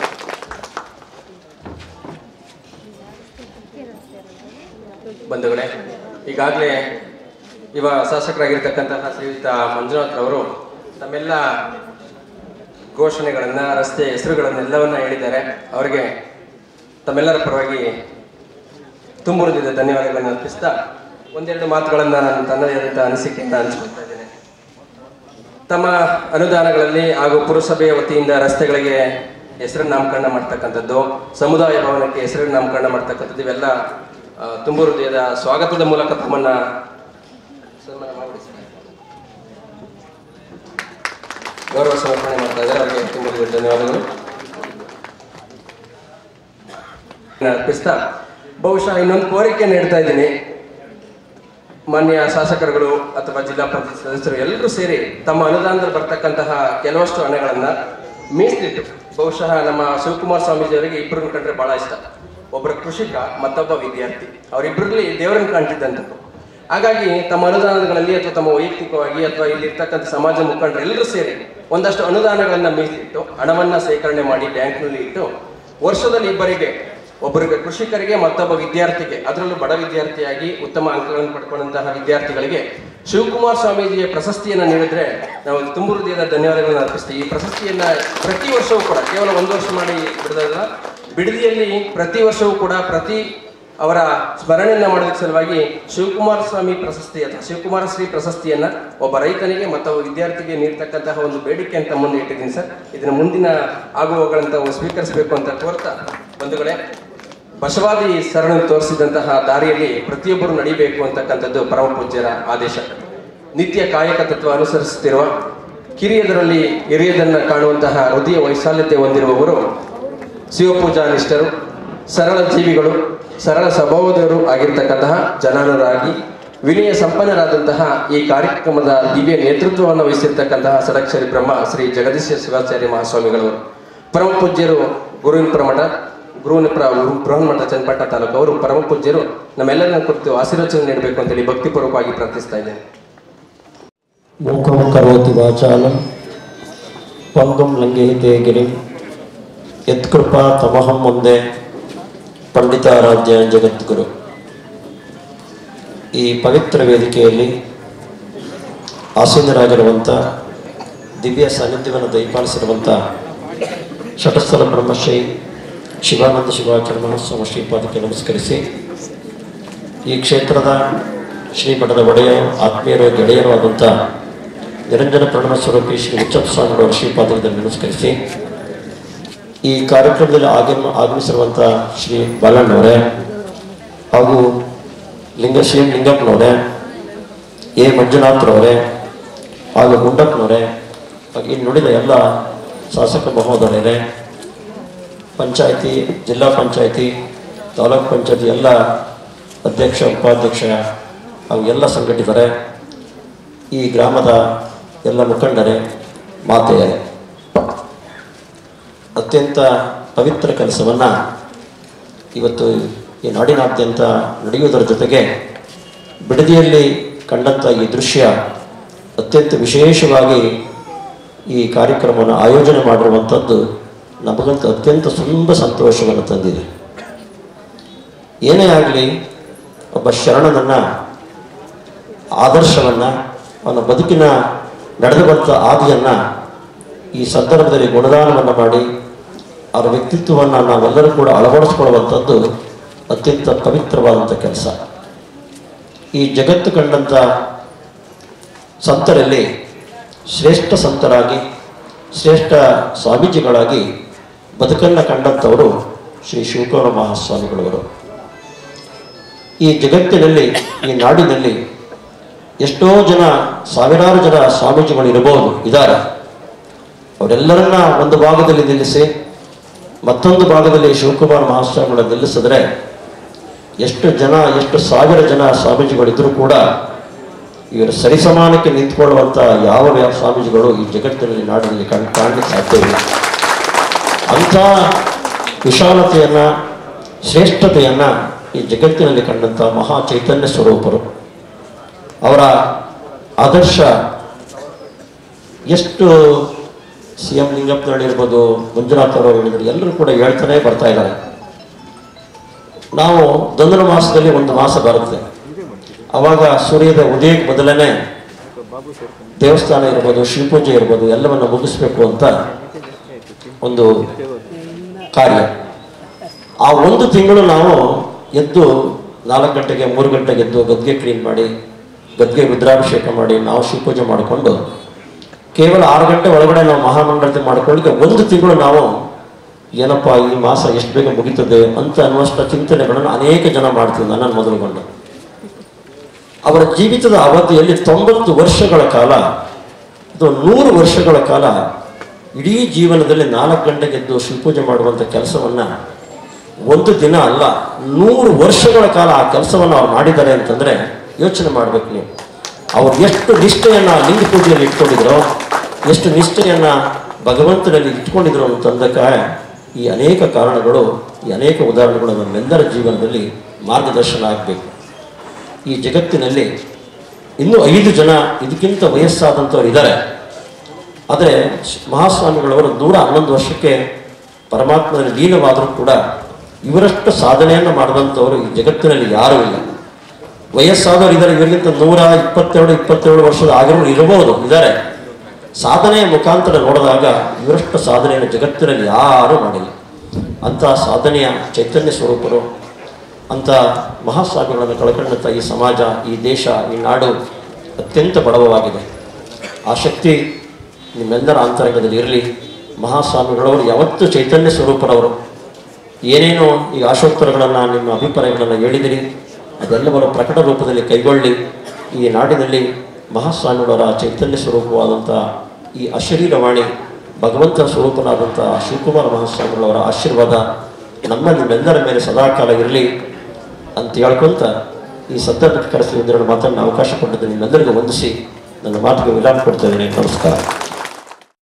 ಬಂಧುಗಳೇ ಈಗಾಗಲೇ ಇವ ಶಾಸಕರಾಗಿರ್ತಕ್ಕಂತಹ ಶ್ರೀಯುತ ಮಂಜುನಾಥ್ ಅವರು ತಮ್ಮೆಲ್ಲ ಘೋಷಣೆಗಳನ್ನ ರಸ್ತೆ ಹೆಸರುಗಳನ್ನೆಲ್ಲವನ್ನ ಹೇಳಿದ್ದಾರೆ ಅವರಿಗೆ ತಮ್ಮೆಲ್ಲರ ಪರವಾಗಿ ತುಂಬ ಹೃದಯದ ಧನ್ಯವಾದಗಳನ್ನು ಅರ್ಪಿಸ್ತಾ ಒಂದೆರಡು ಮಾತುಗಳನ್ನು ನಾನು ತನ್ನದೇ ಆದಂಥ ಅನಿಸಿಕೆಯಿಂದ ಹಂಚ್ಕೊಳ್ತಾ ಇದ್ದೇನೆ ತಮ್ಮ ಅನುದಾನಗಳಲ್ಲಿ ಹಾಗೂ ಪುರಸಭೆಯ ವತಿಯಿಂದ ರಸ್ತೆಗಳಿಗೆ ಹೆಸರು ನಾಮಕರಣ ಮಾಡ್ತಕ್ಕಂಥದ್ದು ಸಮುದಾಯ ಭವನಕ್ಕೆ ಹೆಸರು ನಾಮಕರಣ ಮಾಡ್ತಕ್ಕಂಥದ್ದು ಇವೆಲ್ಲ ಆ, ತುಂಬ ಹೃದಯದ ಸ್ವಾಗತದ ಮೂಲಕ ತಮ್ಮನ್ನ ಸನ್ಮಾನ ಮಾಡ್ಬಿಡಿ ಸರ್. ಗೌರವ ಸಮರ್ಪಣೆ ಮಾಡ್ತಾ ಇದ್ದಾರೆ ಅವರಿಗೆ ತುಂಬ ಹೃದಯದ ಧನ್ಯವಾದಗಳು ಅರ್ಪಿಸ್ತಾ ಬಹುಶಃ ಇನ್ನೊಂದು ಕೋರಿಕೆ ನೀಡ್ತಾ ಇದ್ದೀನಿ ಮಾನ್ಯ ಶಾಸಕರುಗಳು ಅಥವಾ ಜಿಲ್ಲಾ ಪಂಚಾಯತ್ ಸದಸ್ಯರು ಎಲ್ಲರೂ ಸೇರಿ ತಮ್ಮ ಅನುದಾನದಲ್ಲಿ ಬರ್ತಕ್ಕಂತಹ ಕೆಲವಷ್ಟು ಹಣಗಳನ್ನ ಮೀಸಲಿಟ್ಟು ಬಹುಶಃ ನಮ್ಮ ಶಿವಕುಮಾರ ಸ್ವಾಮೀಜಿ ಅವರಿಗೆ ಇಬ್ಬರನ್ನ ಕಂಡ್ರೆ ಬಹಳ ಇಷ್ಟ ಒಬ್ಬರ ಕೃಷಿಕ ಮತ್ತೊಬ್ಬ ವಿದ್ಯಾರ್ಥಿ ಅವರಿಬ್ಬರಲ್ಲಿ ದೇವರನ್ನು ಕಾಣ್ತಿದ್ದಂಥದ್ದು ಹಾಗಾಗಿ ತಮ್ಮ ಅನುದಾನಗಳಲ್ಲಿ ಅಥವಾ ತಮ್ಮ ವೈಯಕ್ತಿಕವಾಗಿ ಅಥವಾ ಇಲ್ಲಿ ಇರ್ತಕ್ಕಂಥ ಸಮಾಜ ಮುಖಂಡರು ಎಲ್ಲರೂ ಸೇರಿ ಒಂದಷ್ಟು ಅನುದಾನಗಳನ್ನ ಮೀಸಲಿಟ್ಟು ಹಣವನ್ನ ಸೇಕರಣೆ ಮಾಡಿ ಬ್ಯಾಂಕ್ನಲ್ಲಿ ಇಟ್ಟು ವರ್ಷದಲ್ಲಿ ಇಬ್ಬರಿಗೆ ಒಬ್ಬರಿಗೆ ಕೃಷಿಕರಿಗೆ ಮತ್ತೊಬ್ಬ ವಿದ್ಯಾರ್ಥಿಗೆ ಅದರಲ್ಲೂ ಬಡ ವಿದ್ಯಾರ್ಥಿಯಾಗಿ ಉತ್ತಮ ಅಂಕಗಳನ್ನು ಪಡ್ಕೊಂಡಂತಹ ವಿದ್ಯಾರ್ಥಿಗಳಿಗೆ ಶಿವಕುಮಾರ್ ಸ್ವಾಮೀಜಿಯ ಪ್ರಶಸ್ತಿಯನ್ನು ನೀಡಿದ್ರೆ ನಾವು ತುಂಬ ಹೃದಯದ ಧನ್ಯವಾದಗಳನ್ನು ಅರ್ಪಿಸ್ತೀವಿ ಈ ಪ್ರಶಸ್ತಿಯನ್ನ ಪ್ರತಿ ವರ್ಷವೂ ಕೂಡ ಕೇವಲ ಒಂದು ವರ್ಷ ಮಾಡಿ ಬಿಡೋದಲ್ಲ ಬಿಡದಿಯಲ್ಲಿ ಪ್ರತಿ ವರ್ಷವೂ ಕೂಡ ಪ್ರತಿ ಅವರ ಸ್ಮರಣೆಯನ್ನ ಮಾಡೋದಕ್ಕೆ ಸಲುವಾಗಿ ಶಿವಕುಮಾರ ಸ್ವಾಮಿ ಪ್ರಶಸ್ತಿ ಅಥವಾ ಶಿವಕುಮಾರ ಶ್ರೀ ಪ್ರಶಸ್ತಿಯನ್ನ ಒಬ್ಬ ರೈತನಿಗೆ ಮತ್ತೊಬ್ಬ ವಿದ್ಯಾರ್ಥಿಗೆ ನೀಡ್ತಕ್ಕಂತಹ ಒಂದು ಬೇಡಿಕೆ ಅಂತ ಮುಂದೆ ಇಟ್ಟಿದ್ದೀನಿ ಸರ್ ಇದನ್ನ ಮುಂದಿನ ಆಗುವಗಳಂತ ಸ್ವೀಕರಿಸಬೇಕು ಅಂತ ಕೋರ್ತಾ ಬಂಧುಗಳೇ ಬಸವಾದಿ ಸರಣಿ ತೋರಿಸಿದಂತಹ ದಾರಿಯಲ್ಲಿ ಪ್ರತಿಯೊಬ್ಬರು ನಡಿಬೇಕು ಅಂತಕ್ಕಂಥದ್ದು ಪರಮ ಪೂಜ್ಯರ ಆದೇಶ ನಿತ್ಯ ಕಾಯಕ ತತ್ವ ಅನುಸರಿಸುತ್ತಿರುವ ಕಿರಿಯದರಲ್ಲಿ ಹಿರಿಯದನ್ನ ಕಾಣುವಂತಹ ಹೃದಯ ವೈಶಾಲ್ಯತೆ ಹೊಂದಿರುವವರು ಶಿವಪೂಜಾ ನಿಷ್ಠರು ಸರಳ ಜೀವಿಗಳು ಸರಳ ಸ್ವಭಾವದವರು ಆಗಿರ್ತಕ್ಕಂತಹ ಜನಾನುರಾಗಿ ವಿನಯ ಸಂಪನ್ನರಾದಂತಹ ಈ ಕಾರ್ಯಕ್ರಮದ ದಿವ್ಯ ನೇತೃತ್ವವನ್ನು ವಹಿಸಿರ್ತಕ್ಕಂತಹ ಸಡಕ್ಷರಿ ಬ್ರಹ್ಮ ಶ್ರೀ ಜಗದೀಶ ಶಿವಾಚಾರ್ಯ ಮಹಾಸ್ವಾಮಿಗಳವರು ಪರಮ ಪೂಜ್ಯರು ಗುರುವಿನ ಪ್ರಮಠ ಗುರುವಿನ ಪ್ರ ಬೃಹನ್ಮಠ ಚನ್ನಪಟ್ಟಣ ತಾಲೂಕು ಅವರು ಪರಮ ಪೂಜ್ಯರು ನಮ್ಮೆಲ್ಲರನ್ನ ಕುರಿತು ಆಶೀರ್ವಚನೆ ನೀಡಬೇಕು ಅಂತೇಳಿ ಭಕ್ತಿಪೂರ್ವಕವಾಗಿ ಪ್ರಾರ್ಥಿಸ್ತಾ ಇದ್ದೇನೆ ಮೂಕಂ ಕರೋತಿ ವಾಚಾಲಂ ಪಂಗಂ ಲಂಘಯಿತೆ ಗಿರಿಂ ಯತ್ಕೃಪಾ ತಮಹಂ ಮುಂದೆ ಪಂಡಿತಾರಾಧ್ಯ ಜಗದ್ಗುರು ಈ ಪವಿತ್ರ ವೇದಿಕೆಯಲ್ಲಿ ಆಸೀನರಾಗಿರುವಂಥ ದಿವ್ಯ ಸಾನ್ನಿಧ್ಯವನ್ನು ದಯಪಾಲಿಸಿರುವಂಥ ಶಟಸ್ಥಲ ಬ್ರಹ್ಮಶ್ರೀ ಶಿವಾನಂದ ಶಿವಾಚಾರ್ಯ ಮಹಾಸ್ವಾಮಿ ಶ್ರೀಪಾದಕ್ಕೆ ನಮಸ್ಕರಿಸಿ ಈ ಕ್ಷೇತ್ರದ ಶ್ರೀಮಠದ ಒಡೆಯ ಆತ್ಮೀಯರು ಗೆಳೆಯರು ಆದಂಥ ನಿರಂಜನ ಪ್ರಣವ ಸ್ವರೂಪಿ ಶ್ರೀ ಉಚ್ಚಪ್ಪ ಸ್ವಾಮಿಗಳವರ ಶ್ರೀಪಾದದಲ್ಲಿ ನಮಸ್ಕರಿಸಿ ಈ ಕಾರ್ಯಕ್ರಮದಲ್ಲಿ ಆಗಮ ಆಗಮಿಸಿರುವಂಥ ಶ್ರೀ ಬಾಲಣ್ಣವರೇ ಹಾಗೂ ಲಿಂಗ ಶ್ರೀ ಲಿಂಗಪ್ಪನವರೇ ಎ ಮಂಜುನಾಥ್ರವರೇ ಹಾಗೂ ಗುಂಡಪ್ಪನವರೇ ಹಾಗೂ ಇಲ್ಲಿ ನುಡಿದ ಎಲ್ಲ ಶಾಸಕ ಮಹೋದರರೇ ಪಂಚಾಯಿತಿ ಜಿಲ್ಲಾ ಪಂಚಾಯಿತಿ ತಾಲೂಕ್ ಪಂಚಾಯತಿ ಎಲ್ಲ ಅಧ್ಯಕ್ಷ ಉಪಾಧ್ಯಕ್ಷ ಹಾಗೂ ಎಲ್ಲ ಸಂಘಟಿತರೆ ಈ ಗ್ರಾಮದ ಎಲ್ಲ ಮುಖಂಡರೇ ಮಾತೆಯರೇ ಅತ್ಯಂತ ಪವಿತ್ರ ಕೆಲಸವನ್ನು ಇವತ್ತು ಈ ನಾಡಿನಾದ್ಯಂತ ನಡೆಯುವುದರ ಜೊತೆಗೆ ಬಿಡದಿಯಲ್ಲಿ ಕಂಡಂಥ ಈ ದೃಶ್ಯ ಅತ್ಯಂತ ವಿಶೇಷವಾಗಿ ಈ ಕಾರ್ಯಕ್ರಮವನ್ನು ಆಯೋಜನೆ ಮಾಡಿರುವಂಥದ್ದು ನಮಗಂತೂ ಅತ್ಯಂತ ತುಂಬ ಸಂತೋಷವನ್ನು ತಂದಿದೆ ಏನೇ ಆಗಲಿ ಒಬ್ಬ ಶರಣನನ್ನು ಆದರ್ಶವನ್ನು ಅವನ ಬದುಕಿನ ನಡೆದು ಬಂದ ಆದಿಯನ್ನು ಈ ಸಂದರ್ಭದಲ್ಲಿ ಗುಣದಾನವನ್ನು ಮಾಡಿ ಅವರ ವ್ಯಕ್ತಿತ್ವವನ್ನು ನಾವೆಲ್ಲರೂ ಕೂಡ ಅಳವಡಿಸ್ಕೊಳ್ಳುವಂಥದ್ದು ಅತ್ಯಂತ ಪವಿತ್ರವಾದಂಥ ಕೆಲಸ ಈ ಜಗತ್ತು ಕಂಡಂಥ ಸಂತರಲ್ಲಿ ಶ್ರೇಷ್ಠ ಸಂತರಾಗಿ ಶ್ರೇಷ್ಠ ಸ್ವಾಮೀಜಿಗಳಾಗಿ ಬದುಕನ್ನು ಕಂಡಂಥವರು ಶ್ರೀ ಶಿವಕುಮಾರ ಮಹಾಸ್ವಾಮಿಗಳವರು ಈ ಜಗತ್ತಿನಲ್ಲಿ ಈ ನಾಡಿನಲ್ಲಿ ಎಷ್ಟೋ ಜನ ಸಾವಿರಾರು ಜನ ಸ್ವಾಮೀಜಿಗಳು ಇರಬಹುದು ಇದ್ದಾರೆ ಅವರೆಲ್ಲರನ್ನ ಒಂದು ಭಾಗದಲ್ಲಿ ನಿಲ್ಲಿಸಿ ಮತ್ತೊಂದು ಭಾಗದಲ್ಲಿ ಶಿವಕುಮಾರ ಮಹಾಸ್ವಾಮಿಗಳ ನಿಲ್ಲಿಸಿದ್ರೆ ಎಷ್ಟು ಜನ ಎಷ್ಟು ಸಾವಿರ ಜನ ಸ್ವಾಮೀಜಿಗಳಿದ್ರೂ ಕೂಡ ಇವರು ಸರಿಸಮಾನಕ್ಕೆ ನಿಂತ್ಕೊಳ್ಳುವಂಥ ಯಾವ ಯಾವ ಸ್ವಾಮೀಜಿಗಳು ಈ ಜಗತ್ತಿನಲ್ಲಿ ನಾಡಿನಲ್ಲಿ ಕಾಣ್ ಕಾಣಲಿಕ್ಕೆ ಸಾಧ್ಯವಿಲ್ಲ ಅಂಥ ವಿಶಾಲತೆಯನ್ನು ಶ್ರೇಷ್ಠತೆಯನ್ನು ಈ ಜಗತ್ತಿನಲ್ಲಿ ಕಂಡಂಥ ಮಹಾ ಚೈತನ್ಯ ಸ್ವರೂಪರು ಅವರ ಆದರ್ಶ ಎಷ್ಟು ಸಿ ಎಂ ಲಿಂಗಪ್ಪನಹಳ್ಳಿರ್ಬೋದು ಮಂಜುನಾಥ್ ಅವರು ಹೇಳಿದ್ರು ಎಲ್ಲರೂ ಕೂಡ ಹೇಳ್ತಾನೆ ಬರ್ತಾ ಇದ್ದಾರೆ ನಾವು ಧನುರ್ ಮಾಸದಲ್ಲಿ ಒಂದು ಮಾಸ ಬರುತ್ತೆ ಅವಾಗ ಸೂರ್ಯದ ಉದಯಕ್ಕೆ ಮೊದಲನೇ ದೇವಸ್ಥಾನ ಇರ್ಬೋದು ಶಿವಪೂಜೆ ಇರ್ಬೋದು ಎಲ್ಲವನ್ನು ಮುಗಿಸ್ಬೇಕು ಅಂತ ಒಂದು ಕಾರ್ಯ ಆ ಒಂದು ತಿಂಗಳು ನಾವು ಎದ್ದು ನಾಲ್ಕು ಗಂಟೆಗೆ ಮೂರು ಗಂಟೆಗೆ ಎದ್ದು ಗದ್ಗೆ ಕ್ಲೀನ್ ಮಾಡಿ ಗದ್ಗೆ ರುದ್ರಾಭಿಷೇಕ ಮಾಡಿ ನಾವು ಶಿವಪೂಜೆ ಮಾಡಿಕೊಂಡು ಕೇವಲ ಆರು ಗಂಟೆ ಒಳಗಡೆ ನಾವು ಮಹಾಮಂಗಳತೆ ಮಾಡ್ಕೊಳ್ಳಿಕ್ಕೆ ಒಂದು ತಿಂಗಳು ನಾವು ಏನಪ್ಪ ಈ ಮಾಸ ಎಷ್ಟು ಬೇಗ ಮುಗೀತದೆ ಅಂತ ಅನ್ನುವಷ್ಟ ಚಿಂತನೆಗಳನ್ನು ಅನೇಕ ಜನ ಮಾಡ್ತೀವಿ ನನ್ನನ್ನು ಮೊದಲುಗೊಂಡು ಅವರ ಜೀವಿತದ ಅವಧಿಯಲ್ಲಿ ತೊಂಬತ್ತು ವರ್ಷಗಳ ಕಾಲ ಅಥವಾ ನೂರು ವರ್ಷಗಳ ಕಾಲ ಇಡೀ ಜೀವನದಲ್ಲಿ ನಾಲ್ಕು ಗಂಟೆಗೆ ಎದ್ದು ಶಿವಪೂಜೆ ಮಾಡುವಂಥ ಕೆಲಸವನ್ನು ಒಂದು ದಿನ ಅಲ್ಲ ನೂರು ವರ್ಷಗಳ ಕಾಲ ಆ ಕೆಲಸವನ್ನು ಅವ್ರು ಮಾಡಿದ್ದಾರೆ ಅಂತಂದರೆ ಯೋಚನೆ ಮಾಡಬೇಕು ನೀವು ಅವ್ರು ಎಷ್ಟು ನಿಷ್ಠೆಯನ್ನು ಲಿಂಗ ಪೂಜೆಯಲ್ಲಿ ಇಟ್ಕೊಂಡಿದ್ರು ಎಷ್ಟು ನಿಷ್ಠೆಯನ್ನು ಭಗವಂತನಲ್ಲಿ ಇಟ್ಕೊಂಡಿದ್ರು ಅಂತಂದಕ್ಕೆ ಈ ಅನೇಕ ಕಾರಣಗಳು ಈ ಅನೇಕ ಉದಾಹರಣೆಗಳು ನಮ್ಮೆಲ್ಲರ ಜೀವನದಲ್ಲಿ ಮಾರ್ಗದರ್ಶನ ಆಗಬೇಕು ಈ ಜಗತ್ತಿನಲ್ಲಿ ಇನ್ನೂ ಐದು ಜನ ಇದಕ್ಕಿಂತ ವಯಸ್ಸಾದಂಥವ್ರು ಇದ್ದಾರೆ ಆದರೆ ಮಹಾಸ್ವಾಮಿಗಳವರು ನೂರ ಹನ್ನೊಂದು ವರ್ಷಕ್ಕೆ ಪರಮಾತ್ಮನಲ್ಲಿ ಲೀನವಾದರೂ ಕೂಡ ಇವರಷ್ಟು ಸಾಧನೆಯನ್ನು ಮಾಡಿದಂಥವರು ಈ ಜಗತ್ತಿನಲ್ಲಿ ಯಾರೂ ಇಲ್ಲ ವಯಸ್ಸಾದವರು ಇದ್ದಾರೆ ಇವರಿಗಿಂತ ನೂರ ಇಪ್ಪತ್ತೆರಡು ಇಪ್ಪತ್ತೇಳು ವರ್ಷದ ಆಗಿರೋರು ಇರಬಹುದು ಇದ್ದಾರೆ ಸಾಧನೆಯ ಮುಖಾಂತರ ನೋಡಿದಾಗ ಇವರಷ್ಟು ಸಾಧನೆಯನ್ನು ಜಗತ್ತಿನಲ್ಲಿ ಯಾರೂ ಮಾಡಿಲ್ಲ ಅಂಥ ಸಾಧನೆಯ ಚೈತನ್ಯ ಸ್ವರೂಪರು ಅಂಥ ಮಹಾಸ್ವಾಮಿಗಳನ್ನು ಕಳ್ಕೊಂಡಂಥ ಈ ಸಮಾಜ ಈ ದೇಶ ಈ ನಾಡು ಅತ್ಯಂತ ಬಡವವಾಗಿದೆ ಆ ಶಕ್ತಿ ನಿಮ್ಮೆಲ್ಲರ ಅಂತರಂಗದಲ್ಲಿ ಇರಲಿ ಮಹಾಸ್ವಾಮಿಗಳವರು ಯಾವತ್ತೂ ಚೈತನ್ಯ ಸ್ವರೂಪರವರು ಏನೇನೋ ಈ ಆಶೋತ್ತರಗಳನ್ನು ನಿಮ್ಮ ಅಭಿಪ್ರಾಯಗಳನ್ನು ಹೇಳಿದಿರಿ ಅದೆಲ್ಲವರ ಪ್ರಕಟ ರೂಪದಲ್ಲಿ ಕೈಗೊಳ್ಳಿ ಈ ನಾಡಿನಲ್ಲಿ ಮಹಾಸ್ವಾಮಿಗಳವರ ಚೈತನ್ಯ ಸ್ವರೂಪವಾದಂಥ ಈ ಅಶರೀರವಾಣಿ ಭಗವಂತನ ಸ್ವರೂಪನಾದಂಥ ಶಿವಕುಮಾರ ಮಹಾಸ್ವಾಮಿಗಳವರ ಆಶೀರ್ವಾದ ನಮ್ಮ ನಿಮ್ಮೆಲ್ಲರ ಮೇಲೆ ಸದಾಕಾಲ ಇರಲಿ ಅಂತ ಹೇಳ್ಕೊಂತ ಈ ಸಂದರ್ಭಕ್ಕೆ ಕರೆಸಿ ಒಂದೆರಡು ಮಾತನ್ನು ಅವಕಾಶ ಕೊಟ್ಟಿದ್ದು ನಿಮ್ಮೆಲ್ಲರಿಗೂ ವಂದಿಸಿ ನನ್ನ ಮಾತಿಗೆ ವಿರಾಮ ಕೊಡ್ತಾ ಇದ್ದೀನಿ ನಮಸ್ಕಾರ